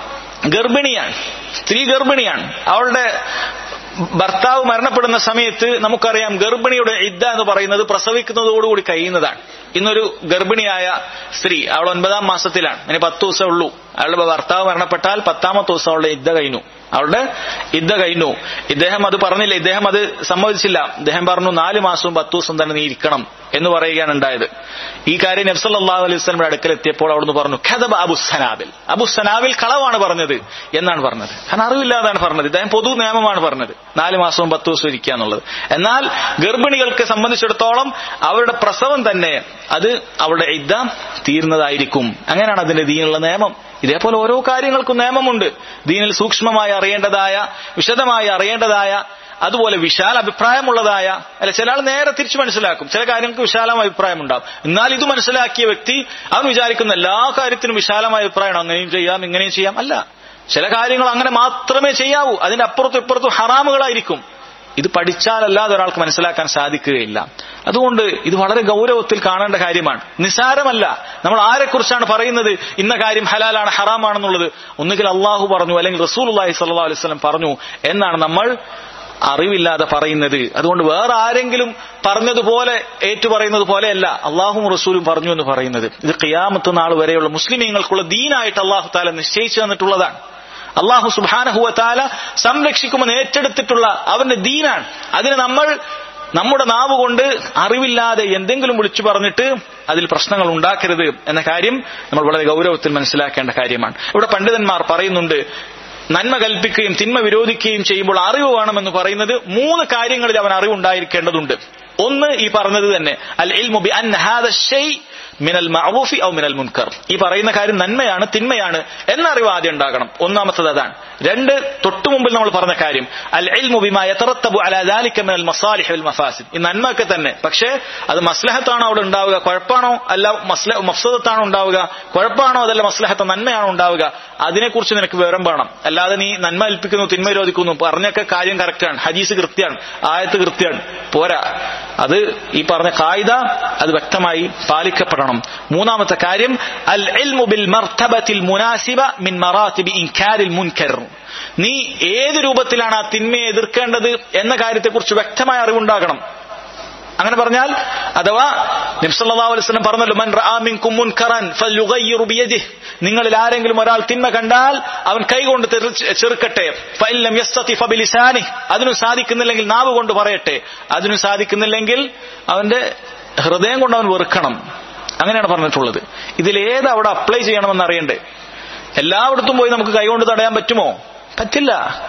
ഗർഭിണിയാണ് സ്ത്രീ ഗർഭിണിയാണ് അവളുടെ ഭർത്താവ് മരണപ്പെടുന്ന സമയത്ത് നമുക്കറിയാം ഗർഭിണിയുടെ ഇദ്ദ എന്ന് പറയുന്നത് പ്രസവിക്കുന്നതോടുകൂടി കഴിയുന്നതാണ് ഇന്നൊരു ഗർഭിണിയായ സ്ത്രീ അവൾ ഒൻപതാം മാസത്തിലാണ് ഇനി പത്ത് ദിവസം ഉള്ളൂ അവളുടെ ഭർത്താവ് മരണപ്പെട്ടാൽ പത്താമത്തെ ദിവസം അവളുടെ ഇദ്ദ കഴിഞ്ഞു അവളുടെ ഇദ്ദ കഴിഞ്ഞു ഇദ്ദേഹം അത് പറഞ്ഞില്ല ഇദ്ദേഹം അത് സമ്മതിച്ചില്ല ഇദ്ദേഹം പറഞ്ഞു നാല് മാസവും പത്ത് ദിവസം തന്നെ നീ ഇരിക്കണം എന്ന് പറയുകയാണ് ഉണ്ടായത് ഈ കാര്യം നബ്സല്ലാഹു അലൈഹി സ്വലമിന്റെ അടുക്കൽ എത്തിയപ്പോൾ അവിടുന്ന് പറഞ്ഞു ഖദബ അബു സനാബിൽ അബു സനാബിൽ കളവാണ് പറഞ്ഞത് എന്നാണ് പറഞ്ഞത് കാരണം അറിവില്ലാതാണ് പറഞ്ഞത് ഇദ്ദേഹം പൊതു നിയമമാണ് പറഞ്ഞത് നാല് മാസവും പത്ത് ദിവസവും ഇരിക്കുക എന്നുള്ളത് എന്നാൽ ഗർഭിണികൾക്ക് സംബന്ധിച്ചിടത്തോളം അവരുടെ പ്രസവം തന്നെ അത് അവരുടെ ഇദ്ദ തീർന്നതായിരിക്കും അങ്ങനെയാണ് അതിന്റെ ദീനുള്ള നിയമം ഇതേപോലെ ഓരോ കാര്യങ്ങൾക്കും നിയമമുണ്ട് ദീനിൽ സൂക്ഷ്മമായി അറിയേണ്ടതായ വിശദമായി അറിയേണ്ടതായ അതുപോലെ വിശാല അഭിപ്രായമുള്ളതായ അല്ല ചില ആൾ നേരെ തിരിച്ചു മനസ്സിലാക്കും ചില കാര്യങ്ങൾക്ക് വിശാലമായ അഭിപ്രായം ഉണ്ടാവും എന്നാൽ ഇത് മനസ്സിലാക്കിയ വ്യക്തി അവൻ വിചാരിക്കുന്ന എല്ലാ കാര്യത്തിനും വിശാലമായ അഭിപ്രായമാണ് അങ്ങനെയും ചെയ്യാം ഇങ്ങനെയും ചെയ്യാം അല്ല ചില കാര്യങ്ങൾ അങ്ങനെ മാത്രമേ ചെയ്യാവൂ അതിന്റെ അപ്പുറത്തും ഇപ്പുറത്തും ഹറാമുകളായിരിക്കും ഇത് പഠിച്ചാലല്ലാതെ ഒരാൾക്ക് മനസ്സിലാക്കാൻ സാധിക്കുകയില്ല അതുകൊണ്ട് ഇത് വളരെ ഗൗരവത്തിൽ കാണേണ്ട കാര്യമാണ് നിസാരമല്ല നമ്മൾ ആരെക്കുറിച്ചാണ് പറയുന്നത് ഇന്ന കാര്യം ഹലാലാണ് ഹറാമാണെന്നുള്ളത് ഒന്നുകിൽ അള്ളാഹു പറഞ്ഞു അല്ലെങ്കിൽ റസൂൽ അള്ളാഹി സല്ലാ അലൈവലം പറഞ്ഞു എന്നാണ് നമ്മൾ അറിവില്ലാതെ പറയുന്നത് അതുകൊണ്ട് വേറെ ആരെങ്കിലും പറഞ്ഞതുപോലെ ഏറ്റുപറയുന്നത് പോലെയല്ല അള്ളാഹും റസൂലും പറഞ്ഞു എന്ന് പറയുന്നത് ഇത് ഖിയാമത്ത് നാൾ വരെയുള്ള മുസ്ലിമീങ്ങൾക്കുള്ള ദീനായിട്ട് അള്ളാഹു താല നിശ്ചയിച്ചു തന്നിട്ടുള്ളതാണ് അള്ളാഹു സുബാനഹുവ താല സംരക്ഷിക്കുമെന്ന് ഏറ്റെടുത്തിട്ടുള്ള അവന്റെ ദീനാണ് അതിന് നമ്മൾ നമ്മുടെ നാവ് കൊണ്ട് അറിവില്ലാതെ എന്തെങ്കിലും വിളിച്ചു പറഞ്ഞിട്ട് അതിൽ പ്രശ്നങ്ങൾ ഉണ്ടാക്കരുത് എന്ന കാര്യം നമ്മൾ വളരെ ഗൗരവത്തിൽ മനസ്സിലാക്കേണ്ട കാര്യമാണ് ഇവിടെ പണ്ഡിതന്മാർ പറയുന്നുണ്ട് നന്മ കൽപ്പിക്കുകയും തിന്മ വിരോധിക്കുകയും ചെയ്യുമ്പോൾ അറിവ് വേണമെന്ന് പറയുന്നത് മൂന്ന് കാര്യങ്ങളിൽ അവൻ അറിവുണ്ടായിരിക്കേണ്ടതുണ്ട് ഒന്ന് ഈ പറഞ്ഞത് തന്നെ അൽ ഇൽമു ബി അൻ ഹാദ ഷൈ മിനൽ മഅറൂഫി ഔ മിനൽ മുൻകർ ഈ പറയുന്ന കാര്യം നന്മയാണ് തിന്മയാണ് എന്ന അറിവ് ആദ്യം ഉണ്ടാകണം ഒന്നാമത്തത് അതാണ് രണ്ട് തൊട്ടു മുമ്പിൽ നമ്മൾ പറഞ്ഞ കാര്യം അൽ ഇൽമു ബിമാ യതറത്തബു അലാ ദാലിക മിനൽ മസാലിഹ് വൽ മഫാസിദ് ഈ നന്മയൊക്കെ തന്നെ പക്ഷേ അത് മസ്ലഹത്താണോ അവിടെ ഉണ്ടാവുക കുഴപ്പമാണോ അല്ല മസ്ല മഫ്സദത്താണോ ഉണ്ടാവുക കുഴപ്പമാണോ അതല്ല മസ്ലഹത്ത് നന്മയാണോ ഉണ്ടാവുക അതിനെക്കുറിച്ച് നിനക്ക് വിവരം വേണം അല്ലാതെ നീ നന്മ ഏൽപ്പിക്കുന്നു തിന്മ വിരോധിക്കുന്നു പറഞ്ഞൊക്കെ കാര്യം കറക്റ്റാണ് ഹദീസ് കൃത്യമാണ് ആയത്ത് കൃത്യമാണ് പോരാ അത് ഈ പറഞ്ഞ കായിക അത് വ്യക്തമായി പാലിക്കപ്പെടണം മൂന്നാമത്തെ കാര്യം അൽ ഇൽമു ബിൽ മർത്തബത്തിൽ മുനാസിബ മിൻ മറാത്തിബി ഇൻകാരിൽ മുൻകർ നീ ഏത് രൂപത്തിലാണ് ആ തിന്മയെ എതിർക്കേണ്ടത് എന്ന കാര്യത്തെക്കുറിച്ച് വ്യക്തമായ അറിവുണ്ടാകണം അങ്ങനെ പറഞ്ഞാൽ അഥവാ നിബ്സല്ലാ അലൈവലം പറഞ്ഞല്ലോ മൻ റാമിൻകും മുൻകറൻ ഫല്യുഗയ്യിറു ബിയദിഹ് നിങ്ങളിൽ ആരെങ്കിലും ഒരാൾ തിന്മ കണ്ടാൽ അവൻ കൈകൊണ്ട് ചെറുക്കട്ടെ ഫൈലം യസ്തതി ഫബിലിസാനി അതിനും സാധിക്കുന്നില്ലെങ്കിൽ നാവ് കൊണ്ട് പറയട്ടെ അതിനും സാധിക്കുന്നില്ലെങ്കിൽ അവന്റെ ഹൃദയം കൊണ്ട് അവൻ വെറുക്കണം അങ്ങനെയാണ് പറഞ്ഞിട്ടുള്ളത് ഇതിലേത് അവിടെ അപ്ലൈ ചെയ്യണമെന്ന് അറിയണ്ടേ എല്ലായിടത്തും പോയി നമുക്ക് കൈകൊണ്ട് തടയാൻ പറ്റുമോ പറ്റില്ല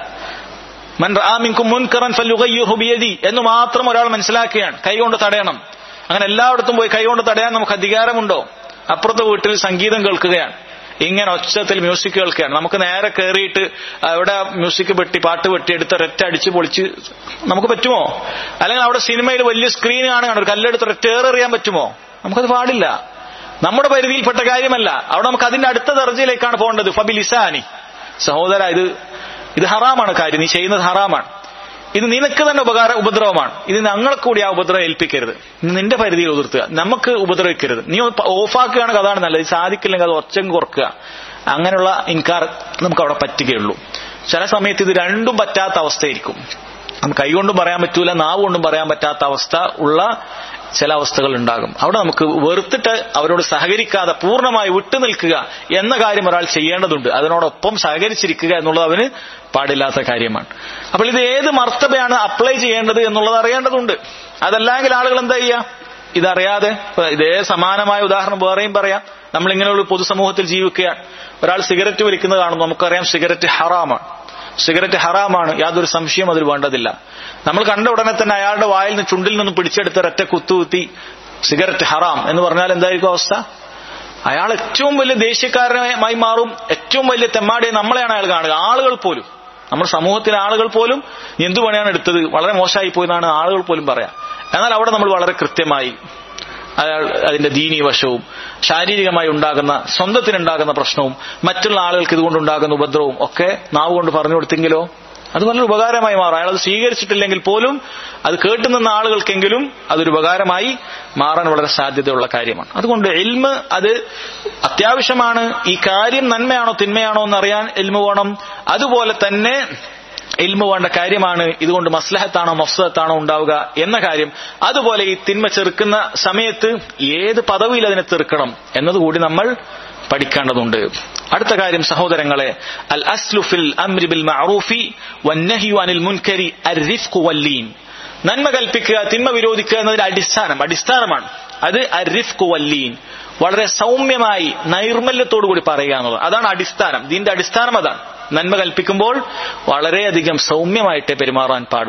മൻ റാമിൻകും മുൻകറൻ ഫല്യുഗയ്യിറു ബിയദി എന്ന് മാത്രം ഒരാൾ മനസ്സിലാക്കുകയാണ് കൈകൊണ്ട് തടയണം അങ്ങനെ എല്ലായിടത്തും പോയി കൈകൊണ്ട് തടയാൻ നമുക്ക് അധികാരമുണ്ടോ അപ്പുറത്തെ വീട്ടിൽ സംഗീതം കേൾക്കുകയാണ് ഇങ്ങനെ ഒച്ചത്തിൽ മ്യൂസിക് കേൾക്കുകയാണ് നമുക്ക് നേരെ കയറിയിട്ട് അവിടെ മ്യൂസിക് വെട്ടി പാട്ട് വെട്ടി എടുത്ത് ഒരൊറ്റ അടിച്ച് പൊളിച്ച് നമുക്ക് പറ്റുമോ അല്ലെങ്കിൽ അവിടെ സിനിമയിൽ വലിയ സ്ക്രീൻ കാണുകയാണ് ഒരു കല്ലെടുത്ത് ഒരൊറ്റ ഏറെറിയാൻ പറ്റുമോ നമുക്കത് പാടില്ല നമ്മുടെ പരിധിയിൽപ്പെട്ട കാര്യമല്ല അവിടെ നമുക്ക് അതിന്റെ അടുത്ത ദർജയിലേക്കാണ് പോകേണ്ടത് ഫബിലിസാനി സഹോദര ഇത് ഇത് ഹറാമാണ് കാര്യം നീ ചെയ്യുന്നത് ഹറാമാണ് ഇത് നിനക്ക് തന്നെ ഉപകാര ഉപദ്രവമാണ് ഇത് ഞങ്ങളെ കൂടി ആ ഉപദ്രവം ഏൽപ്പിക്കരുത് ഇത് നിന്റെ പരിധിയിൽ ഉതിർത്തുക നമുക്ക് ഉപദ്രവിക്കരുത് നീ ഓഫാക്കുകയാണെങ്കിൽ അതാണ് നല്ലത് ഇത് സാധിക്കില്ലെങ്കിൽ അത് ഒച്ചം കുറക്കുക അങ്ങനെയുള്ള ഇൻകാർ നമുക്ക് അവിടെ പറ്റുകയുള്ളൂ ചില സമയത്ത് ഇത് രണ്ടും പറ്റാത്ത അവസ്ഥയായിരിക്കും നമുക്ക് കൈകൊണ്ടും പറയാൻ പറ്റൂല നാവ് കൊണ്ടും പറയാൻ പറ്റാത്ത അവസ്ഥ ഉള്ള ചില അവസ്ഥകൾ ഉണ്ടാകും അവിടെ നമുക്ക് വെറുത്തിട്ട് അവരോട് സഹകരിക്കാതെ പൂർണ്ണമായി വിട്ടുനിൽക്കുക എന്ന കാര്യം ഒരാൾ ചെയ്യേണ്ടതുണ്ട് അതിനോടൊപ്പം സഹകരിച്ചിരിക്കുക എന്നുള്ളത് അവന് പാടില്ലാത്ത കാര്യമാണ് അപ്പോൾ ഇത് ഏത് മർത്തബയാണ് അപ്ലൈ ചെയ്യേണ്ടത് എന്നുള്ളത് അറിയേണ്ടതുണ്ട് അതല്ലെങ്കിൽ ആളുകൾ എന്താ ചെയ്യുക ഇതറിയാതെ ഇതേ സമാനമായ ഉദാഹരണം വേറെയും പറയാം നമ്മളിങ്ങനെയുള്ള പൊതുസമൂഹത്തിൽ ജീവിക്കുകയാണ് ഒരാൾ സിഗരറ്റ് വലിക്കുന്നത് കാണുന്നു നമുക്കറിയാം സിഗരറ്റ് ഹറാമാണ് സിഗരറ്റ് ഹറാമാണ് യാതൊരു സംശയം അതിൽ വേണ്ടതില്ല നമ്മൾ കണ്ട ഉടനെ തന്നെ അയാളുടെ വായിൽ നിന്ന് ചുണ്ടിൽ നിന്ന് പിടിച്ചെടുത്ത് ഒരൊറ്റ കുത്തുകുത്തി സിഗരറ്റ് ഹറാം എന്ന് പറഞ്ഞാൽ എന്തായിരിക്കും അവസ്ഥ അയാൾ ഏറ്റവും വലിയ ദേശീയക്കാരനായി മാറും ഏറ്റവും വലിയ തെമ്മാടിയെ നമ്മളെയാണ് അയാൾ കാണുക ആളുകൾ പോലും നമ്മുടെ സമൂഹത്തിലെ ആളുകൾ പോലും എന്തു പണിയാണ് എടുത്തത് വളരെ മോശമായി പോയെന്നാണ് ആളുകൾ പോലും പറയാം എന്നാൽ അവിടെ നമ്മൾ വളരെ കൃത്യമായി അയാൾ അതിന്റെ ദീനീ വശവും ശാരീരികമായി ഉണ്ടാകുന്ന സ്വന്തത്തിനുണ്ടാകുന്ന പ്രശ്നവും മറ്റുള്ള ആളുകൾക്ക് ഇതുകൊണ്ടുണ്ടാകുന്ന ഉപദ്രവവും ഒക്കെ നാവ് കൊണ്ട് പറഞ്ഞു കൊടുത്തെങ്കിലോ അത് വളരെ ഉപകാരമായി മാറും അയാൾ അത് സ്വീകരിച്ചിട്ടില്ലെങ്കിൽ പോലും അത് കേട്ടുനിന്ന ആളുകൾക്കെങ്കിലും അതൊരു ഉപകാരമായി മാറാൻ വളരെ സാധ്യതയുള്ള കാര്യമാണ് അതുകൊണ്ട് എൽമ് അത് അത്യാവശ്യമാണ് ഈ കാര്യം നന്മയാണോ തിന്മയാണോ എന്നറിയാൻ എൽമ് വേണം അതുപോലെ തന്നെ ഇൽമു വേണ്ട കാര്യമാണ് ഇതുകൊണ്ട് മസ്ലഹത്താണോ മഫ്സത്താണോ ഉണ്ടാവുക എന്ന കാര്യം അതുപോലെ ഈ തിന്മ ചെറുക്കുന്ന സമയത്ത് ഏത് പദവിയിൽ അതിനെ ചെറുക്കണം എന്നതുകൂടി നമ്മൾ പഠിക്കേണ്ടതുണ്ട് അടുത്ത കാര്യം സഹോദരങ്ങളെ അൽ അസ്ലുഫിൽ അംരി ബിൽ മഅറൂഫി വന്നഹ്യു അനിൽ മുൻകരി അർരിഫ്ഖു വല്ലീൻ നന്മ കൽപ്പിക്കുക തിന്മ വിരോധിക്കുക എന്നതിന്റെ അടിസ്ഥാനം അടിസ്ഥാനമാണ് അത് അരിഫ്കു വല്ലീൻ വളരെ സൗമ്യമായി നൈർമല്യത്തോടു കൂടി പറയുക എന്നുള്ളത് അതാണ് അടിസ്ഥാനം ഇതിന്റെ അടിസ്ഥാനം അതാണ് നന്മ കൽപ്പിക്കുമ്പോൾ വളരെയധികം സൗമ്യമായിട്ടേ പെരുമാറാൻ പാടുള്ളൂ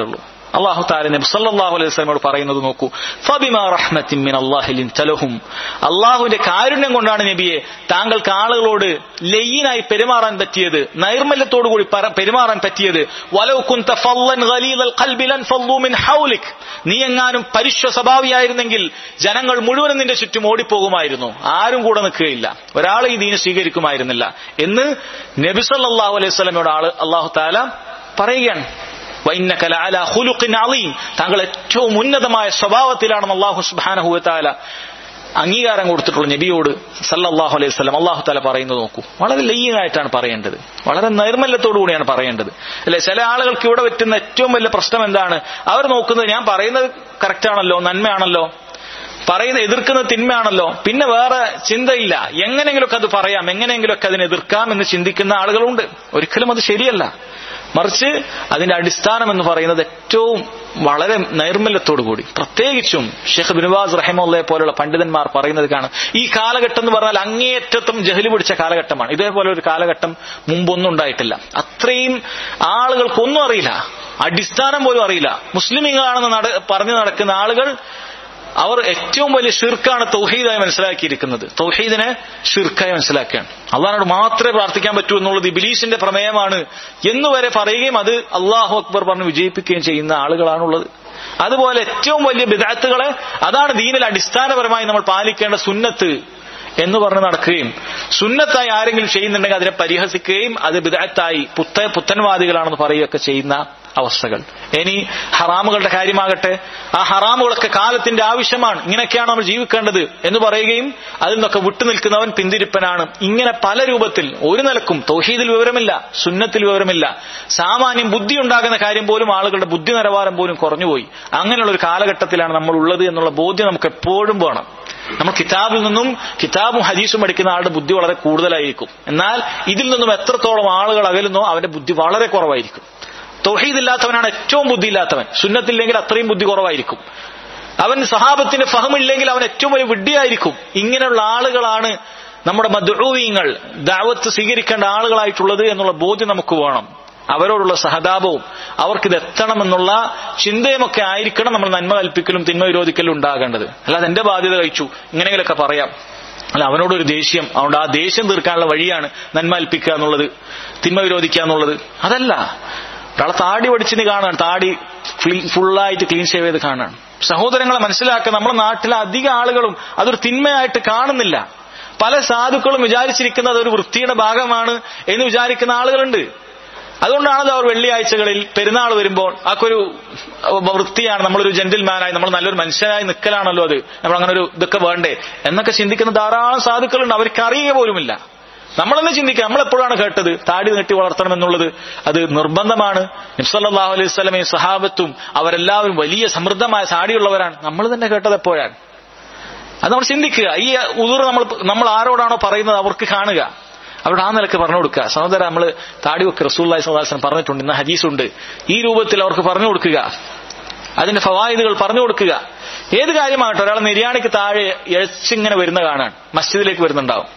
അള്ളാഹു താല നബി സല്ലല്ലാഹു അലൈഹി വസല്ലമയോട് പറയുന്നത് നോക്കൂ ഫബിമാ റഹ്മത്തിൻ മിൻ അല്ലാഹി ലിൻതലഹും അള്ളാഹുവിന്റെ കാരുണ്യം കൊണ്ടാണ് നബിയെ താങ്കൾക്ക് ആളുകളോട് ലയ്യനായി പെരുമാറാൻ പറ്റിയത് നൈർമല്യത്തോടു കൂടി പര- പെരുമാറാൻ പറ്റിയത് വലൗ കുന്ത ഫള്ളൻ ഗലീദൽ ഖൽബി ലൻഫള്ളൂ മിൻ ഹൗലിക് നീ എങ്ങാനും പരുഷ്വ സ്വഭാവിയായിരുന്നെങ്കിൽ ജനങ്ങൾ മുഴുവനും നിന്റെ ചുറ്റും ഓടിപ്പോകുമായിരുന്നു ആരും കൂടെ നിൽക്കുകയില്ല ഒരാൾ ഈ ദീന് സ്വീകരിക്കുമായിരുന്നില്ല എന്ന് നബി സല്ലല്ലാഹു അലൈഹി വസല്ലമയോട് ആള് അള്ളാഹു താല പറയുകയാണ് വൈന്നക ലഅലാ ഖുലുഖിൻ അളീം താങ്കൾ ഏറ്റവും ഉന്നതമായ സ്വഭാവത്തിലാണെന്ന് അള്ളാഹു സുബ്ഹാനഹു വതആല അംഗീകാരം കൊടുത്തിട്ടുള്ള നബിയോട് സല്ലല്ലാഹു അലൈഹി വസല്ലം അള്ളാഹു താല പറയുന്നത് നോക്കൂ വളരെ ലയ്യനായിട്ടാണ് പറയേണ്ടത് വളരെ നൈർമല്യത്തോടു കൂടിയാണ് പറയേണ്ടത് അല്ലെ ചില ആളുകൾക്ക് ഇവിടെ പറ്റുന്ന ഏറ്റവും വലിയ പ്രശ്നം എന്താണ് അവർ നോക്കുന്നത് ഞാൻ പറയുന്നത് കറക്റ്റ് ആണല്ലോ നന്മയാണല്ലോ പറയുന്ന എതിർക്കുന്നത് തിന്മയാണല്ലോ പിന്നെ വേറെ ചിന്തയില്ല എങ്ങനെയെങ്കിലുമൊക്കെ അത് പറയാം എങ്ങനെയെങ്കിലുമൊക്കെ അതിനെ എതിർക്കാം എന്ന് ചിന്തിക്കുന്ന ആളുകളുണ്ട് ഒരിക്കലും അത് ശരിയല്ല മറിച്ച് അതിന്റെ അടിസ്ഥാനം എന്ന് പറയുന്നത് ഏറ്റവും വളരെ നൈർമല്യത്തോടു കൂടി പ്രത്യേകിച്ചും ഷെയ്ഖ് ബിനുവാസ് റഹിമുള്ളയെ പോലുള്ള പണ്ഡിതന്മാർ പറയുന്നത് കാണും ഈ കാലഘട്ടം എന്ന് പറഞ്ഞാൽ അങ്ങേയറ്റത്തും ജഹല് പിടിച്ച കാലഘട്ടമാണ് ഇതേപോലെ ഒരു കാലഘട്ടം മുമ്പൊന്നും ഉണ്ടായിട്ടില്ല അത്രയും ആളുകൾക്കൊന്നും അറിയില്ല അടിസ്ഥാനം പോലും അറിയില്ല മുസ്ലിമീങ്ങളാണെന്ന് നട പറഞ്ഞു നടക്കുന്ന ആളുകൾ അവർ ഏറ്റവും വലിയ ഷിർക്കാണ് തൗഹീദായി മനസ്സിലാക്കിയിരിക്കുന്നത് തൗഹീദിനെ ഷിർക്കായി മനസ്സിലാക്കുകയാണ് അള്ളഹാനോട് മാത്രമേ പ്രാർത്ഥിക്കാൻ പറ്റൂ എന്നുള്ളത് ഇബിലീസിന്റെ പ്രമേയമാണ് എന്നുവരെ പറയുകയും അത് അള്ളാഹു അക്ബർ പറഞ്ഞ് വിജയിപ്പിക്കുകയും ചെയ്യുന്ന ആളുകളാണുള്ളത് അതുപോലെ ഏറ്റവും വലിയ ബിദാത്തുകളെ അതാണ് ദീനിൽ അടിസ്ഥാനപരമായി നമ്മൾ പാലിക്കേണ്ട സുന്നത്ത് എന്ന് പറഞ്ഞ് നടക്കുകയും സുന്നത്തായി ആരെങ്കിലും ചെയ്യുന്നുണ്ടെങ്കിൽ അതിനെ പരിഹസിക്കുകയും അത് ബിദാത്തായി പുത്ത പുത്തൻവാദികളാണെന്ന് പറയുകയൊക്കെ ചെയ്യുന്ന അവസ്ഥകൾ ഇനി ഹറാമുകളുടെ കാര്യമാകട്ടെ ആ ഹറാമുകളൊക്കെ കാലത്തിന്റെ ആവശ്യമാണ് ഇങ്ങനെയൊക്കെയാണ് നമ്മൾ ജീവിക്കേണ്ടത് എന്ന് പറയുകയും അതിൽ നിന്നൊക്കെ വിട്ടുനിൽക്കുന്നവൻ പിന്തിരിപ്പനാണ് ഇങ്ങനെ പല രൂപത്തിൽ ഒരു നിലക്കും തൗഹീദിൽ വിവരമില്ല സുന്നത്തിൽ വിവരമില്ല സാമാന്യം ബുദ്ധി ഉണ്ടാകുന്ന കാര്യം പോലും ആളുകളുടെ ബുദ്ധി നിലവാരം പോലും കുറഞ്ഞുപോയി അങ്ങനെയുള്ള ഒരു കാലഘട്ടത്തിലാണ് നമ്മൾ ഉള്ളത് എന്നുള്ള ബോധ്യം നമുക്ക് എപ്പോഴും വേണം നമ്മൾ കിതാബിൽ നിന്നും കിതാബും ഹദീസും പഠിക്കുന്ന ആളുടെ ബുദ്ധി വളരെ കൂടുതലായിരിക്കും എന്നാൽ ഇതിൽ നിന്നും എത്രത്തോളം ആളുകൾ അകലുന്നോ അവന്റെ ബുദ്ധി വളരെ കുറവായിരിക്കും തൗഹീദില്ലാത്തവനാണ് ഏറ്റവും ബുദ്ധിയില്ലാത്തവൻ സുന്നത്തില്ലെങ്കിൽ അത്രയും ബുദ്ധി കുറവായിരിക്കും അവൻ സഹാബത്തിന്റെ ഫഹമില്ലെങ്കിൽ അവൻ ഏറ്റവും വലിയ വിഡ്ഢിയായിരിക്കും ഇങ്ങനെയുള്ള ആളുകളാണ് നമ്മുടെ മദ്ഊവീങ്ങൾ ദാവത്ത് സ്വീകരിക്കേണ്ട ആളുകളായിട്ടുള്ളത് എന്നുള്ള ബോധ്യം നമുക്ക് വേണം അവരോടുള്ള സഹതാപവും അവർക്കിത് എത്തണമെന്നുള്ള ചിന്തയുമൊക്കെ ആയിരിക്കണം നമ്മൾ നന്മ കൽപ്പിക്കലും തിന്മ വിരോധിക്കലും ഉണ്ടാകേണ്ടത് അല്ലാതെ എന്റെ ബാധ്യത കഴിച്ചു ഇങ്ങനെയൊക്കെ പറയാം അല്ല അവനോടൊരു ദേഷ്യം അതുകൊണ്ട് ആ ദേഷ്യം തീർക്കാനുള്ള വഴിയാണ് നന്മ കൽപ്പിക്കുക എന്നുള്ളത് തിന്മ വിരോധിക്കുക എന്നുള്ളത് അതല്ല ഒരാളെ താടി പഠിച്ചിന് കാണാൻ താടി ഫുള്ളായിട്ട് ക്ലീൻ ഷേവ് ചെയ്ത് കാണാൻ സഹോദരങ്ങളെ മനസ്സിലാക്കുക നമ്മുടെ നാട്ടിലെ അധിക ആളുകളും അതൊരു തിന്മയായിട്ട് കാണുന്നില്ല പല സാധുക്കളും വിചാരിച്ചിരിക്കുന്നത് ഒരു വൃത്തിയുടെ ഭാഗമാണ് എന്ന് വിചാരിക്കുന്ന ആളുകളുണ്ട് അതുകൊണ്ടാണത് അവർ വെള്ളിയാഴ്ചകളിൽ പെരുന്നാൾ വരുമ്പോൾ ആക്കൊരു വൃത്തിയാണ് നമ്മളൊരു ജെന്റിൽമാനായി നമ്മൾ നല്ലൊരു മനുഷ്യനായി നിൽക്കലാണല്ലോ അത് നമ്മൾ അങ്ങനെ ഒരു ഇതൊക്കെ വേണ്ടേ എന്നൊക്കെ ചിന്തിക്കുന്ന ധാരാളം സാധുക്കളുണ്ട് അവർക്ക് അറിയുക പോലുമില്ല നമ്മളെന്നെ ചിന്തിക്കുക നമ്മളെപ്പോഴാണ് കേട്ടത് താടി നീട്ടി വളർത്തണം എന്നുള്ളത് അത് നിർബന്ധമാണ് നിബ്സല്ലാഹു അലൈഹി സ്വലമയും സഹാബത്തും അവരെല്ലാവരും വലിയ സമൃദ്ധമായ സാടിയുള്ളവരാണ് നമ്മൾ തന്നെ കേട്ടത് എപ്പോഴാണ് അത് നമ്മൾ ചിന്തിക്കുക ഈ ഉദൂർ നമ്മൾ നമ്മൾ ആരോടാണോ പറയുന്നത് അവർക്ക് കാണുക അവരോട് ആ നിലക്ക് പറഞ്ഞു കൊടുക്കുക സഹോദര നമ്മൾ താടി വെക്ക് റസൂല്ലായി സദാസൻ പറഞ്ഞിട്ടുണ്ട് ഇന്ന് ഹദീസുണ്ട് ഈ രൂപത്തിൽ അവർക്ക് പറഞ്ഞു കൊടുക്കുക അതിന്റെ ഫവായിദുകൾ പറഞ്ഞു കൊടുക്കുക ഏത് കാര്യമാകട്ടെ ഒരാൾ നിര്യാണിക്ക് താഴെ എഴച്ചിങ്ങനെ വരുന്ന കാണാൻ മസ്ജിദിലേക്ക് വരുന്നുണ്ടാവും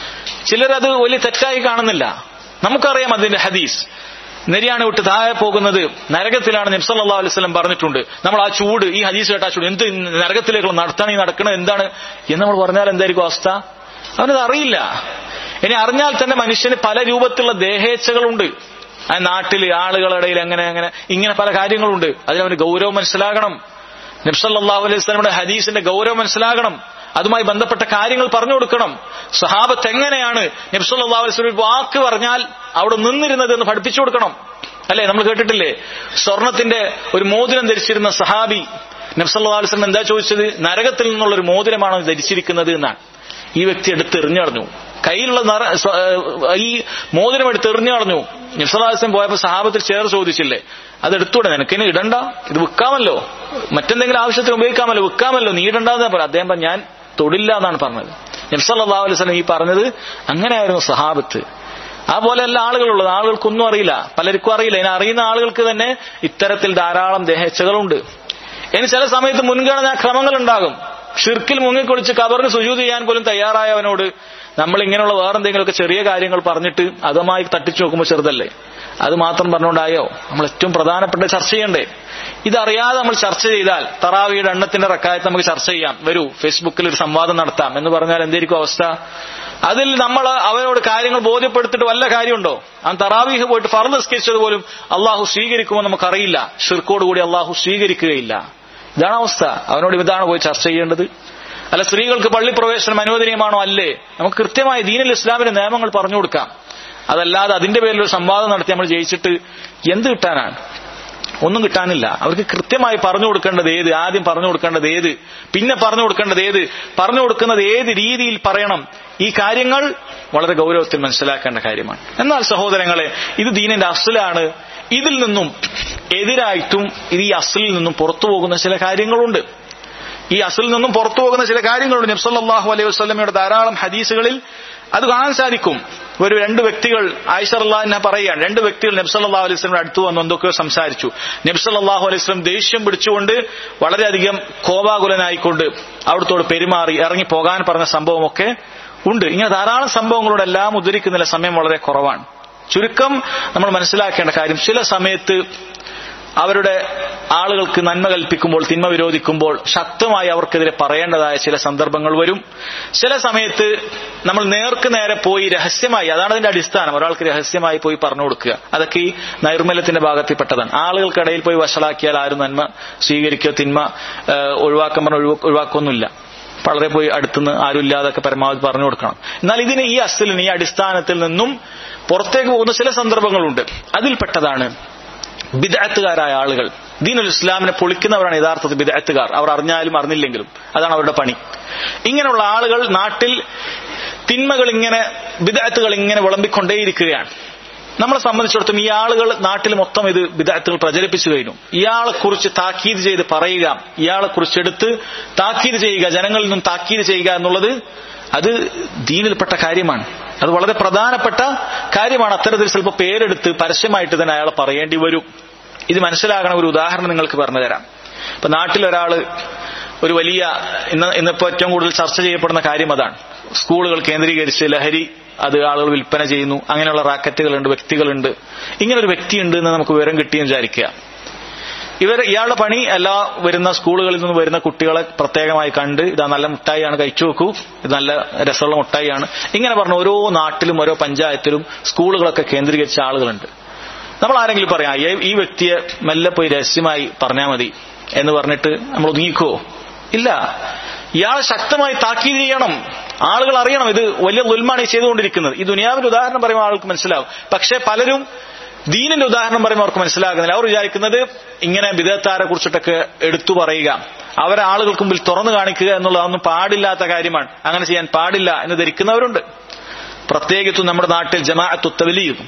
ചിലരത് വലിയ തെറ്റായി കാണുന്നില്ല നമുക്കറിയാം അതിന്റെ ഹദീസ് നെരിയാണ് വിട്ട് താഴെ പോകുന്നത് നരകത്തിലാണ് നിബ്സല്ലാ അലൈവലം പറഞ്ഞിട്ടുണ്ട് നമ്മൾ ആ ചൂട് ഈ ഹദീസ് കേട്ട ആ ചൂട് എന്ത് നരകത്തിലേക്കുള്ള നടത്താണ് ഈ നടക്കുന്നത് എന്താണ് എന്ന് നമ്മൾ പറഞ്ഞാൽ എന്തായിരിക്കും അവസ്ഥ അവനത് അറിയില്ല ഇനി അറിഞ്ഞാൽ തന്നെ മനുഷ്യന് പല രൂപത്തിലുള്ള ദേഹേച്ഛകളുണ്ട് ആ നാട്ടില് ആളുകളുടെ ഇടയിൽ അങ്ങനെ അങ്ങനെ ഇങ്ങനെ പല കാര്യങ്ങളുണ്ട് അതിനവന് ഗൗരവം മനസ്സിലാകണം നബ്സല്ലാഹു അലൈഹി സ്വലമിയുടെ ഹദീസിന്റെ ഗൗരവം മനസ്സിലാകണം അതുമായി ബന്ധപ്പെട്ട കാര്യങ്ങൾ പറഞ്ഞു കൊടുക്കണം സഹാബത്ത് എങ്ങനെയാണ് നബ്സല്ലാ അലൈഹി ഒരു വാക്ക് പറഞ്ഞാൽ അവിടെ നിന്നിരുന്നത് എന്ന് പഠിപ്പിച്ചു കൊടുക്കണം അല്ലെ നമ്മൾ കേട്ടിട്ടില്ലേ സ്വർണത്തിന്റെ ഒരു മോതിരം ധരിച്ചിരുന്ന സഹാബി നബ്സല്ലാ അലൈഹി എന്താ ചോദിച്ചത് നരകത്തിൽ നിന്നുള്ള ഒരു മോതിരമാണോ ധരിച്ചിരിക്കുന്നത് എന്നാണ് ഈ വ്യക്തി എടുത്ത് എറിഞ്ഞടഞ്ഞു കയ്യിലുള്ള നിറ ഈ മോതിരം എടുത്ത് എറിഞ്ഞടഞ്ഞു നിഫ്സലാസം പോയപ്പോ സഹാബത്തിൽ ചേർ ചോദിച്ചില്ലേ അത് എടുത്തൂടെ നിനക്കിന് ഇടണ്ട ഇത് വിൽക്കാമല്ലോ മറ്റെന്തെങ്കിലും ആവശ്യത്തിന് ഉപയോഗിക്കാമല്ലോ വിൽക്കാമല്ലോ നീ ഇടണ്ടെന്ന് പറയാം അദ്ദേഹം പറഞ്ഞു ഞാൻ തൊടില്ല എന്നാണ് പറഞ്ഞത് നബ്സല്ലാ അലൈവലം ഈ പറഞ്ഞത് അങ്ങനെയായിരുന്നു സഹാബത്ത് ആ പോലെ എല്ലാ ആളുകളുള്ളത് ആളുകൾക്കൊന്നും അറിയില്ല പലർക്കും അറിയില്ല ഇനി അറിയുന്ന ആളുകൾക്ക് തന്നെ ഇത്തരത്തിൽ ധാരാളം ദേഹേച്ഛകളുണ്ട് ഇനി ചില സമയത്ത് മുൻഗണനാ ക്രമങ്ങൾ ഉണ്ടാകും ഷിർക്കിൽ മുങ്ങിക്കൊളിച്ച് കബറിന് സുജൂത് ചെയ്യാൻ പോലും തയ്യാറായവനോട് നമ്മൾ ഇങ്ങനെയുള്ള വേറെ എന്തെങ്കിലുമൊക്കെ ചെറിയ കാര്യങ്ങൾ പറഞ്ഞിട്ട് അതുമായി തട്ടിച്ചു നോക്കുമ്പോൾ ചെറുതല്ലേ അത് മാത്രം പറഞ്ഞുകൊണ്ടായോ നമ്മൾ ഏറ്റവും പ്രധാനപ്പെട്ട ചർച്ച ചെയ്യണ്ടേ ഇതറിയാതെ നമ്മൾ ചർച്ച ചെയ്താൽ തറാവിയുടെ എണ്ണത്തിന്റെ റക്കായത്ത് നമുക്ക് ചർച്ച ചെയ്യാം വരൂ ഫേസ്ബുക്കിൽ ഒരു സംവാദം നടത്താം എന്ന് പറഞ്ഞാൽ എന്തായിരിക്കും അവസ്ഥ അതിൽ നമ്മൾ അവരോട് കാര്യങ്ങൾ ബോധ്യപ്പെടുത്തിയിട്ട് വല്ല കാര്യമുണ്ടോ ആ തറാവീഹ് പോയിട്ട് ഫറു നിസ്കരിച്ചത് പോലും അള്ളാഹു സ്വീകരിക്കുമോ നമുക്കറിയില്ല ഷിർക്കോട് കൂടി അള്ളാഹു സ്വീകരിക്കുകയില്ല ഇതാണ് അവസ്ഥ അവനോട് ഇതാണ് പോയി ചർച്ച ചെയ്യേണ്ടത് അല്ല സ്ത്രീകൾക്ക് പള്ളി പ്രവേശനം അനുവദനീയമാണോ അല്ലേ നമുക്ക് കൃത്യമായി ദീനിൽ ഇസ്ലാമിന്റെ നിയമങ്ങൾ പറഞ്ഞു കൊടുക്കാം അതല്ലാതെ അതിന്റെ പേരിൽ ഒരു സംവാദം നടത്തി നമ്മൾ ജയിച്ചിട്ട് എന്ത് കിട്ടാനാണ് ഒന്നും കിട്ടാനില്ല അവർക്ക് കൃത്യമായി പറഞ്ഞു കൊടുക്കേണ്ടത് ഏത് ആദ്യം പറഞ്ഞു കൊടുക്കേണ്ടത് ഏത് പിന്നെ പറഞ്ഞു കൊടുക്കേണ്ടത് ഏത് പറഞ്ഞു കൊടുക്കുന്നത് ഏത് രീതിയിൽ പറയണം ഈ കാര്യങ്ങൾ വളരെ ഗൗരവത്തിൽ മനസ്സിലാക്കേണ്ട കാര്യമാണ് എന്നാൽ സഹോദരങ്ങളെ ഇത് ദീനിന്റെ അസലാണ് ഇതിൽ നിന്നും എതിരായിട്ടും ഇത് ഈ അസലിൽ നിന്നും പുറത്തു പോകുന്ന ചില കാര്യങ്ങളുണ്ട് ഈ അസലിൽ നിന്നും പുറത്തു പോകുന്ന ചില കാര്യങ്ങളുണ്ട് നബ്സല്ലാഹു അലൈഹി വസ്ലമയുടെ ധാരാളം ഹദീസുകളിൽ അത് കാണാൻ സാധിക്കും ഒരു രണ്ട് വ്യക്തികൾ ആയിഷറല്ലാഹിനെ പറയുകയാണ് രണ്ട് വ്യക്തികൾ നബ്സല്ലാഹു അലൈഹി സ്വലമിന്റെ അടുത്ത് വന്ന് എന്തൊക്കെയോ സംസാരിച്ചു നബ്സല്ലാഹു അലൈഹി സ്വലം ദേഷ്യം പിടിച്ചുകൊണ്ട് വളരെയധികം കോപാകുലനായിക്കൊണ്ട് അവിടത്തോട് പെരുമാറി ഇറങ്ങി പോകാൻ പറഞ്ഞ സംഭവമൊക്കെ ഉണ്ട് ഇങ്ങനെ ധാരാളം സംഭവങ്ങളോട് എല്ലാം ഉദ്ധരിക്കുന്നില്ല സമയം വളരെ കുറവാണ് ചുരുക്കം നമ്മൾ മനസ്സിലാക്കേണ്ട കാര്യം ചില സമയത്ത് അവരുടെ ആളുകൾക്ക് നന്മ കൽപ്പിക്കുമ്പോൾ തിന്മ വിരോധിക്കുമ്പോൾ ശക്തമായി അവർക്കെതിരെ പറയേണ്ടതായ ചില സന്ദർഭങ്ങൾ വരും ചില സമയത്ത് നമ്മൾ നേർക്ക് നേരെ പോയി രഹസ്യമായി അതാണ് അതിന്റെ അടിസ്ഥാനം ഒരാൾക്ക് രഹസ്യമായി പോയി പറഞ്ഞു കൊടുക്കുക അതൊക്കെ ഈ നൈർമല്യത്തിന്റെ ഭാഗത്തിൽപ്പെട്ടതാണ് ആളുകൾക്കിടയിൽ പോയി വഷളാക്കിയാൽ ആരും നന്മ സ്വീകരിക്കുക തിന്മ ഒഴിവാക്കാൻ പറഞ്ഞ ഒഴിവാക്കൊന്നുമില്ല വളരെ പോയി അടുത്തുനിന്ന് ആരും ഇല്ലാതൊക്കെ പരമാവധി പറഞ്ഞു കൊടുക്കണം എന്നാൽ ഇതിന് ഈ അസലിന് ഈ അടിസ്ഥാനത്തിൽ നിന്നും പുറത്തേക്ക് പോകുന്ന ചില സന്ദർഭങ്ങളുണ്ട് അതിൽപ്പെട്ടതാണ് ബിദഅത്തുകാരായ ആളുകൾ ദീനുൽ ഇസ്ലാമിനെ പൊളിക്കുന്നവരാണ് യഥാർത്ഥത്തിൽ ബിദഅത്തുകാർ അവർ അറിഞ്ഞാലും അറിഞ്ഞില്ലെങ്കിലും അതാണ് അവരുടെ പണി ഇങ്ങനെയുള്ള ആളുകൾ നാട്ടിൽ തിന്മകൾ ഇങ്ങനെ ബിദഅത്തുകൾ ഇങ്ങനെ വിളമ്പിക്കൊണ്ടേയിരിക്കുകയാണ് നമ്മളെ സംബന്ധിച്ചിടത്തോളം ഈ ആളുകൾ നാട്ടിൽ മൊത്തം ഇത് വിദഗ്ധകൾ പ്രചരിപ്പിച്ചു കഴിഞ്ഞു ഇയാളെ കുറിച്ച് താക്കീത് ചെയ്ത് പറയുക ഇയാളെ കുറിച്ച് എടുത്ത് താക്കീത് ചെയ്യുക ജനങ്ങളിൽ നിന്നും താക്കീത് ചെയ്യുക എന്നുള്ളത് അത് ദീനിൽപ്പെട്ട കാര്യമാണ് അത് വളരെ പ്രധാനപ്പെട്ട കാര്യമാണ് അത്തരത്തിൽ ചിലപ്പോൾ പേരെടുത്ത് പരസ്യമായിട്ട് തന്നെ അയാളെ പറയേണ്ടി വരും ഇത് മനസ്സിലാകണ ഒരു ഉദാഹരണം നിങ്ങൾക്ക് പറഞ്ഞു തരാം ഇപ്പൊ നാട്ടിൽ ഒരാള് ഒരു വലിയ ഇന്ന് ഇന്നിപ്പോ ഏറ്റവും കൂടുതൽ ചർച്ച ചെയ്യപ്പെടുന്ന കാര്യം അതാണ് സ്കൂളുകൾ കേന്ദ്രീകരിച്ച് ലഹരി അത് ആളുകൾ വിൽപ്പന ചെയ്യുന്നു അങ്ങനെയുള്ള റാക്കറ്റുകളുണ്ട് വ്യക്തികളുണ്ട് ഇങ്ങനെ ഒരു വ്യക്തിയുണ്ട് എന്ന് നമുക്ക് വിവരം കിട്ടിയെന്ന് വിചാരിക്കുക ഇവർ ഇയാളുടെ പണി എല്ലാ വരുന്ന സ്കൂളുകളിൽ നിന്ന് വരുന്ന കുട്ടികളെ പ്രത്യേകമായി കണ്ട് ഇതാ നല്ല മുട്ടായിയാണ് കഴിച്ചു നോക്കൂ ഇത് നല്ല രസമുള്ള മുട്ടായിയാണ് ഇങ്ങനെ പറഞ്ഞ ഓരോ നാട്ടിലും ഓരോ പഞ്ചായത്തിലും സ്കൂളുകളൊക്കെ കേന്ദ്രീകരിച്ച ആളുകളുണ്ട് നമ്മൾ ആരെങ്കിലും പറയാം ഈ വ്യക്തിയെ മെല്ലെ പോയി രഹസ്യമായി പറഞ്ഞാൽ മതി എന്ന് പറഞ്ഞിട്ട് നമ്മൾ ഒതുങ്ങിക്കോ ഇല്ല ഇയാളെ ശക്തമായി താക്കീത് ചെയ്യണം ആളുകൾ അറിയണം ഇത് വലിയ ദുൽമാണ് ഈ ചെയ്തുകൊണ്ടിരിക്കുന്നത് ഈ ദുനിയാവിന്റെ ഉദാഹരണം പറയുമ്പോൾ ആൾക്ക് മനസ്സിലാവും പക്ഷെ പലരും ദീനിന്റെ ഉദാഹരണം പറയുമ്പോൾ അവർക്ക് മനസ്സിലാകുന്നില്ല അവർ വിചാരിക്കുന്നത് ഇങ്ങനെ വിദഗ്ധാരെ കുറിച്ചിട്ടൊക്കെ എടുത്തു പറയുക അവരെ ആളുകൾക്ക് മുമ്പിൽ തുറന്നു കാണിക്കുക എന്നുള്ളതൊന്നും പാടില്ലാത്ത കാര്യമാണ് അങ്ങനെ ചെയ്യാൻ പാടില്ല എന്ന് ധരിക്കുന്നവരുണ്ട് പ്രത്യേകിച്ചും നമ്മുടെ നാട്ടിൽ ജമാഅത്തു തവലീഗ്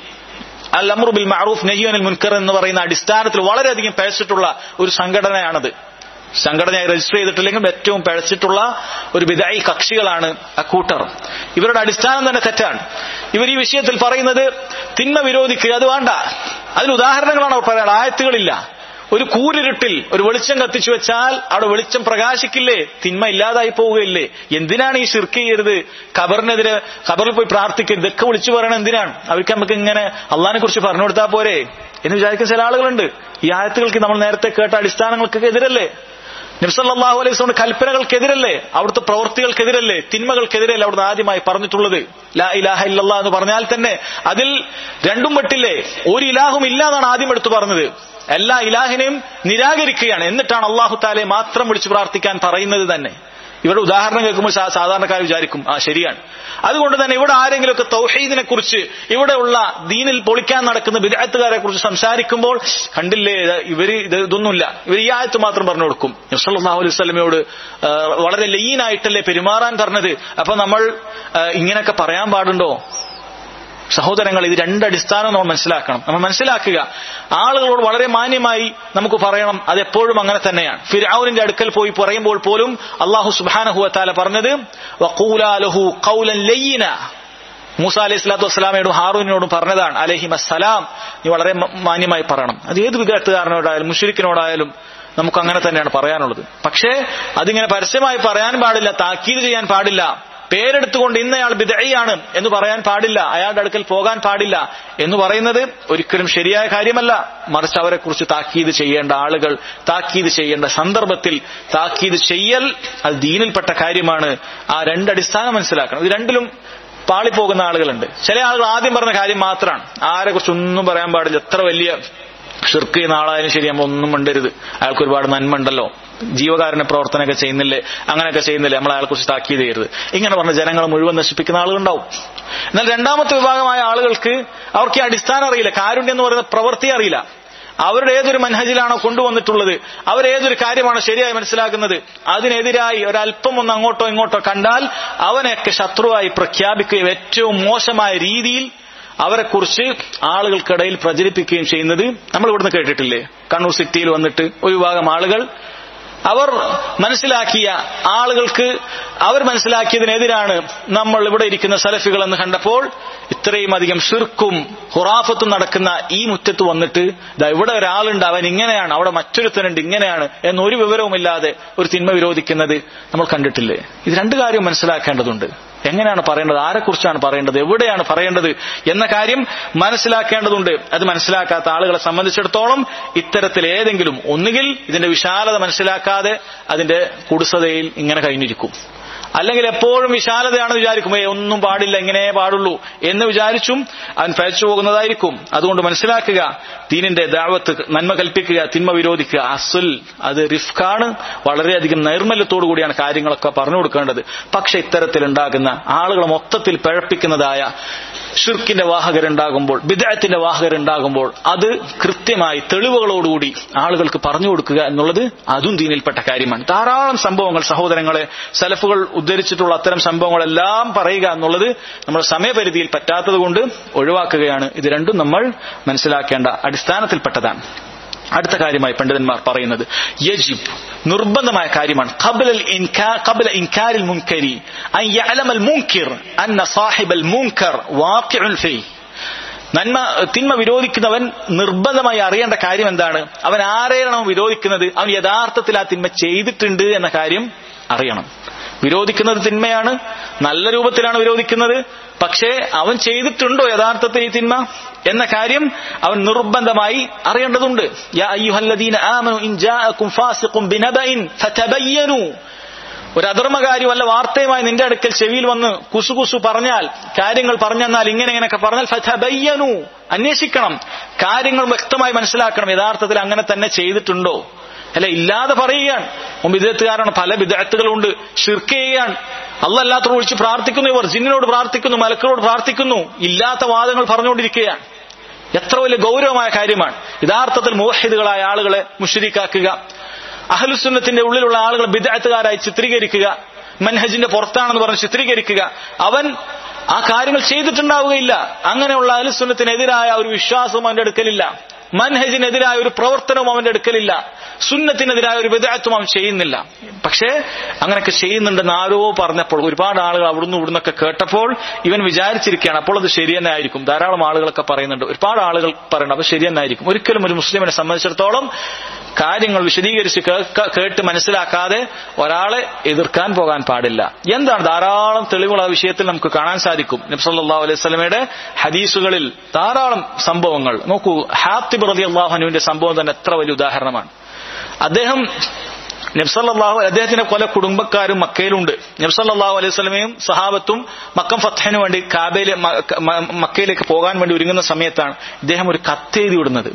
അൽ അമ്രു ബിൽ മഅറൂഫ് നഹിയനിൽ മുൻകർ എന്ന് പറയുന്ന അടിസ്ഥാനത്തിൽ വളരെയധികം പേഴ്സിട്ടുള്ള ഒരു സംഘടനയാണത് സംഘടനയായി രജിസ്റ്റർ ചെയ്തിട്ടില്ലെങ്കിൽ ഏറ്റവും പഴച്ചിട്ടുള്ള ഒരു വിദായി കക്ഷികളാണ് അക്കൂട്ടർ ഇവരുടെ അടിസ്ഥാനം തന്നെ തെറ്റാണ് ഇവർ ഈ വിഷയത്തിൽ പറയുന്നത് തിന്മ വിരോധിക്കുക അത് വേണ്ട അതിന് ഉദാഹരണങ്ങളാണ് അവർ പറയാൻ ആയത്തുകളില്ല ഒരു കൂരിരുട്ടിൽ ഒരു വെളിച്ചം കത്തിച്ചു വെച്ചാൽ അവിടെ വെളിച്ചം പ്രകാശിക്കില്ലേ തിന്മ ഇല്ലാതായി പോവുകയില്ലേ എന്തിനാണ് ഈ ശിർക്ക് ചെയ്യരുത് ഖബറിനെതിരെ ഖബറിൽ പോയി പ്രാർത്ഥിക്കരുത് ഇതൊക്കെ വിളിച്ചു പറയണം എന്തിനാണ് അവർക്ക് നമുക്ക് ഇങ്ങനെ അള്ളഹാനെ കുറിച്ച് പറഞ്ഞു കൊടുത്താൽ പോരെ എന്ന് വിചാരിക്കുന്ന ചില ആളുകളുണ്ട് ഈ ആയത്തുകൾക്ക് നമ്മൾ നേരത്തെ കേട്ട അടിസ്ഥാനങ്ങൾക്കൊക്കെ എതിരല്ലേ നബ്സല്ലാഹു അലൈഹി സ്വലം കൽപ്പനകൾക്കെതിരല്ലേ അവിടുത്തെ പ്രവൃത്തികൾക്കെതിരല്ലേ തിന്മകൾക്കെതിരല്ലേ അവിടുന്ന് ആദ്യമായി പറഞ്ഞിട്ടുള്ളത് ലാ ഇലാഹ ഇല്ലല്ലാ എന്ന് പറഞ്ഞാൽ തന്നെ അതിൽ രണ്ടും പെട്ടില്ലേ ഒരു ഇലാഹും ഇല്ല എന്നാണ് ആദ്യം എടുത്തു പറഞ്ഞത് എല്ലാ ഇലാഹിനെയും നിരാകരിക്കുകയാണ് എന്നിട്ടാണ് അള്ളാഹു താലെ മാത്രം വിളിച്ചു പ്രാർത്ഥിക്കാൻ പറയുന്നത് തന്നെ ഇവരുടെ ഉദാഹരണം കേൾക്കുമ്പോൾ സാധാരണക്കാർ വിചാരിക്കും ആ ശരിയാണ് അതുകൊണ്ട് തന്നെ ഇവിടെ ആരെങ്കിലുമൊക്കെ തൗഹീദിനെ കുറിച്ച് ഇവിടെയുള്ള ദീനിൽ പൊളിക്കാൻ നടക്കുന്ന വിദഗ്ധക്കാരെ കുറിച്ച് സംസാരിക്കുമ്പോൾ കണ്ടില്ലേ ഇവര് ഇത് ഇതൊന്നുമില്ല ഇവർ ഈ ആയത്ത് മാത്രം പറഞ്ഞു കൊടുക്കും നബ്സല്ലാഹു അലൈഹി സ്വലമയോട് വളരെ ലീനായിട്ടല്ലേ പെരുമാറാൻ പറഞ്ഞത് അപ്പൊ നമ്മൾ ഇങ്ങനെയൊക്കെ പറയാൻ പാടുണ്ടോ സഹോദരങ്ങൾ ഇത് രണ്ട് അടിസ്ഥാനം നമ്മൾ മനസ്സിലാക്കണം നമ്മൾ മനസ്സിലാക്കുക ആളുകളോട് വളരെ മാന്യമായി നമുക്ക് പറയണം അത് എപ്പോഴും അങ്ങനെ തന്നെയാണ് ഫിരാവുനിന്റെ അടുക്കൽ പോയി പറയുമ്പോൾ പോലും അള്ളാഹു സുബാനഹുവത്താല പറഞ്ഞത് വഖൂലാലഹു ഖൗലൻ ലയ്യിന മൂസ അലൈഹി സ്വലാത്തു വസ്സലാമയോടും ഹാറൂനോടും പറഞ്ഞതാണ് അലഹിം അസ്സലാം നീ വളരെ മാന്യമായി പറയണം അത് ഏത് വിദഗ്ധകാരനോടായാലും മുഷരിക്കിനോടായാലും നമുക്ക് അങ്ങനെ തന്നെയാണ് പറയാനുള്ളത് പക്ഷേ അതിങ്ങനെ പരസ്യമായി പറയാൻ പാടില്ല താക്കീത് ചെയ്യാൻ പാടില്ല പേരെടുത്തുകൊണ്ട് ഇന്നയാൾ ബിദയാണ് എന്ന് പറയാൻ പാടില്ല അയാളുടെ അടുക്കൽ പോകാൻ പാടില്ല എന്ന് പറയുന്നത് ഒരിക്കലും ശരിയായ കാര്യമല്ല മറിച്ച് അവരെ കുറിച്ച് താക്കീത് ചെയ്യേണ്ട ആളുകൾ താക്കീത് ചെയ്യേണ്ട സന്ദർഭത്തിൽ താക്കീത് ചെയ്യൽ അത് ദീനിൽപ്പെട്ട കാര്യമാണ് ആ രണ്ടടിസ്ഥാനം മനസ്സിലാക്കണം ഇത് രണ്ടിലും പാളിപ്പോകുന്ന ആളുകളുണ്ട് ചില ആളുകൾ ആദ്യം പറഞ്ഞ കാര്യം മാത്രമാണ് ആരെ കുറിച്ച് ഒന്നും പറയാൻ പാടില്ല എത്ര വലിയ ഷിർക്ക് ചെയ്യുന്ന ആളായാലും ശരി നമ്മൾ ഒന്നും മിണ്ടരുത് അയാൾക്ക് ഒരുപാട് നന്മ ഉണ്ടല്ലോ ജീവകാരുണ്യ പ്രവർത്തനമൊക്കെ ചെയ്യുന്നില്ലേ അങ്ങനെയൊക്കെ ചെയ്യുന്നില്ലേ നമ്മൾ അയാളെ കുറിച്ച് താക്കീത് ചെയ്യരുത് ഇങ്ങനെ പറഞ്ഞ ജനങ്ങളെ മുഴുവൻ നശിപ്പിക്കുന്ന ആളുകളുണ്ടാവും എന്നാൽ രണ്ടാമത്തെ വിഭാഗമായ ആളുകൾക്ക് അവർക്ക് ഈ അടിസ്ഥാനം അറിയില്ല കാരുണ്യം എന്ന് പറയുന്ന പ്രവൃത്തി അറിയില്ല അവരുടെ ഏതൊരു മനഹജിലാണോ കൊണ്ടുവന്നിട്ടുള്ളത് അവരേതൊരു കാര്യമാണോ ശരിയായി മനസ്സിലാക്കുന്നത് അതിനെതിരായി ഒരല്പം ഒന്ന് അങ്ങോട്ടോ ഇങ്ങോട്ടോ കണ്ടാൽ അവനെയൊക്കെ ശത്രുവായി പ്രഖ്യാപിക്കുകയും ഏറ്റവും മോശമായ രീതിയിൽ അവരെക്കുറിച്ച് ആളുകൾക്കിടയിൽ പ്രചരിപ്പിക്കുകയും ചെയ്യുന്നത് നമ്മൾ ഇവിടുന്ന് കേട്ടിട്ടില്ലേ കണ്ണൂർ സിറ്റിയിൽ വന്നിട്ട് ഒരു വിഭാഗം ആളുകൾ അവർ മനസ്സിലാക്കിയ ആളുകൾക്ക് അവർ മനസ്സിലാക്കിയതിനെതിരാണ് നമ്മൾ ഇവിടെ ഇരിക്കുന്ന സലഫികൾ എന്ന് കണ്ടപ്പോൾ ഇത്രയും അധികം ഷിർക്കും ഹുറാഫത്തും നടക്കുന്ന ഈ മുറ്റത്ത് വന്നിട്ട് ദാ ഇവിടെ ഒരാളുണ്ട് അവൻ ഇങ്ങനെയാണ് അവിടെ മറ്റൊരുത്തനുണ്ട് ഇങ്ങനെയാണ് എന്നൊരു വിവരവുമില്ലാതെ ഒരു തിന്മ വിരോധിക്കുന്നത് നമ്മൾ കണ്ടിട്ടില്ലേ ഇത് രണ്ട് കാര്യം മനസ്സിലാക്കേണ്ടതുണ്ട് എങ്ങനെയാണ് പറയേണ്ടത് ആരെക്കുറിച്ചാണ് പറയേണ്ടത് എവിടെയാണ് പറയേണ്ടത് എന്ന കാര്യം മനസ്സിലാക്കേണ്ടതുണ്ട് അത് മനസ്സിലാക്കാത്ത ആളുകളെ സംബന്ധിച്ചിടത്തോളം ഇത്തരത്തിൽ ഏതെങ്കിലും ഒന്നുകിൽ ഇതിന്റെ വിശാലത മനസ്സിലാക്കാതെ അതിന്റെ കുടുസതയിൽ ഇങ്ങനെ കഴിഞ്ഞിരിക്കും അല്ലെങ്കിൽ എപ്പോഴും വിശാലതയാണ് വിചാരിക്കും ഏ ഒന്നും പാടില്ല ഇങ്ങനെ പാടുള്ളൂ എന്ന് വിചാരിച്ചും അവൻ പയച്ചു പോകുന്നതായിരിക്കും അതുകൊണ്ട് മനസ്സിലാക്കുക ദീനിന്റെ ദാവത്ത് നന്മ കൽപ്പിക്കുക തിന്മ വിരോധിക്കുക അസുൽ അത് റിഫ്കാണ് വളരെയധികം നൈർമല്യത്തോടു കൂടിയാണ് കാര്യങ്ങളൊക്കെ പറഞ്ഞു കൊടുക്കേണ്ടത് പക്ഷെ ഇത്തരത്തിൽ ഉണ്ടാകുന്ന ആളുകളെ മൊത്തത്തിൽ പഴപ്പിക്കുന്നതായ ഷിർക്കിന്റെ വാഹകരുണ്ടാകുമ്പോൾ ബിദായത്തിന്റെ വാഹകരുണ്ടാകുമ്പോൾ അത് കൃത്യമായി തെളിവുകളോടുകൂടി ആളുകൾക്ക് പറഞ്ഞു കൊടുക്കുക എന്നുള്ളത് അതും ദീനിൽപ്പെട്ട കാര്യമാണ് ധാരാളം സംഭവങ്ങൾ സഹോദരങ്ങളെ സലഫുകൾ ഉദ്ധരിച്ചിട്ടുള്ള അത്തരം സംഭവങ്ങളെല്ലാം പറയുക എന്നുള്ളത് നമ്മുടെ സമയപരിധിയിൽ പറ്റാത്തത് കൊണ്ട് ഒഴിവാക്കുകയാണ് ഇത് രണ്ടും നമ്മൾ മനസ്സിലാക്കേണ്ട അടിസ്ഥാനത്തിൽപ്പെട്ടതാണ് അടുത്ത കാര്യമായി പണ്ഡിതന്മാർ പറയുന്നത് യജിബ് നിർബന്ധമായ കാര്യമാണ് ഖബ്ലൽ ഇൻകാ ഖബ്ല ഇൻകാരിൽ മുൻകരി അൻ യഅലമൽ മുൻകിർ അന്ന സാഹിബൽ മുൻകർ വാഖിഉൻ ഫീ നന്മ തിന്മ വിരോധിക്കുന്നവൻ നിർബന്ധമായി അറിയേണ്ട കാര്യം എന്താണ് അവൻ ആരെയാണോ വിരോധിക്കുന്നത് അവൻ യഥാർത്ഥത്തിൽ ആ തിന്മ ചെയ്തിട്ടുണ്ട് എന്ന കാര്യം അറിയണം വിരോധിക്കുന്നത് തിന്മയാണ് നല്ല രൂപത്തിലാണ് വിരോധിക്കുന്നത് പക്ഷേ അവൻ ചെയ്തിട്ടുണ്ടോ യഥാർത്ഥത്തിൽ ഈ തിന്മ എന്ന കാര്യം അവൻ നിർബന്ധമായി അറിയേണ്ടതുണ്ട് യാ അയ്യുഹല്ലദീന ആമനു ഇൻ ജാഅകും ഫാസിഖും ബിനബഇൻ ഫതബയ്യനു ഒരു അധർമ്മകാരി വല്ല വാർത്തയുമായി നിന്റെ അടുക്കൽ ചെവിയിൽ വന്ന് കുസുകുസു പറഞ്ഞാൽ കാര്യങ്ങൾ പറഞ്ഞെന്നാൽ ഇങ്ങനെ ഇങ്ങനെയൊക്കെ പറഞ്ഞാൽ ഫതബയ്യനു അന്വേഷിക്കണം കാര്യങ്ങൾ വ്യക്തമായി മനസ്സിലാക്കണം യഥാർത്ഥത്തിൽ അങ്ങനെ തന്നെ ചെയ്തിട്ടുണ്ടോ അല്ല ഇല്ലാതെ പറയുകയാണ് വിദഗ്ധക്കാരാണ് പല വിദഗ്ധകളുണ്ട് ഷിർക്ക് ചെയ്യുകയാണ് അല്ലല്ലാത്തവർ വിളിച്ച് പ്രാർത്ഥിക്കുന്നു ഇവർ ജിന്നിനോട് പ്രാർത്ഥിക്കുന്നു മലക്കളോട് പ്രാർത്ഥിക്കുന്നു ഇല്ലാത്ത വാദങ്ങൾ പറഞ്ഞുകൊണ്ടിരിക്കുകയാണ് എത്ര വലിയ ഗൗരവമായ കാര്യമാണ് യഥാർത്ഥത്തിൽ മോഹിദുകളായ ആളുകളെ മുഷരിക്കാക്കുക അഹലുസുന്നത്തിന്റെ ഉള്ളിലുള്ള ആളുകളെ ബിദാത്തുകാരായി ചിത്രീകരിക്കുക മൻഹജിന്റെ പുറത്താണെന്ന് പറഞ്ഞ് ചിത്രീകരിക്കുക അവൻ ആ കാര്യങ്ങൾ ചെയ്തിട്ടുണ്ടാവുകയില്ല അങ്ങനെയുള്ള അഹലുസുന്നത്തിനെതിരായ ഒരു വിശ്വാസവും അവന്റെ അടുക്കലില്ല മൻഹജിനെതിരായ ഒരു പ്രവർത്തനവും അവന്റെ അടുക്കലില്ല സുന്നത്തിനെതിരായ ഒരു വിദഗ്ധത്വം അവൻ ചെയ്യുന്നില്ല പക്ഷേ അങ്ങനെയൊക്കെ ചെയ്യുന്നുണ്ടെന്ന് ആരോ പറഞ്ഞപ്പോൾ ഒരുപാട് ആളുകൾ അവിടുന്ന് ഇവിടുന്നൊക്കെ കേട്ടപ്പോൾ ഇവൻ വിചാരിച്ചിരിക്കുകയാണ് അപ്പോൾ അത് ശരി തന്നെ ആയിരിക്കും ധാരാളം ആളുകളൊക്കെ പറയുന്നുണ്ട് ഒരുപാട് ആളുകൾ പറയുന്നുണ്ട് അപ്പൊ ശരി തന്നെ ആയിരിക്കും ഒരിക്കലും ഒരു മുസ്ലിമിനെ സംബന്ധിച്ചിടത്തോളം കാര്യങ്ങൾ വിശദീകരിച്ച് കേട്ട് മനസ്സിലാക്കാതെ ഒരാളെ എതിർക്കാൻ പോകാൻ പാടില്ല എന്താണ് ധാരാളം തെളിവുകൾ ആ വിഷയത്തിൽ നമുക്ക് കാണാൻ സാധിക്കും നബ്സല്ലാ അലൈഹി സ്വലമയുടെ ഹദീസുകളിൽ ധാരാളം സംഭവങ്ങൾ നോക്കൂ ഹാത്തിബ് റതി അള്ളാഹുനുവിന്റെ സംഭവം തന്നെ എത്ര വലിയ ഉദാഹരണമാണ് അദ്ദേഹം നബ്സല്ലാഹു അദ്ദേഹത്തിന്റെ പല കുടുംബക്കാരും മക്കയിലുണ്ട് നബ്സല്ലാഹു അലൈഹി സ്വലമയും സഹാബത്തും മക്കം ഫത്തഹിന് വേണ്ടി കാബയിലെ മക്കയിലേക്ക് പോകാൻ വേണ്ടി ഒരുങ്ങുന്ന സമയത്താണ് ഇദ്ദേഹം ഒരു കത്തെഴുതി വിടുന്നത്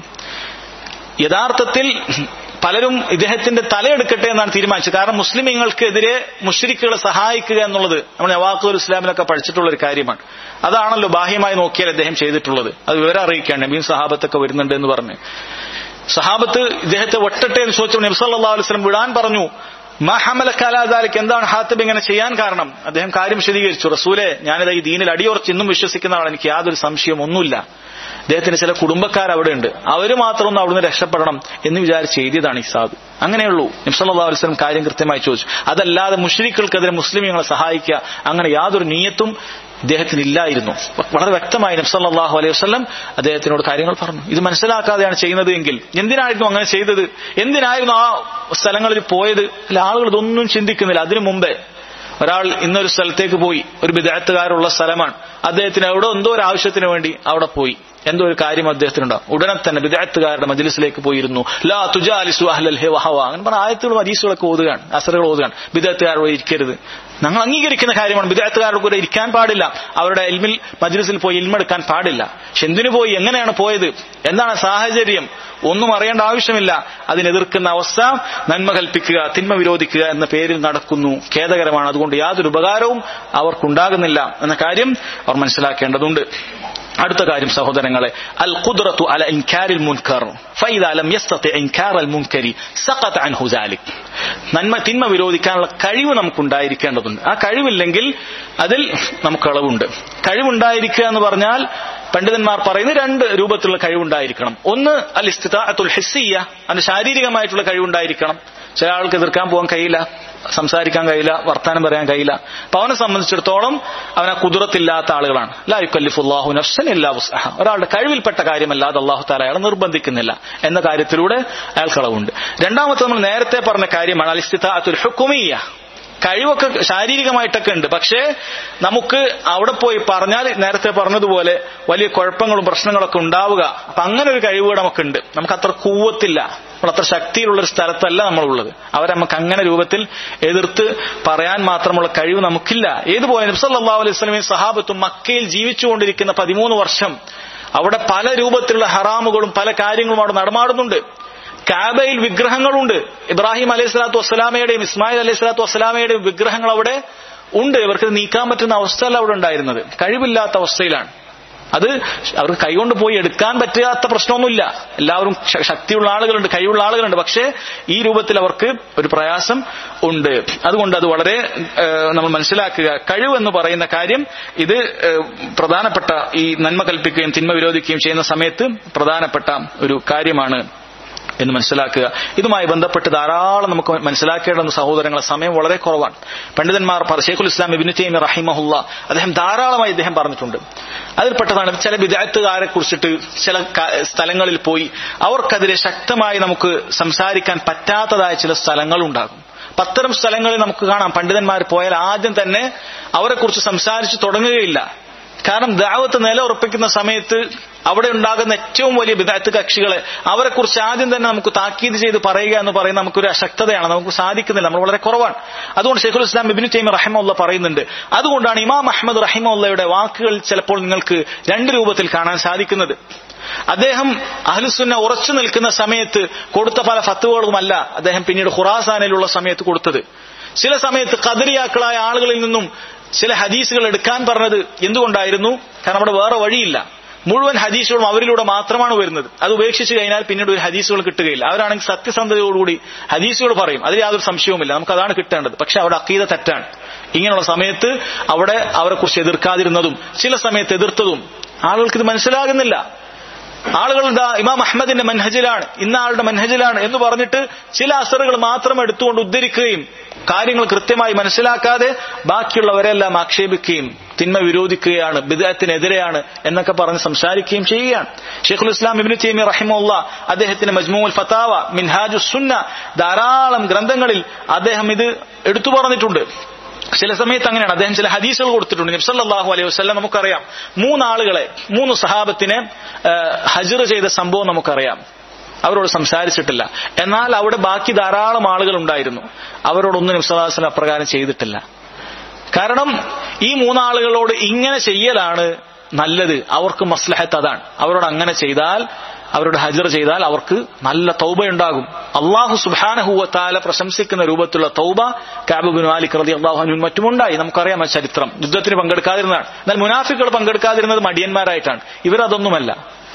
യഥാർത്ഥത്തിൽ പലരും ഇദ്ദേഹത്തിന്റെ തലയെടുക്കട്ടെ എന്നാണ് തീരുമാനിച്ചത് കാരണം മുസ്ലിമീങ്ങൾക്കെതിരെ മുഷരിക്കുകളെ സഹായിക്കുക എന്നുള്ളത് നമ്മൾ നവാഖുൽ ഇസ്ലാമിലൊക്കെ പഠിച്ചിട്ടുള്ള ഒരു കാര്യമാണ് അതാണല്ലോ ബാഹ്യമായി നോക്കിയാൽ അദ്ദേഹം ചെയ്തിട്ടുള്ളത് അത് വിവരം അറിയിക്കാൻ നബീൻ സഹാബത്തൊക്കെ വരുന്നുണ്ട് എന്ന് പറഞ്ഞു സഹാബത്ത് ഇദ്ദേഹത്തെ ഒട്ടട്ടെ എന്ന് ചോദിച്ചു നബി സല്ലല്ലാഹു അലൈഹി വസല്ലം വിടാൻ പറഞ്ഞു മഹമല കലാദാലിക്ക് എന്താണ് ഹാത്തിബ് ഇങ്ങനെ ചെയ്യാൻ കാരണം അദ്ദേഹം കാര്യം വിശദീകരിച്ചു റസൂലെ ഞാനിത് ഈ ദീനിൽ അടിയുറച്ച് ഇന്നും വിശ്വസിക്കുന്ന ആളാണ് എനിക്ക് യാതൊരു സംശയം ഒന്നുമില്ല അദ്ദേഹത്തിന് ചില കുടുംബക്കാർ അവിടെ ഉണ്ട് അവര് മാത്രം ഒന്ന് അവിടുന്ന് രക്ഷപ്പെടണം എന്ന് വിചാരിച്ച് എഴുതിയതാണ് ഈ സാധു അങ്ങനെയുള്ളൂ നിംസല്ലാ അലുസ്ലം കാര്യം കൃത്യമായി ചോദിച്ചു അതല്ലാതെ മുഷ്രിഖുകൾക്കെതിരെ മുസ്ലിമീങ്ങളെ സഹായിക്കുക അങ്ങനെ യാതൊരു നീയത്തും ഇദ്ദേഹത്തിന് ഇല്ലായിരുന്നു വളരെ വ്യക്തമായി നബ്സല്ലാഹു അലൈഹി വസ്ലം അദ്ദേഹത്തിനോട് കാര്യങ്ങൾ പറഞ്ഞു ഇത് മനസ്സിലാക്കാതെയാണ് ചെയ്യുന്നത് എങ്കിൽ എന്തിനായിരുന്നു അങ്ങനെ ചെയ്തത് എന്തിനായിരുന്നു ആ സ്ഥലങ്ങളിൽ പോയത് അല്ല ആളുകൾ ഇതൊന്നും ചിന്തിക്കുന്നില്ല അതിനു മുമ്പേ ഒരാൾ ഇന്നൊരു സ്ഥലത്തേക്ക് പോയി ഒരു വിദഗ്ധകാരുള്ള സ്ഥലമാണ് അദ്ദേഹത്തിന് അവിടെ എന്തോ ഒരു ആവശ്യത്തിന് വേണ്ടി അവിടെ പോയി എന്തോ ഒരു കാര്യം അദ്ദേഹത്തിനുണ്ടാവും ഉടനെ തന്നെ വിദഗ്ധകാരുടെ മജ്ലിസിലേക്ക് പോയിരുന്നു ലാ തുജാലിസു അഹ്ലൽ ഹി വഹവ അങ്ങനെ പറഞ്ഞ ആയത്തുകളും ഹദീസുകളൊക്കെ ഓതുകയാണ് അസറുകൾ ഓതുകയാണ് വിദഗ്ധകാരോട് ഇരിക്കരുത് ഞങ്ങൾ അംഗീകരിക്കുന്ന കാര്യമാണ് വിദഗ്ധകാരുടെ കൂടെ ഇരിക്കാൻ പാടില്ല അവരുടെ ഇൽമിൽ മജ്ലിസിൽ പോയി ഇൽമെടുക്കാൻ പാടില്ല പക്ഷെ എന്തിനു പോയി എങ്ങനെയാണ് പോയത് എന്താണ് സാഹചര്യം ഒന്നും അറിയേണ്ട ആവശ്യമില്ല അതിനെതിർക്കുന്ന അവസ്ഥ നന്മ കൽപ്പിക്കുക തിന്മ വിരോധിക്കുക എന്ന പേരിൽ നടക്കുന്നു ഖേദകരമാണ് അതുകൊണ്ട് യാതൊരു ഉപകാരവും അവർക്കുണ്ടാകുന്നില്ല എന്ന കാര്യം അവർ മനസ്സിലാക്കേണ്ടതുണ്ട് അടുത്ത കാര്യം സഹോദരങ്ങളെ അൽ ഖുദ്റത്തു അല ഇൻകാരിൽ മുൻകർ ഫൈദ ലം യസ്തതി ഇൻകാർ അൽ മുൻകരി സഖത അൻഹു സാലിക് നന്മ തിന്മ വിരോധിക്കാനുള്ള കഴിവ് നമുക്കുണ്ടായിരിക്കേണ്ടതുണ്ട് ആ കഴിവില്ലെങ്കിൽ അതിൽ നമുക്ക് അളവുണ്ട് കഴിവുണ്ടായിരിക്കുക എന്ന് പറഞ്ഞാൽ പണ്ഡിതന്മാർ പറയുന്ന രണ്ട് രൂപത്തിലുള്ള കഴിവുണ്ടായിരിക്കണം ഒന്ന് അൽ ഇസ്തിതാഅത്തുൽ ഹിസ്സിയ അതിന് ശാരീരികമായിട്ടുള്ള കഴിവുണ്ടായിരിക്കണം ചില ആൾക്ക് എതിർക്കാൻ പോകാൻ കഴിയില്ല സംസാരിക്കാൻ കഴിയില്ല വർത്താനം പറയാൻ കഴിയില്ല അപ്പൊ അവനെ സംബന്ധിച്ചിടത്തോളം അവനെ കുതിരത്തില്ലാത്ത ആളുകളാണ് ലായുക്കല്ലിഫുല്ലാഹു നഫ്സൻ ഇല്ലാ വസ്അഹ ഒരാളുടെ കഴിവിൽപ്പെട്ട കാര്യമല്ലാതെ അള്ളാഹു താല അയാളെ നിർബന്ധിക്കുന്നില്ല എന്ന കാര്യത്തിലൂടെ അയാൾക്ക് അളവുണ്ട് രണ്ടാമത്തെ നമ്മൾ നേരത്തെ പറഞ്ഞ കാര്യമാണ് അലിസ്തിത്താത്തുൽ ഹുക്കുമിയ കഴിവൊക്കെ ശാരീരികമായിട്ടൊക്കെ ഉണ്ട് പക്ഷേ നമുക്ക് അവിടെ പോയി പറഞ്ഞാൽ നേരത്തെ പറഞ്ഞതുപോലെ വലിയ കുഴപ്പങ്ങളും പ്രശ്നങ്ങളൊക്കെ ഉണ്ടാവുക അപ്പൊ അങ്ങനെ ഒരു കഴിവ് നമുക്കുണ്ട് നമുക്ക് അത്ര കൂവത്തില്ല നമ്മൾ അത്ര ശക്തിയിലുള്ള ഒരു സ്ഥലത്തല്ല നമ്മളുള്ളത് അവരെ നമുക്ക് അങ്ങനെ രൂപത്തിൽ എതിർത്ത് പറയാൻ മാത്രമുള്ള കഴിവ് നമുക്കില്ല ഏതുപോലെ നബ്സല്ലാ അലൈഹി സ്വലമയും സഹാബത്തും മക്കയിൽ ജീവിച്ചുകൊണ്ടിരിക്കുന്ന പതിമൂന്ന് വർഷം അവിടെ പല രൂപത്തിലുള്ള ഹറാമുകളും പല കാര്യങ്ങളും അവിടെ നടമാടുന്നുണ്ട് കാബയിൽ വിഗ്രഹങ്ങളുണ്ട് ഇബ്രാഹിം അലൈഹി സ്വലാത്തു വസ്സലാമയുടെയും ഇസ്മായിൽ അലൈഹി സ്വലാത്തു വസ്സലാമയുടെയും വിഗ്രഹങ്ങൾ അവിടെ ഉണ്ട് ഇവർക്ക് നീക്കാൻ പറ്റുന്ന അവസ്ഥയല്ല അവിടെ ഉണ്ടായിരുന്നത് കഴിവില്ലാത്ത അവസ്ഥയിലാണ് അത് അവർക്ക് കൈകൊണ്ട് പോയി എടുക്കാൻ പറ്റാത്ത പ്രശ്നമൊന്നുമില്ല എല്ലാവരും ശക്തിയുള്ള ആളുകളുണ്ട് കഴിവുള്ള ആളുകളുണ്ട് പക്ഷേ ഈ രൂപത്തിൽ അവർക്ക് ഒരു പ്രയാസം ഉണ്ട് അതുകൊണ്ട് അത് വളരെ നമ്മൾ മനസ്സിലാക്കുക കഴിവ് എന്ന് പറയുന്ന കാര്യം ഇത് പ്രധാനപ്പെട്ട ഈ നന്മ കൽപ്പിക്കുകയും തിന്മ വിരോധിക്കുകയും ചെയ്യുന്ന സമയത്ത് പ്രധാനപ്പെട്ട ഒരു കാര്യമാണ് എന്ന് മനസ്സിലാക്കുക ഇതുമായി ബന്ധപ്പെട്ട് ധാരാളം നമുക്ക് മനസ്സിലാക്കേണ്ടുന്ന സഹോദരങ്ങളെ സമയം വളരെ കുറവാണ് പണ്ഡിതന്മാർ ഷെയ്ഖുൽ ഇസ്ലാം ഇബിന് തൈമി റഹിമഹുല്ല അദ്ദേഹം ധാരാളമായി ഇദ്ദേഹം പറഞ്ഞിട്ടുണ്ട് അതിൽപ്പെട്ടതാണ് ചില വിദഗ്ധകാരെ കുറിച്ചിട്ട് ചില സ്ഥലങ്ങളിൽ പോയി അവർക്കെതിരെ ശക്തമായി നമുക്ക് സംസാരിക്കാൻ പറ്റാത്തതായ ചില സ്ഥലങ്ങളുണ്ടാകും അത്തരം സ്ഥലങ്ങളിൽ നമുക്ക് കാണാം പണ്ഡിതന്മാർ പോയാൽ ആദ്യം തന്നെ അവരെക്കുറിച്ച് സംസാരിച്ച് തുടങ്ങുകയില്ല കാരണം ദാവത്ത് നില ഉറപ്പിക്കുന്ന സമയത്ത് അവിടെ ഉണ്ടാകുന്ന ഏറ്റവും വലിയ വിദഗ്ധ കക്ഷികളെ അവരെ കുറിച്ച് ആദ്യം തന്നെ നമുക്ക് താക്കീത് ചെയ്ത് പറയുക എന്ന് പറയുന്ന നമുക്കൊരു അശക്തതയാണ് നമുക്ക് സാധിക്കുന്നില്ല നമ്മൾ വളരെ കുറവാണ് അതുകൊണ്ട് ഷെയ്ഖുൽ ഇസ്ലാം ഇബിനു തൈമി റഹിമുള്ള പറയുന്നുണ്ട് അതുകൊണ്ടാണ് ഇമാം അഹമ്മദ് റഹിമുള്ളയുടെ വാക്കുകൾ ചിലപ്പോൾ നിങ്ങൾക്ക് രണ്ട് രൂപത്തിൽ കാണാൻ സാധിക്കുന്നത് അദ്ദേഹം അഹ്ലുസുന്ന ഉറച്ചു നിൽക്കുന്ന സമയത്ത് കൊടുത്ത പല ഫത്തുവകളുമല്ല അദ്ദേഹം പിന്നീട് ഖുറാസാനിലുള്ള സമയത്ത് കൊടുത്തത് ചില സമയത്ത് കദരിയാക്കളായ ആളുകളിൽ നിന്നും ചില ഹദീസുകൾ എടുക്കാൻ പറഞ്ഞത് എന്തുകൊണ്ടായിരുന്നു കാരണം അവിടെ വേറെ വഴിയില്ല മുഴുവൻ ഹദീസുകളും അവരിലൂടെ മാത്രമാണ് വരുന്നത് അത് ഉപേക്ഷിച്ച് കഴിഞ്ഞാൽ പിന്നീട് ഒരു ഹദീസുകൾ കിട്ടുകയില്ല അവരാണെങ്കിൽ സത്യസന്ധതയോടുകൂടി ഹദീസുകൾ പറയും അതിൽ യാതൊരു സംശയവുമില്ല നമുക്ക് അതാണ് കിട്ടേണ്ടത് പക്ഷെ അവിടെ അക്കീത തെറ്റാണ് ഇങ്ങനെയുള്ള സമയത്ത് അവിടെ അവരെ കുറിച്ച് എതിർക്കാതിരുന്നതും ചില സമയത്ത് എതിർത്തതും ആളുകൾക്ക് ഇത് മനസ്സിലാകുന്നില്ല ആളുകൾ ഇതാ ഇമാം അഹമ്മദിന്റെ മൻഹജിലാണ് ഇന്ന ആളുടെ മൻഹജിലാണ് എന്ന് പറഞ്ഞിട്ട് ചില അസറുകൾ മാത്രം എടുത്തുകൊണ്ട് ഉദ്ധരിക്കുകയും കാര്യങ്ങൾ കൃത്യമായി മനസ്സിലാക്കാതെ ബാക്കിയുള്ളവരെല്ലാം ആക്ഷേപിക്കുകയും തിന്മ വിരോധിക്കുകയാണ് ബിദത്തിനെതിരെയാണ് എന്നൊക്കെ പറഞ്ഞ് സംസാരിക്കുകയും ചെയ്യുകയാണ് ഷെയ്ഖുൽ ഇസ്ലാം ഇബിന് തൈമി റഹിമുള്ള അദ്ദേഹത്തിന്റെ മജ്മൂൽ ഫത്താവ മിൻഹാജു സുന്ന ധാരാളം ഗ്രന്ഥങ്ങളിൽ അദ്ദേഹം ഇത് എടുത്തു പറഞ്ഞിട്ടുണ്ട് ചില സമയത്ത് അങ്ങനെയാണ് അദ്ദേഹം ചില ഹദീസുകൾ കൊടുത്തിട്ടുണ്ട് നബ്സല്ലാഹു അലൈഹി വസ്ലം നമുക്കറിയാം മൂന്നാളുകളെ മൂന്ന് സഹാബത്തിനെ ഹജർ ചെയ്ത സംഭവം നമുക്കറിയാം അവരോട് സംസാരിച്ചിട്ടില്ല എന്നാൽ അവിടെ ബാക്കി ധാരാളം ആളുകൾ ഉണ്ടായിരുന്നു അവരോടൊന്നും നബ്സല്ലാസ്ലം അപ്രകാരം ചെയ്തിട്ടില്ല കാരണം ഈ മൂന്നാളുകളോട് ഇങ്ങനെ ചെയ്യലാണ് നല്ലത് അവർക്ക് മസ്ലഹത്ത് അതാണ് അവരോട് അങ്ങനെ ചെയ്താൽ അവരുടെ ഹജർ ചെയ്താൽ അവർക്ക് നല്ല തൗബയുണ്ടാകും അള്ളാഹു സുബാനഹുവത്താല പ്രശംസിക്കുന്ന രൂപത്തിലുള്ള തൗബ കാബുബിൻ മാലിക് റതി അള്ളാഹുനും മറ്റുമുണ്ടായി നമുക്കറിയാം ആ ചരിത്രം യുദ്ധത്തിന് പങ്കെടുക്കാതിരുന്നതാണ് എന്നാൽ മുനാഫിക്കുകൾ പങ്കെടുക്കാതിരുന്നത് മടിയന്മാരായിട്ടാണ് ഇവരതൊന്നുമല്ല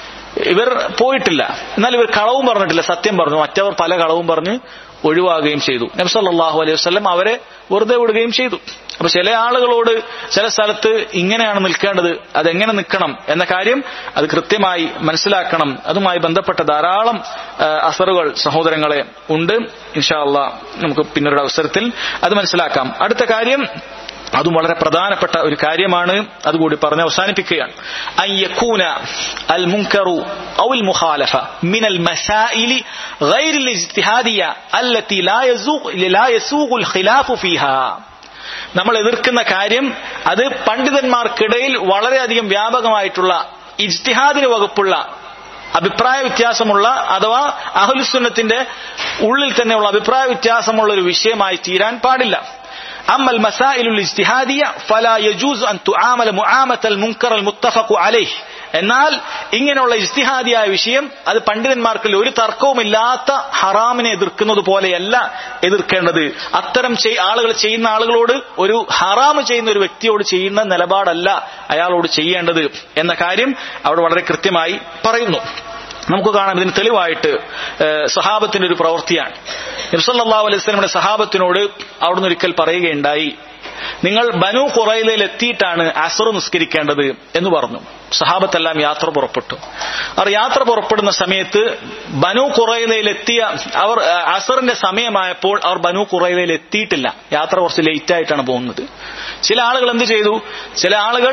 ഇവർ പോയിട്ടില്ല എന്നാൽ ഇവർ കളവും പറഞ്ഞിട്ടില്ല സത്യം പറഞ്ഞു മറ്റവർ പല കളവും പറഞ്ഞ് ഒഴിവാകുകയും ചെയ്തു നബ്സല്ലാഹു അലൈഹി വസ്ലം അവരെ വെറുതെ വിടുകയും ചെയ്തു അപ്പൊ ചില ആളുകളോട് ചില സ്ഥലത്ത് ഇങ്ങനെയാണ് നിൽക്കേണ്ടത് അതെങ്ങനെ നിൽക്കണം എന്ന കാര്യം അത് കൃത്യമായി മനസ്സിലാക്കണം അതുമായി ബന്ധപ്പെട്ട ധാരാളം അസറുകൾ സഹോദരങ്ങളെ ഉണ്ട് ഇൻഷാ അള്ളാ നമുക്ക് പിന്നീട് അവസരത്തിൽ അത് മനസ്സിലാക്കാം അടുത്ത കാര്യം അതും വളരെ പ്രധാനപ്പെട്ട ഒരു കാര്യമാണ് അതുകൂടി പറഞ്ഞ് അവസാനിപ്പിക്കുകയാണ് അയ്യക്കൂന അൽ മുൻകറു ഔ അൽ മുഖാലഫ മിൻ അൽ മസായിലി ഗൈർ അൽ ഇജ്തിഹാദിയ അല്ലത്തി ലാ യസൂഖ് ലാ യസൂഖ് അൽ ഖിലാഫ് ഫീഹാ നമ്മൾ എതിർക്കുന്ന കാര്യം അത് പണ്ഡിതന്മാർക്കിടയിൽ വളരെയധികം വ്യാപകമായിട്ടുള്ള ഇജ്തിഹാദിന് വകുപ്പുള്ള അഭിപ്രായ വ്യത്യാസമുള്ള അഥവാ അഹുലുസുന്നത്തിന്റെ ഉള്ളിൽ തന്നെയുള്ള അഭിപ്രായ വ്യത്യാസമുള്ള ഒരു വിഷയമായി തീരാൻ പാടില്ല أما المسائل الاجتهادية فلا يجوز أن تعامل معامة المنكر المتفق عليه എന്നാൽ ഇങ്ങനെയുള്ള ഇജ്തിഹാദിയായ വിഷയം അത് പണ്ഡിതന്മാർക്കിൽ ഒരു തർക്കവുമില്ലാത്ത ഹറാമിനെ എതിർക്കുന്നത് പോലെയല്ല എതിർക്കേണ്ടത് അത്തരം ആളുകൾ ചെയ്യുന്ന ആളുകളോട് ഒരു ഹറാമ് ചെയ്യുന്ന ഒരു വ്യക്തിയോട് ചെയ്യുന്ന നിലപാടല്ല അയാളോട് ചെയ്യേണ്ടത് എന്ന കാര്യം അവിടെ വളരെ കൃത്യമായി പറയുന്നു നമുക്ക് കാണാം ഇതിന് തെളിവായിട്ട് സഹാബത്തിന്റെ ഒരു പ്രവൃത്തിയാണ് നബ്സല്ലാ അലൈഹി സ്വലമിയുടെ സഹാബത്തിനോട് അവിടുന്ന് ഒരിക്കൽ പറയുകയുണ്ടായി നിങ്ങൾ ബനു കുറയിലയിൽ എത്തിയിട്ടാണ് അസർ നിസ്കരിക്കേണ്ടത് എന്ന് പറഞ്ഞു സഹാബത്തെല്ലാം യാത്ര പുറപ്പെട്ടു അവർ യാത്ര പുറപ്പെടുന്ന സമയത്ത് ബനു കുറയിലയിൽ എത്തിയ അവർ അസറിന്റെ സമയമായപ്പോൾ അവർ ബനു കുറയിലയിൽ എത്തിയിട്ടില്ല യാത്ര കുറച്ച് ലേറ്റ് ആയിട്ടാണ് പോകുന്നത് ചില ആളുകൾ എന്ത് ചെയ്തു ചില ആളുകൾ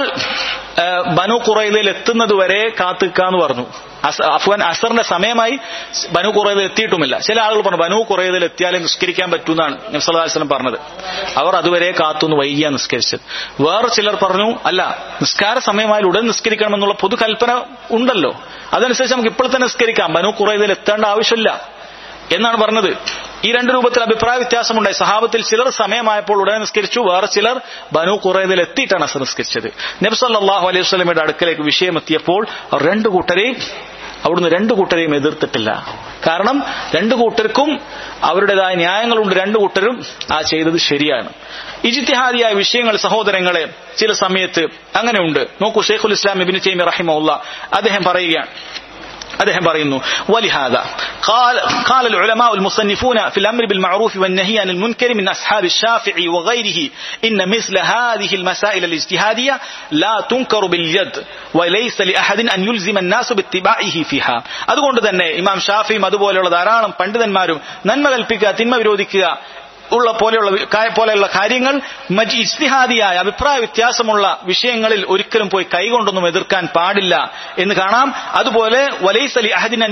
ബനു കുറയിലയിൽ എത്തുന്നത് വരെ കാത്തുക്കാന്ന് പറഞ്ഞു അഫ്ഗാൻ അസറിന്റെ സമയമായി ബനു കുറയിൽ എത്തിയിട്ടുമില്ല ചില ആളുകൾ പറഞ്ഞു ബനു കുറയിൽ എത്തിയാലേ നിസ്കരിക്കാൻ പറ്റൂന്നാണ് നബ്സല്ലാസ്ലം പറഞ്ഞത് അവർ അതുവരെ കാത്തുനിന്ന് വൈകിയാ നിസ്കരിച്ചത് വേറെ ചിലർ പറഞ്ഞു അല്ല നിസ്കാര സമയമായി ഉടൻ നിസ്കരിക്കണമെന്നുള്ള പൊതു കൽപ്പന ഉണ്ടല്ലോ അതനുസരിച്ച് നമുക്ക് ഇപ്പോൾ തന്നെ നിസ്കരിക്കാം ബനു കുറയിൽ എത്തേണ്ട ആവശ്യമില്ല എന്നാണ് പറഞ്ഞത് ഈ രണ്ട് രൂപത്തിൽ അഭിപ്രായ വ്യത്യാസമുണ്ടായി സഹാബത്തിൽ ചിലർ സമയമായപ്പോൾ ഉടനെ നിസ്കരിച്ചു വേറെ ചിലർ ബനു കുറേതിൽ എത്തിയിട്ടാണ് അസർ നിസ്കരിച്ചത് നബ്സല്ലാഹു അലൈഹി സ്വലമയുടെ അടുക്കലേക്ക് വിഷയം എത്തിയപ്പോൾ അവർ രണ്ടു കൂട്ടരെയും അവിടുന്ന് രണ്ടു കൂട്ടരെയും എതിർത്തിട്ടില്ല കാരണം രണ്ടു കൂട്ടർക്കും അവരുടേതായ ന്യായങ്ങളുണ്ട് രണ്ടു കൂട്ടരും ആ ചെയ്തത് ശരിയാണ് ഇജിത്തിഹാദിയായ വിഷയങ്ങൾ സഹോദരങ്ങളെ ചില സമയത്ത് അങ്ങനെയുണ്ട് നോക്കൂ ഷെയ്ഖുൽ ഇസ്ലാം ഇബിൻ തൈമി റഹിമുള്ള അദ്ദേഹം പറയുകയാണ് അദ്ദേഹം പറയുന്നു ولهذا قال قال العلماء المصنفون في الأمر بالمعروف والنهي عن المنكر من أصحاب الشافعي وغيره إن مثل هذه المسائل الاجتهادية لا تنكر باليد وليس لأحد أن يلزم الناس باتباعه فيها അതുകൊണ്ട് തന്നെ ഇമാം ഷാഫിയും അതുപോലെയുള്ള ധാരാളം പണ്ഡിതന്മാരും നന്മ കൽപ്പിക്കുക തിന്മ വിരോധിക്കുക ഉള്ള പോലെയുള്ള പോലെയുള്ള കാര്യങ്ങൾ മറ്റ് ഇസ്തിഹാദിയായ അഭിപ്രായ വ്യത്യാസമുള്ള വിഷയങ്ങളിൽ ഒരിക്കലും പോയി കൈകൊണ്ടൊന്നും എതിർക്കാൻ പാടില്ല എന്ന് കാണാം അതുപോലെ വലൈസലി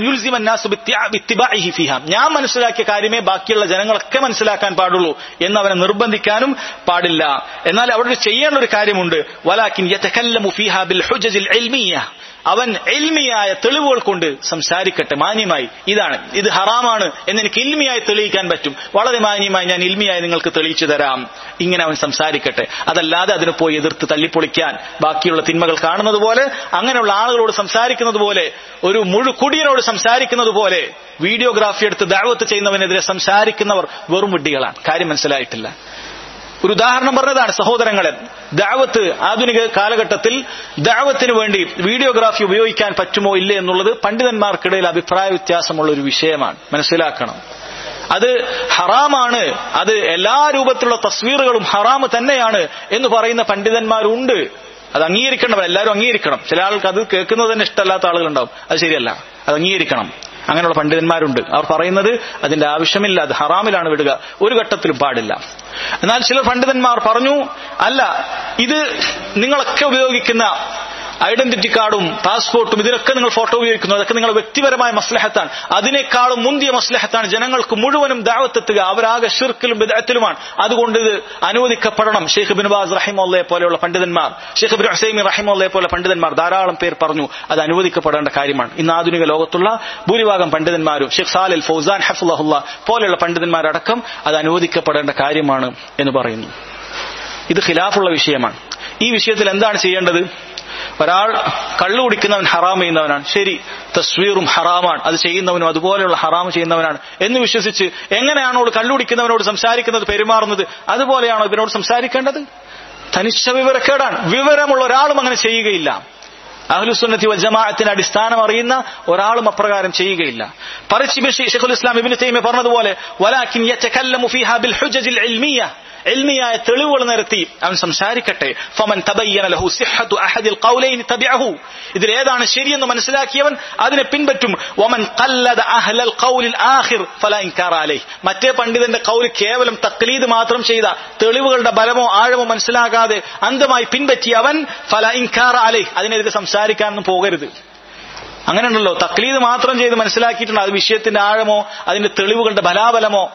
ഞാൻ മനസ്സിലാക്കിയ കാര്യമേ ബാക്കിയുള്ള ജനങ്ങളൊക്കെ മനസ്സിലാക്കാൻ പാടുള്ളൂ എന്ന് അവനെ നിർബന്ധിക്കാനും പാടില്ല എന്നാൽ അവിടെ ചെയ്യേണ്ട ഒരു കാര്യമുണ്ട് വലാക്കിൻ അവൻ എൽമിയായ തെളിവുകൾ കൊണ്ട് സംസാരിക്കട്ടെ മാന്യമായി ഇതാണ് ഇത് ഹറാമാണ് എന്ന് എനിക്ക് ഇൽമിയായി തെളിയിക്കാൻ പറ്റും വളരെ മാന്യമായി ഞാൻ ഇൽമിയായി നിങ്ങൾക്ക് തെളിയിച്ചു തരാം ഇങ്ങനെ അവൻ സംസാരിക്കട്ടെ അതല്ലാതെ അതിന് പോയി എതിർത്ത് തള്ളിപ്പൊളിക്കാൻ ബാക്കിയുള്ള തിന്മകൾ കാണുന്നത് പോലെ അങ്ങനെയുള്ള ആളുകളോട് സംസാരിക്കുന്നത് പോലെ ഒരു മുഴുക്കുടിയനോട് സംസാരിക്കുന്നത് പോലെ വീഡിയോഗ്രാഫി എടുത്ത് ദാവത്ത് ചെയ്യുന്നവനെതിരെ സംസാരിക്കുന്നവർ വെറും വിഡ്ഢികളാണ് കാര്യം മനസ്സിലായിട്ടില്ല ഒരു ഉദാഹരണം പറഞ്ഞതാണ് സഹോദരങ്ങളെ ദാവത്ത് ആധുനിക കാലഘട്ടത്തിൽ ദാവത്തിന് വേണ്ടി വീഡിയോഗ്രാഫി ഉപയോഗിക്കാൻ പറ്റുമോ ഇല്ലേ എന്നുള്ളത് പണ്ഡിതന്മാർക്കിടയിൽ അഭിപ്രായ വ്യത്യാസമുള്ള ഒരു വിഷയമാണ് മനസ്സിലാക്കണം അത് ഹറാമാണ് അത് എല്ലാ രൂപത്തിലുള്ള തസ്വീറുകളും ഹറാമ് തന്നെയാണ് എന്ന് പറയുന്ന പണ്ഡിതന്മാരുണ്ട് അത് അംഗീകരിക്കേണ്ടവർ എല്ലാവരും അംഗീകരിക്കണം ചില ആൾക്ക് അത് കേൾക്കുന്നത് തന്നെ ഇഷ്ടമല്ലാത്ത ആളുകളുണ്ടാവും അത് ശരിയല്ല അത് അംഗീകരിക്കണം അങ്ങനെയുള്ള പണ്ഡിതന്മാരുണ്ട് അവർ പറയുന്നത് അതിന്റെ ആവശ്യമില്ല അത് ഹറാമിലാണ് വിടുക ഒരു ഘട്ടത്തിലും പാടില്ല എന്നാൽ ചില പണ്ഡിതന്മാർ പറഞ്ഞു അല്ല ഇത് നിങ്ങളൊക്കെ ഉപയോഗിക്കുന്ന ഐഡന്റിറ്റി കാർഡും പാസ്പോർട്ടും ഇതിനൊക്കെ നിങ്ങൾ ഫോട്ടോ ഉപയോഗിക്കുന്നു അതൊക്കെ നിങ്ങളുടെ വ്യക്തിപരമായ മസ്ലഹത്താണ് അതിനേക്കാളും മുന്തിയ മസ്ലഹത്താണ് ജനങ്ങൾക്ക് മുഴുവനും ദാവത്തെത്തുക അവരാകെ ഷിർക്കിലും വിദഗ്ധത്തിലുമാണ് അതുകൊണ്ട് ഇത് അനുവദിക്കപ്പെടണം ഷെയ്ഖ് ബിൻ ബാസ് റഹിമോല്ലയെ പോലെയുള്ള പണ്ഡിതന്മാർ ഷെയ്ഖ് ബിൻ ഹുസൈമി റഹിമോല്ലയെ പോലെ പണ്ഡിതന്മാർ ധാരാളം പേർ പറഞ്ഞു അത് അനുവദിക്കപ്പെടേണ്ട കാര്യമാണ് ഇന്ന് ആധുനിക ലോകത്തുള്ള ഭൂരിഭാഗം പണ്ഡിതന്മാരും ഷെയ്ഖ് സാലിൽ ഫൗസാൻ ഹഫുല്ലാഹുല്ല പോലെയുള്ള പണ്ഡിതന്മാരടക്കം അത് അനുവദിക്കപ്പെടേണ്ട കാര്യമാണ് എന്ന് പറയുന്നു ഇത് ഖിലാഫുള്ള വിഷയമാണ് ഈ വിഷയത്തിൽ എന്താണ് ചെയ്യേണ്ടത് ഒരാൾ കള്ളു കുടിക്കുന്നവൻ ഹറാം ചെയ്യുന്നവനാണ് ശരി തസ്വീറും ഹറാമാണ് അത് ചെയ്യുന്നവനും അതുപോലെയുള്ള ഹറാം ചെയ്യുന്നവനാണ് എന്ന് വിശ്വസിച്ച് എങ്ങനെയാണോ കള്ളു കുടിക്കുന്നവനോട് സംസാരിക്കുന്നത് പെരുമാറുന്നത് അതുപോലെയാണോ ഇവനോട് സംസാരിക്കേണ്ടത് തനിച്ച വിവരക്കേടാണ് വിവരമുള്ള ഒരാളും അങ്ങനെ ചെയ്യുകയില്ല അഹ്ലുസുന്നത്തി വജമാഅത്തിന്റെ അടിസ്ഥാനം അറിയുന്ന ഒരാളും അപ്രകാരം ചെയ്യുകയില്ല പറിച്ച് ഷെഖുൽ ഇസ്ലാം ഇബിന് തൈമ പറഞ്ഞതുപോലെ വലാക്കിൻ യതകല്ലമു ഫീഹാ ബിൽ ഹുജജിൽ ഇൽമിയ എൽമിയായ തെളിവുകൾ നിരത്തി അവൻ സംസാരിക്കട്ടെ ഫമൻ തബയ്യന ലഹു സിഹ്ഹത്തു അഹദിൽ ഖൗലൈനി തബിഅഹു ഇതിൽ ഏതാണ് ശരിയെന്ന് മനസ്സിലാക്കിയവൻ അതിനെ പിൻപറ്റും വമൻ ഖല്ലദ അഹ്ലൽ ഖൗലിൽ ആഖിർ ഫലാ ഇൻകാറ അലൈഹി മറ്റേ പണ്ഡിതന്റെ ഖൗൽ കേവലം തക്ലീദ് മാത്രം ചെയ്ത തെളിവുകളുടെ ബലമോ ആഴമോ മനസ്സിലാകാതെ അന്ധമായി പിൻപറ്റിയ അവൻ ഫലാ ഇൻകാറ അലൈഹി അതിനെതിരെ സംസാരിക്കാനൊന്നും പോകരുത് അങ്ങനെയുണ്ടല്ലോ തക്ലീദ് മാത്രം ചെയ്ത് മനസ്സിലാക്കിയിട്ടുണ്ട് അത് വിഷയത്തിന്റെ ആഴമോ അതിന്റെ തെളിവുകളുടെ ബലാബലമോ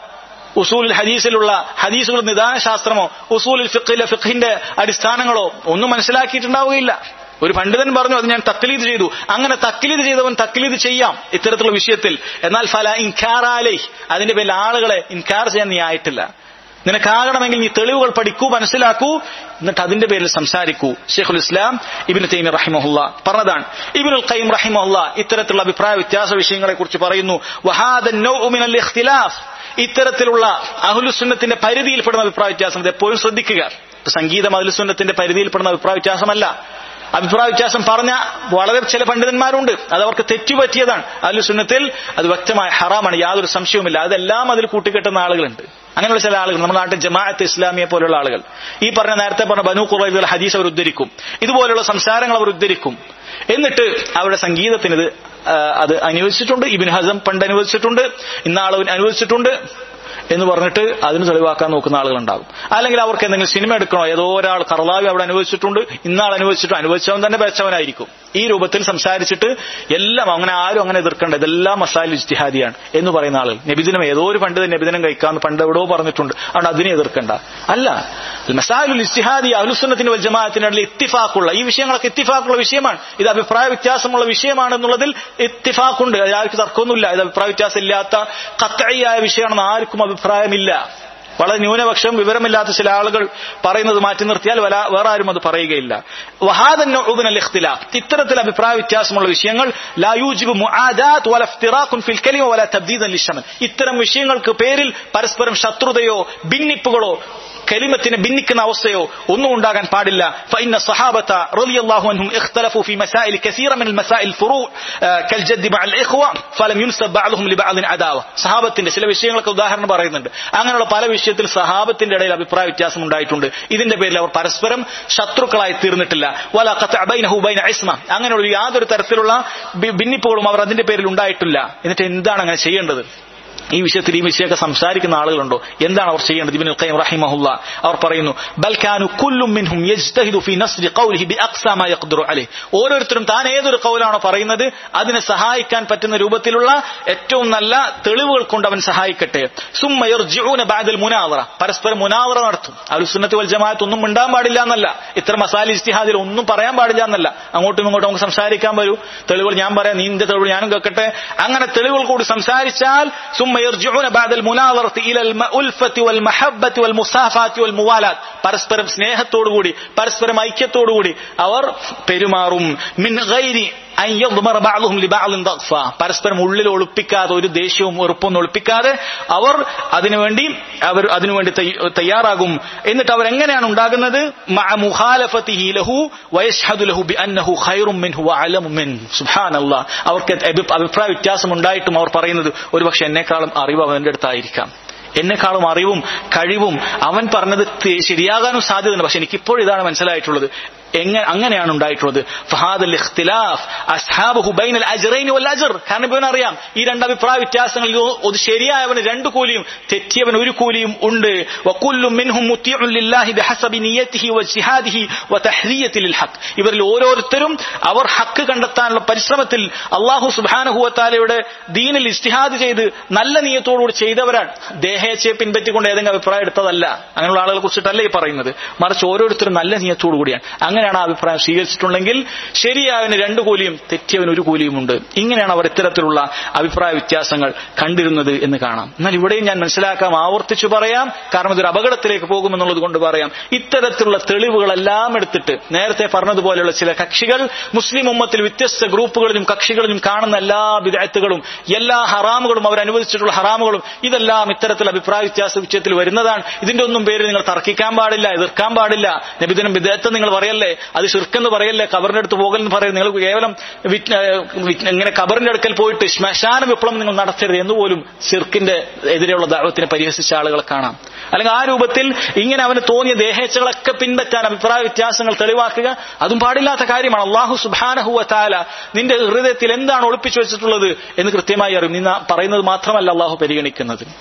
ഉസൂൽ ഹദീസിലുള്ള ഹദീസുകൾ നിദാന ശാസ്ത്രമോ ഉസൂൽ ഫിഖിലെ ഫിഖിന്റെ അടിസ്ഥാനങ്ങളോ ഒന്നും മനസ്സിലാക്കിയിട്ടുണ്ടാവുകയില്ല ഒരു പണ്ഡിതൻ പറഞ്ഞു അത് ഞാൻ തക്ലീദ് ചെയ്തു അങ്ങനെ തക്ലീദ് ചെയ്തവൻ തക്ലീദ് ചെയ്യാം ഇത്തരത്തിലുള്ള വിഷയത്തിൽ എന്നാൽ ഫല ഇൻകാറാലേ അതിന്റെ പേരിൽ ആളുകളെ ഇൻകാർ ചെയ്യാൻ നീ ആയിട്ടില്ല നിനക്കാകണമെങ്കിൽ നീ തെളിവുകൾ പഠിക്കൂ മനസ്സിലാക്കൂ എന്നിട്ട് അതിന്റെ പേരിൽ സംസാരിക്കൂ ഷെയ്ഖുൽ ഇസ്ലാം ഇബിൻ തൈമി റഹിമഹുല്ല പറഞ്ഞതാണ് ഇബിനുൽ ഖൈം റഹിമഹുല്ല ഇത്തരത്തിലുള്ള അഭിപ്രായ വ്യത്യാസ വിഷയങ്ങളെ കുറിച്ച് പറയുന്നു വഹാദൻ നൗഉ മിനൽ ഇഖ്തിലാഫ് ഇത്തരത്തിലുള്ള അഹുലുസുന്നത്തിന്റെ പരിധിയിൽപ്പെടുന്ന അഭിപ്രായ വ്യത്യാസം ഇത് എപ്പോഴും ശ്രദ്ധിക്കുക ഇപ്പൊ സംഗീതം അഹുലുസുന്നത്തിന്റെ പരിധിയിൽപ്പെടുന്ന അഭിപ്രായ വ്യത്യാസമല്ല അഭിപ്രായ വ്യത്യാസം പറഞ്ഞ വളരെ ചില പണ്ഡിതന്മാരുണ്ട് അത് അവർക്ക് തെറ്റുപറ്റിയതാണ് അഹുലുസുന്നത്തിൽ അത് വ്യക്തമായ ഹറാമാണ് യാതൊരു സംശയവുമില്ല അതെല്ലാം അതിൽ കൂട്ടിക്കെട്ടുന്ന ആളുകളുണ്ട് അങ്ങനെയുള്ള ചില ആളുകൾ നമ്മുടെ നാട്ടിൽ ജമാഅത്ത് ഇസ്ലാമിയെ പോലുള്ള ആളുകൾ ഈ പറഞ്ഞ നേരത്തെ പറഞ്ഞ ബനു കുറൈബുകൾ ഹദീസ് അവർ ഉദ്ധരിക്കും ഇതുപോലുള്ള സംസാരങ്ങൾ അവർ ഉദ്ധരിക്കും എന്നിട്ട് അവരുടെ സംഗീതത്തിന് ഇത് ആ, അത് അനുവദിച്ചിട്ടുണ്ട് ഇബിൻ ഹസം പണ്ട് അനുവദിച്ചിട്ടുണ്ട് ഇന്നാളവൻ അനുവദിച്ചിട്ടുണ്ട് എന്ന് പറഞ്ഞിട്ട് അതിന് തെളിവാക്കാൻ നോക്കുന്ന ആളുകളുണ്ടാകും അല്ലെങ്കിൽ അവർക്ക് എന്തെങ്കിലും സിനിമ എടുക്കണോ ഏതോ ഒരാൾ കർലാവി അവിടെ അനുവദിച്ചിട്ടുണ്ട് ഇന്നാൾ അനുവദിച്ചിട്ട് അനുവദിച്ചവൻ തന്നെ വെച്ചവനായിരിക്കും ഈ രൂപത്തിൽ സംസാരിച്ചിട്ട് എല്ലാം അങ്ങനെ ആരും അങ്ങനെ എതിർക്കേണ്ട ഇതെല്ലാം മസാല ഇജ്തിഹാദിയാണ് എന്ന് പറയുന്ന ആളുകൾ നബിദിനം ഏതോ ഒരു പണ്ഡിതൻ നബിദിനം കഴിക്കാന്ന് പണ്ട് എവിടെയോ പറഞ്ഞിട്ടുണ്ട് അതുകൊണ്ട് അതിനെ എതിർക്കണ്ട അല്ല മസാലുൽ ഇസ്തിഹാദി അഹ്ലുസുന്നത്തിന്റെ വൽ ജമാഅത്തിന്റെ ഇടയിൽ ഇത്തിഫാക്കുള്ള ഈ വിഷയങ്ങളൊക്കെ ഇത്തിഫാക്കുള്ള വിഷയമാണ് ഇത് അഭിപ്രായ വ്യത്യാസമുള്ള വിഷയമാണ് എന്നുള്ളതിൽ ഇത്തിഫാക്കുണ്ട് അത് ആർക്കും തർക്കമൊന്നുമില്ല ഇത് അഭിപ്രായ വ്യത്യാസം ഇല്ലാത്ത കത്തഴിയായ വിഷയമാണെന്ന് ആർക്കും അഭിപ്രായമില്ല വളരെ ന്യൂനപക്ഷം വിവരമില്ലാത്ത ചില ആളുകൾ പറയുന്നത് മാറ്റി നിർത്തിയാൽ വല- വേറെ ആരും അത് പറയുകയില്ല വഹാദൻ നൗഉബിൻ അൽ ഇഖ്തിലാഫ് ഇത്തരത്തിൽ അഭിപ്രായ വ്യത്യാസമുള്ള വിഷയങ്ങൾ ലാ യൂജിബു മുആദാത്ത് വല ഇഫ്തിറാഖുൻ ഫിൽ കലിമ വല തബ്ദീദൻ ലിശമൻ ഇത്തരം വിഷയങ്ങൾക്ക് പേരിൽ പരസ്പരം ശത്രുതയോ ഭിന്നിപ്പുകളോ കലിമത്തിന് ഭിന്നിക്കുന്ന അവസ്ഥയോ ഒന്നും ഉണ്ടാകാൻ പാടില്ല فإن الصحابة رضي الله عنهم اختلفوا في مسائل كثيرة من المسائل الفروع آه، كالجد مع الإخوة فلم ينسب بعضهم لبعض عداوة സഹാബത്തിന്റെ ചില വിഷയങ്ങളൊക്കെ ഉദാഹരണം പറയുന്നുണ്ട് അങ്ങനെയുള്ള പല വിഷയത്തിൽ സഹാബത്തിന്റെ ഇടയിൽ അഭിപ്രായ വ്യത്യാസം ഉണ്ടായിട്ടുണ്ട് ഇതിന്റെ പേരിൽ അവർ പരസ്പരം ശത്രുക്കളായി തീർന്നിട്ടില്ല വല ഖത്അ ബൈനഹു ബൈന ഇസ്മ അങ്ങനെയുള്ള യാതൊരു തരത്തിലുള്ള ബി- ഭിന്നിപ്പുകളും അവർ അതിന്റെ പേരിൽ ഉണ്ടായിട്ടില്ല എന്നിട്ട് എന്താണ് അങ്ങനെ ചെയ്യേണ്ടത് ഈ വിഷയത്തിൽ ഈ വിഷയമൊക്കെ സംസാരിക്കുന്ന ആളുകളുണ്ടോ എന്താണ് അവർ ചെയ്യേണ്ടത് ഇബ്നുൽ ഖയ്യിം റഹിമഹുല്ല അവർ പറയുന്നു ബൽ കാനു കുല്ലും മിൻഹും യജ്തഹിദു ഫീ നസ്രി ഖൗലിഹി ബിഅഖ്സാ മാ യഖ്ദിറു അലൈഹി ഓരോരുത്തരും താൻ ഏതൊരു ഖൗലാണോ പറയുന്നത് അതിനെ സഹായിക്കാൻ പറ്റുന്ന രൂപത്തിലുള്ള ഏറ്റവും നല്ല തെളിവുകൾ കൊണ്ട് അവൻ സഹായിക്കട്ടെ സുമ്മ യർജിഊന ബഅദൽ മുനാവറ പരസ്പരം മുനാവറ നടത്തും അഹ്ലു സുന്നത്ത് വൽ ജമാഅത്ത് ഒന്നും മിണ്ടാൻ പാടില്ല എന്നല്ല ഇത്ര മസാലി ഇജ്തിഹാദിൽ ഒന്നും പറയാൻ പാടില്ല എന്നല്ല അങ്ങോട്ടും ഇങ്ങോട്ടും നമുക്ക് സംസാരിക്കാൻ വരൂ തെളിവുകൾ ഞാൻ പറയാം നീ നിന്റെ തെളിവ് ഞാനും കേൾക്കട്ടെ അങ്ങനെ തെളിവുകൾ കൂടി സംസാരിച്ചാൽ ثم يرجعون بعد المناظرة إلى الألفة والمحبة والمصافات والموالاة പരസ്പരം സ്നേഹത്തോടുകൂടി പരസ്പരം ഐക്യത്തോടുകൂടി അവർ പെരുമാറും മിൻ ഗൈരി അൻ യദ്മറ ബഅ്ദുഹും ലിബഅ്ദിൻ ദഗ്ഫ പരസ്പരം ഉള്ളിൽ ഒളിപ്പിക്കാതെ ഒരു ദേഷ്യവും വെറുപ്പൊന്നും ഒളിപ്പിക്കാതെ അവർ അതിനുവേണ്ടി അവർ അതിനുവേണ്ടി തയ്യ- തയ്യാറാകും എന്നിട്ട് അവർ എങ്ങനെയാണ് ഉണ്ടാകുന്നത് മഅ മുഖാലഫതിഹി ലഹു വയശ്ഹദു ലഹു ബിഅന്നഹു ഖൈറും മിൻഹു വഅലമു മിൻ സുബ്ഹാനല്ലാഹ് അവർക്ക് അഭി- അഭിപ്രായ വ്യത്യാസം ഉണ്ടായിട്ടും അവർ പറയുന്നത് ഒരുപക്ഷെ എന്നെക്കാളും അറിവ് അവന്റെ അടുത്തായിരിക്കാം എന്നെക്കാളും അറിവും കഴിവും അവൻ പറഞ്ഞത് തെ- ശരിയാകാനും സാധ്യതയുണ്ട് പക്ഷെ എനിക്കിപ്പോൾ ഇതാണ് മനസ്സിലായിട്ടുള്ളത് എങ്ങനെ അങ്ങനെയാണ് ഉണ്ടായിട്ടുള്ളത് ഫഹാദൽ ഇഖ്തിലാഫ് അസ്ഹാബുഹു ബൈനൽ അജ്റൈനി വൽ അജ്ർ കാരണം ഇവൻ അറിയാം ഈ രണ്ട് അഭിപ്രായ വ്യത്യാസങ്ങളിൽ ഇത് ഒരു ശരിയായവന് രണ്ട് കൂലിയും തെറ്റിയവന് ഒരു കൂലിയും ഉണ്ട് വകുല്ലു മിൻഹും മുത്തിഉൻ ലില്ലാഹി ബിഹസബി നിയ്യതിഹി വജിഹാദിഹി വതഹ്രിയതി ലിൽ ഹഖ് ഇവരിൽ ഓരോരുത്തരും അവർ ഹക്ക് കണ്ടെത്താനുള്ള പരിശ്രമത്തിൽ അല്ലാഹു സുബ്ഹാനഹു വതആലയുടെ ദീനിൽ ഇസ്തിഹാദ് ചെയ്ത് നല്ല നിയത്തോടുകൂടി ചെയ്തവരാണ് ദേഹേച്ഛയെ പിൻപറ്റിക്കൊണ്ട് ഏതെങ്കിലും അഭിപ്രായം എടുത്തതല്ല അങ്ങനെയുള്ള ആളുകളെ കുറിച്ചിട്ടല്ല ഈ പറയുന്നത് മറിച്ച് ഓരോരുത്തരും നല്ല നിയത്തോടു കൂടിയാണ് അങ്ങനെയാണ് ആ അഭിപ്രായം സ്വീകരിച്ചിട്ടുണ്ടെങ്കിൽ ശരിയായവന് രണ്ട് കൂലിയും തെറ്റിയവന് ഒരു കൂലിയും ഉണ്ട് ഇങ്ങനെയാണ് അവർ ഇത്തരത്തിലുള്ള അഭിപ്രായ വ്യത്യാസങ്ങൾ കണ്ടിരുന്നത് എന്ന് കാണാം എന്നാൽ ഇവിടെയും ഞാൻ മനസ്സിലാക്കാം ആവർത്തിച്ചു പറയാം കാരണം ഇതൊരു അപകടത്തിലേക്ക് പോകുമെന്നുള്ളത് കൊണ്ട് പറയാം ഇത്തരത്തിലുള്ള തെളിവുകളെല്ലാം എടുത്തിട്ട് നേരത്തെ പറഞ്ഞതുപോലെയുള്ള ചില കക്ഷികൾ മുസ്ലിം ഉമ്മത്തിൽ വ്യത്യസ്ത ഗ്രൂപ്പുകളിലും കക്ഷികളിലും കാണുന്ന എല്ലാ വിദഗ്ധകളും എല്ലാ ഹറാമുകളും അവർ അനുവദിച്ചിട്ടുള്ള ഹറാമുകളും ഇതെല്ലാം ഇത്തരത്തിൽ അഭിപ്രായ വ്യത്യാസ വിഷയത്തിൽ വരുന്നതാണ് ഇതിന്റെ ഒന്നും പേര് നിങ്ങൾ തർക്കിക്കാൻ പാടില്ല എതിർക്കാൻ പാടില്ല നബിദിനം വിദേഹത്തെ നിങ്ങൾ പറയല്ലേ അത് ഷിർക്കെന്ന് പറയല്ലേ കബറിന്റെ അടുത്ത് പോകലെന്ന് പറയും നിങ്ങൾ കേവലം വിറ്റ്- ഏഹ് വിറ്റ്- ഇങ്ങനെ കബറിന്റെ അടുക്കൽ പോയിട്ട് ശ്മശാന വിപ്ലവം നിങ്ങൾ നടത്തരുത് എന്ന് പോലും ഷിർക്കിന്റെ എതിരെയുള്ള ദാവത്തിനെ പരിഹസിച്ച ആളുകളെ കാണാം അല്ലെങ്കിൽ ആ രൂപത്തിൽ ഇങ്ങനെ അവന് തോന്നിയ ദേഹേച്ഛകളൊക്കെ പിൻപറ്റാൻ അഭിപ്രായ വ്യത്യാസങ്ങൾ തെളിവാക്കുക അതും പാടില്ലാത്ത കാര്യമാണ് അള്ളാഹു സുബാനഹുവ താല നിന്റെ ഹൃദയത്തിൽ എന്താണ് ഒളിപ്പിച്ചു വെച്ചിട്ടുള്ളത് എന്ന് കൃത്യമായി അറിയും നീ നാ- പറയുന്നത് മാത്രമല്ല അള്ളാഹു പരിഗണിക്കുന്നത്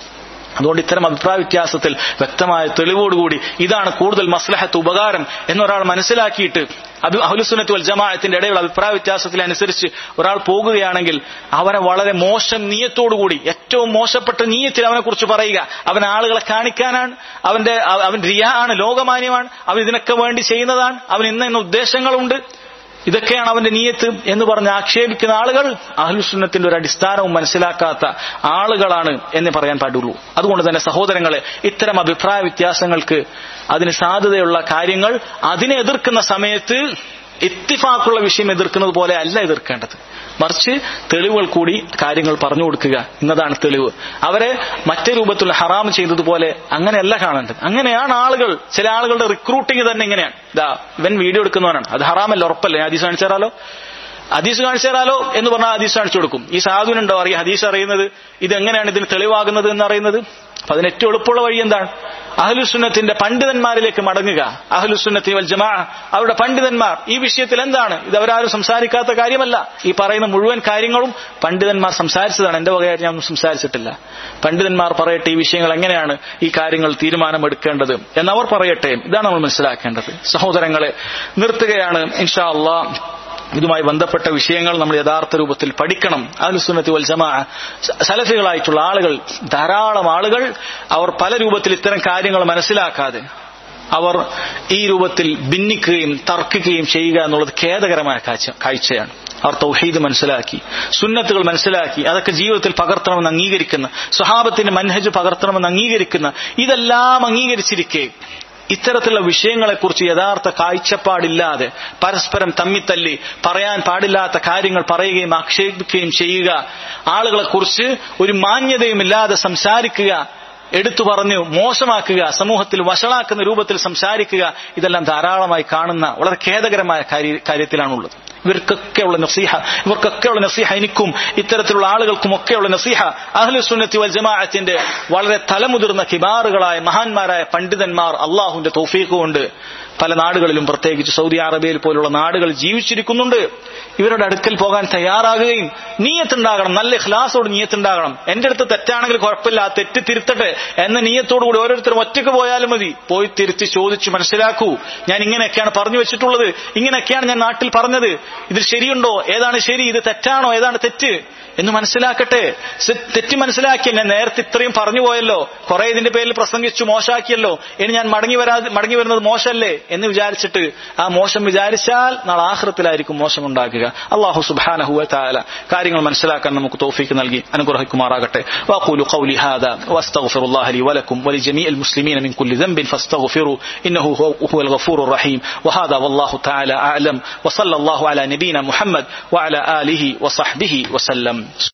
അതുകൊണ്ട് ഇത്തരം അഭിപ്രായ വ്യത്യാസത്തിൽ വ്യക്തമായ തെളിവോടുകൂടി ഇതാണ് കൂടുതൽ മസ്ലഹത്ത് ഉപകാരം എന്നൊരാൾ മനസ്സിലാക്കിയിട്ട് അത് അഹുലുസുന്നത്ത് വൽ ജമാഅത്തിന്റെ ഇടയിലുള്ള അഭിപ്രായ വ്യത്യാസത്തിനനുസരിച്ച് ഒരാൾ പോകുകയാണെങ്കിൽ അവനെ വളരെ മോശം നീയത്തോടുകൂടി ഏറ്റവും മോശപ്പെട്ട നീയത്തിൽ അവനെ കുറിച്ച് പറയുക അവൻ ആളുകളെ കാണിക്കാനാണ് അവന്റെ അവൻ റിയ ആണ് ലോകമാന്യമാണ് അവൻ ഇതിനൊക്കെ വേണ്ടി ചെയ്യുന്നതാണ് അവൻ ഇന്ന ഇന്ന ഉദ്ദേശങ്ങളുണ്ട് ഇതൊക്കെയാണ് അവന്റെ നീയത്ത് എന്ന് പറഞ്ഞ് ആക്ഷേപിക്കുന്ന ആളുകൾ അഹ്ലുസുന്നത്തിന്റെ ഒരു അടിസ്ഥാനവും മനസ്സിലാക്കാത്ത ആളുകളാണ് എന്ന് പറയാൻ പാടുള്ളൂ അതുകൊണ്ട് തന്നെ സഹോദരങ്ങളെ ഇത്തരം അഭിപ്രായ വ്യത്യാസങ്ങൾക്ക് അതിന് സാധ്യതയുള്ള കാര്യങ്ങൾ അതിനെ എതിർക്കുന്ന സമയത്ത് ഇത്തിഫാക്കുള്ള വിഷയം എതിർക്കുന്നത് പോലെ അല്ല എതിർക്കേണ്ടത് മറിച്ച് തെളിവുകൾ കൂടി കാര്യങ്ങൾ പറഞ്ഞു കൊടുക്കുക എന്നതാണ് തെളിവ് അവരെ മറ്റേ രൂപത്തിൽ ഹറാം ചെയ്തതുപോലെ അങ്ങനെയല്ല കാണേണ്ടത് അങ്ങനെയാണ് ആളുകൾ ചില ആളുകളുടെ റിക്രൂട്ടിങ് തന്നെ ഇങ്ങനെയാണ് ഇതാ ഇവൻ വീഡിയോ എടുക്കുന്നവനാണ് അത് ഹറാമല്ല ഉറപ്പല്ലേ ഹദീസ് കാണിച്ചു തരാലോ ഹദീസ് കാണിച്ചു തരാലോ എന്ന് പറഞ്ഞാൽ ഹദീസ് കാണിച്ചു കൊടുക്കും ഈ സാധുവിനുണ്ടോ അറിയാം ഹദീസ് അറിയുന്നത് ഇതെങ്ങനെയാണ് ഇതിന് തെളിവാകുന്നത് എന്ന് അറിയുന്നത് അപ്പൊ അതിന് ഏറ്റവും എളുപ്പമുള്ള വഴി എന്താണ് അഹ്ലുസുന്നത്തിന്റെ പണ്ഡിതന്മാരിലേക്ക് മടങ്ങുക അഹ്ലുസുന്നത്തി വൽ ജമാ അവരുടെ പണ്ഡിതന്മാർ ഈ വിഷയത്തിൽ എന്താണ് ഇത് അവരാരും സംസാരിക്കാത്ത കാര്യമല്ല ഈ പറയുന്ന മുഴുവൻ കാര്യങ്ങളും പണ്ഡിതന്മാർ സംസാരിച്ചതാണ് എന്റെ വകയായിട്ട് ഞാൻ ഒന്നും സംസാരിച്ചിട്ടില്ല പണ്ഡിതന്മാർ പറയട്ടെ ഈ വിഷയങ്ങൾ എങ്ങനെയാണ് ഈ കാര്യങ്ങൾ തീരുമാനമെടുക്കേണ്ടത് എന്നവർ പറയട്ടെ ഇതാണ് നമ്മൾ മനസ്സിലാക്കേണ്ടത് സഹോദരങ്ങളെ നിർത്തുകയാണ് ഇൻഷാ അള്ളാഹ് ഇതുമായി ബന്ധപ്പെട്ട വിഷയങ്ങൾ നമ്മൾ യഥാർത്ഥ രൂപത്തിൽ പഠിക്കണം അഹ്ലുസുന്നത്തി വൽ ജമാ സലഫികളായിട്ടുള്ള ആളുകൾ ധാരാളം ആളുകൾ അവർ പല രൂപത്തിൽ ഇത്തരം കാര്യങ്ങൾ മനസ്സിലാക്കാതെ അവർ ഈ രൂപത്തിൽ ഭിന്നിക്കുകയും തർക്കിക്കുകയും ചെയ്യുക എന്നുള്ളത് ഖേദകരമായ കാഴ്ച കാഴ്ചയാണ് അവർ തൗഹീദ് മനസ്സിലാക്കി സുന്നത്തുകൾ മനസ്സിലാക്കി അതൊക്കെ ജീവിതത്തിൽ പകർത്തണമെന്ന് അംഗീകരിക്കുന്ന സ്വഹാബത്തിന്റെ മൻഹജ് പകർത്തണമെന്ന് അംഗീകരിക്കുന്ന ഇതെല്ലാം അംഗീകരിച്ചിരിക്കെ ഇത്തരത്തിലുള്ള വിഷയങ്ങളെക്കുറിച്ച് യഥാർത്ഥ കാഴ്ചപ്പാടില്ലാതെ പരസ്പരം തമ്മിത്തല്ലി പറയാൻ പാടില്ലാത്ത കാര്യങ്ങൾ പറയുകയും ആക്ഷേപിക്കുകയും ചെയ്യുക ആളുകളെക്കുറിച്ച് ഒരു മാന്യതയുമില്ലാതെ സംസാരിക്കുക എടുത്തു പറഞ്ഞു മോശമാക്കുക സമൂഹത്തിൽ വഷളാക്കുന്ന രൂപത്തിൽ സംസാരിക്കുക ഇതെല്ലാം ധാരാളമായി കാണുന്ന വളരെ ഖേദകരമായ കാര്യത്തിലാണുള്ളത് ഇവർക്കൊക്കെയുള്ള നസീഹ ഇവർക്കൊക്കെയുള്ള നസീഹ എനിക്കും ഇത്തരത്തിലുള്ള ആളുകൾക്കും ഒക്കെയുള്ള നസീഹ അഹ്ലു സുന്നത്തി വൽ ജമാഅത്തിന്റെ വളരെ തലമുതിർന്ന കിബാറുകളായ മഹാന്മാരായ പണ്ഡിതന്മാർ അള്ളാഹുവിന്റെ തൗഫീഖ് കൊണ്ട് പല നാടുകളിലും പ്രത്യേകിച്ച് സൗദി അറേബ്യയിൽ പോലുള്ള നാടുകൾ ജീവിച്ചിരിക്കുന്നുണ്ട് ഇവരുടെ അടുക്കൽ പോകാൻ തയ്യാറാകുകയും നീയത്തുണ്ടാകണം നല്ല ഇഖ്ലാസോട് നീയത്തുണ്ടാകണം എന്റെ അടുത്ത് തെറ്റാണെങ്കിൽ കുഴപ്പമില്ല ആ തെറ്റ് തിരുത്തട്ടെ എന്ന നീയത്തോടുകൂടി ഓരോരുത്തരും ഒറ്റയ്ക്ക് പോയാലും മതി പോയി തിരുത്തി ചോദിച്ചു മനസ്സിലാക്കൂ ഞാൻ ഇങ്ങനെയൊക്കെയാണ് പറഞ്ഞു വെച്ചിട്ടുള്ളത് ഇങ്ങനെയൊക്കെയാണ് ഞാൻ നാട്ടിൽ പറഞ്ഞത് ഇതിൽ ശരിയുണ്ടോ ഏതാണ് ശരി ഇത് തെറ്റാണോ ഏതാണ് തെറ്റ് എന്ന് മനസ്സിലാക്കട്ടെ തെറ്റ് മനസ്സിലാക്കിയ ഞാൻ നേരത്തെ ഇത്രയും പറഞ്ഞു പോയല്ലോ കുറെ ഇതിന്റെ പേരിൽ പ്രസംഗിച്ചു മോശമാക്കിയല്ലോ ഇനി ഞാൻ മടങ്ങി വരാ മടങ്ങി വരുന്നത് മോശമല്ലേ എന്ന് വിചാരിച്ചിട്ട് ആ മോശം വിചാരിച്ചാൽ നാളെ ആഹ്റത്തിലായിരിക്കും മോശം ഉണ്ടാക്കുക അള്ളാഹു സുബാനഹുവ താല കാര്യങ്ങൾ മനസ്സിലാക്കാൻ നമുക്ക് തോഫിക്ക് നൽകി അനുഗ്രഹിക്കുമാറാകട്ടെ واقول قولي هذا واستغفر الله لي ولكم ولجميع المسلمين من كل ذنب فاستغفروا انه هو الغفور الرحيم وهذا والله تعالى اعلم وصلى الله على نبينا محمد وعلى اله وصحبه وسلم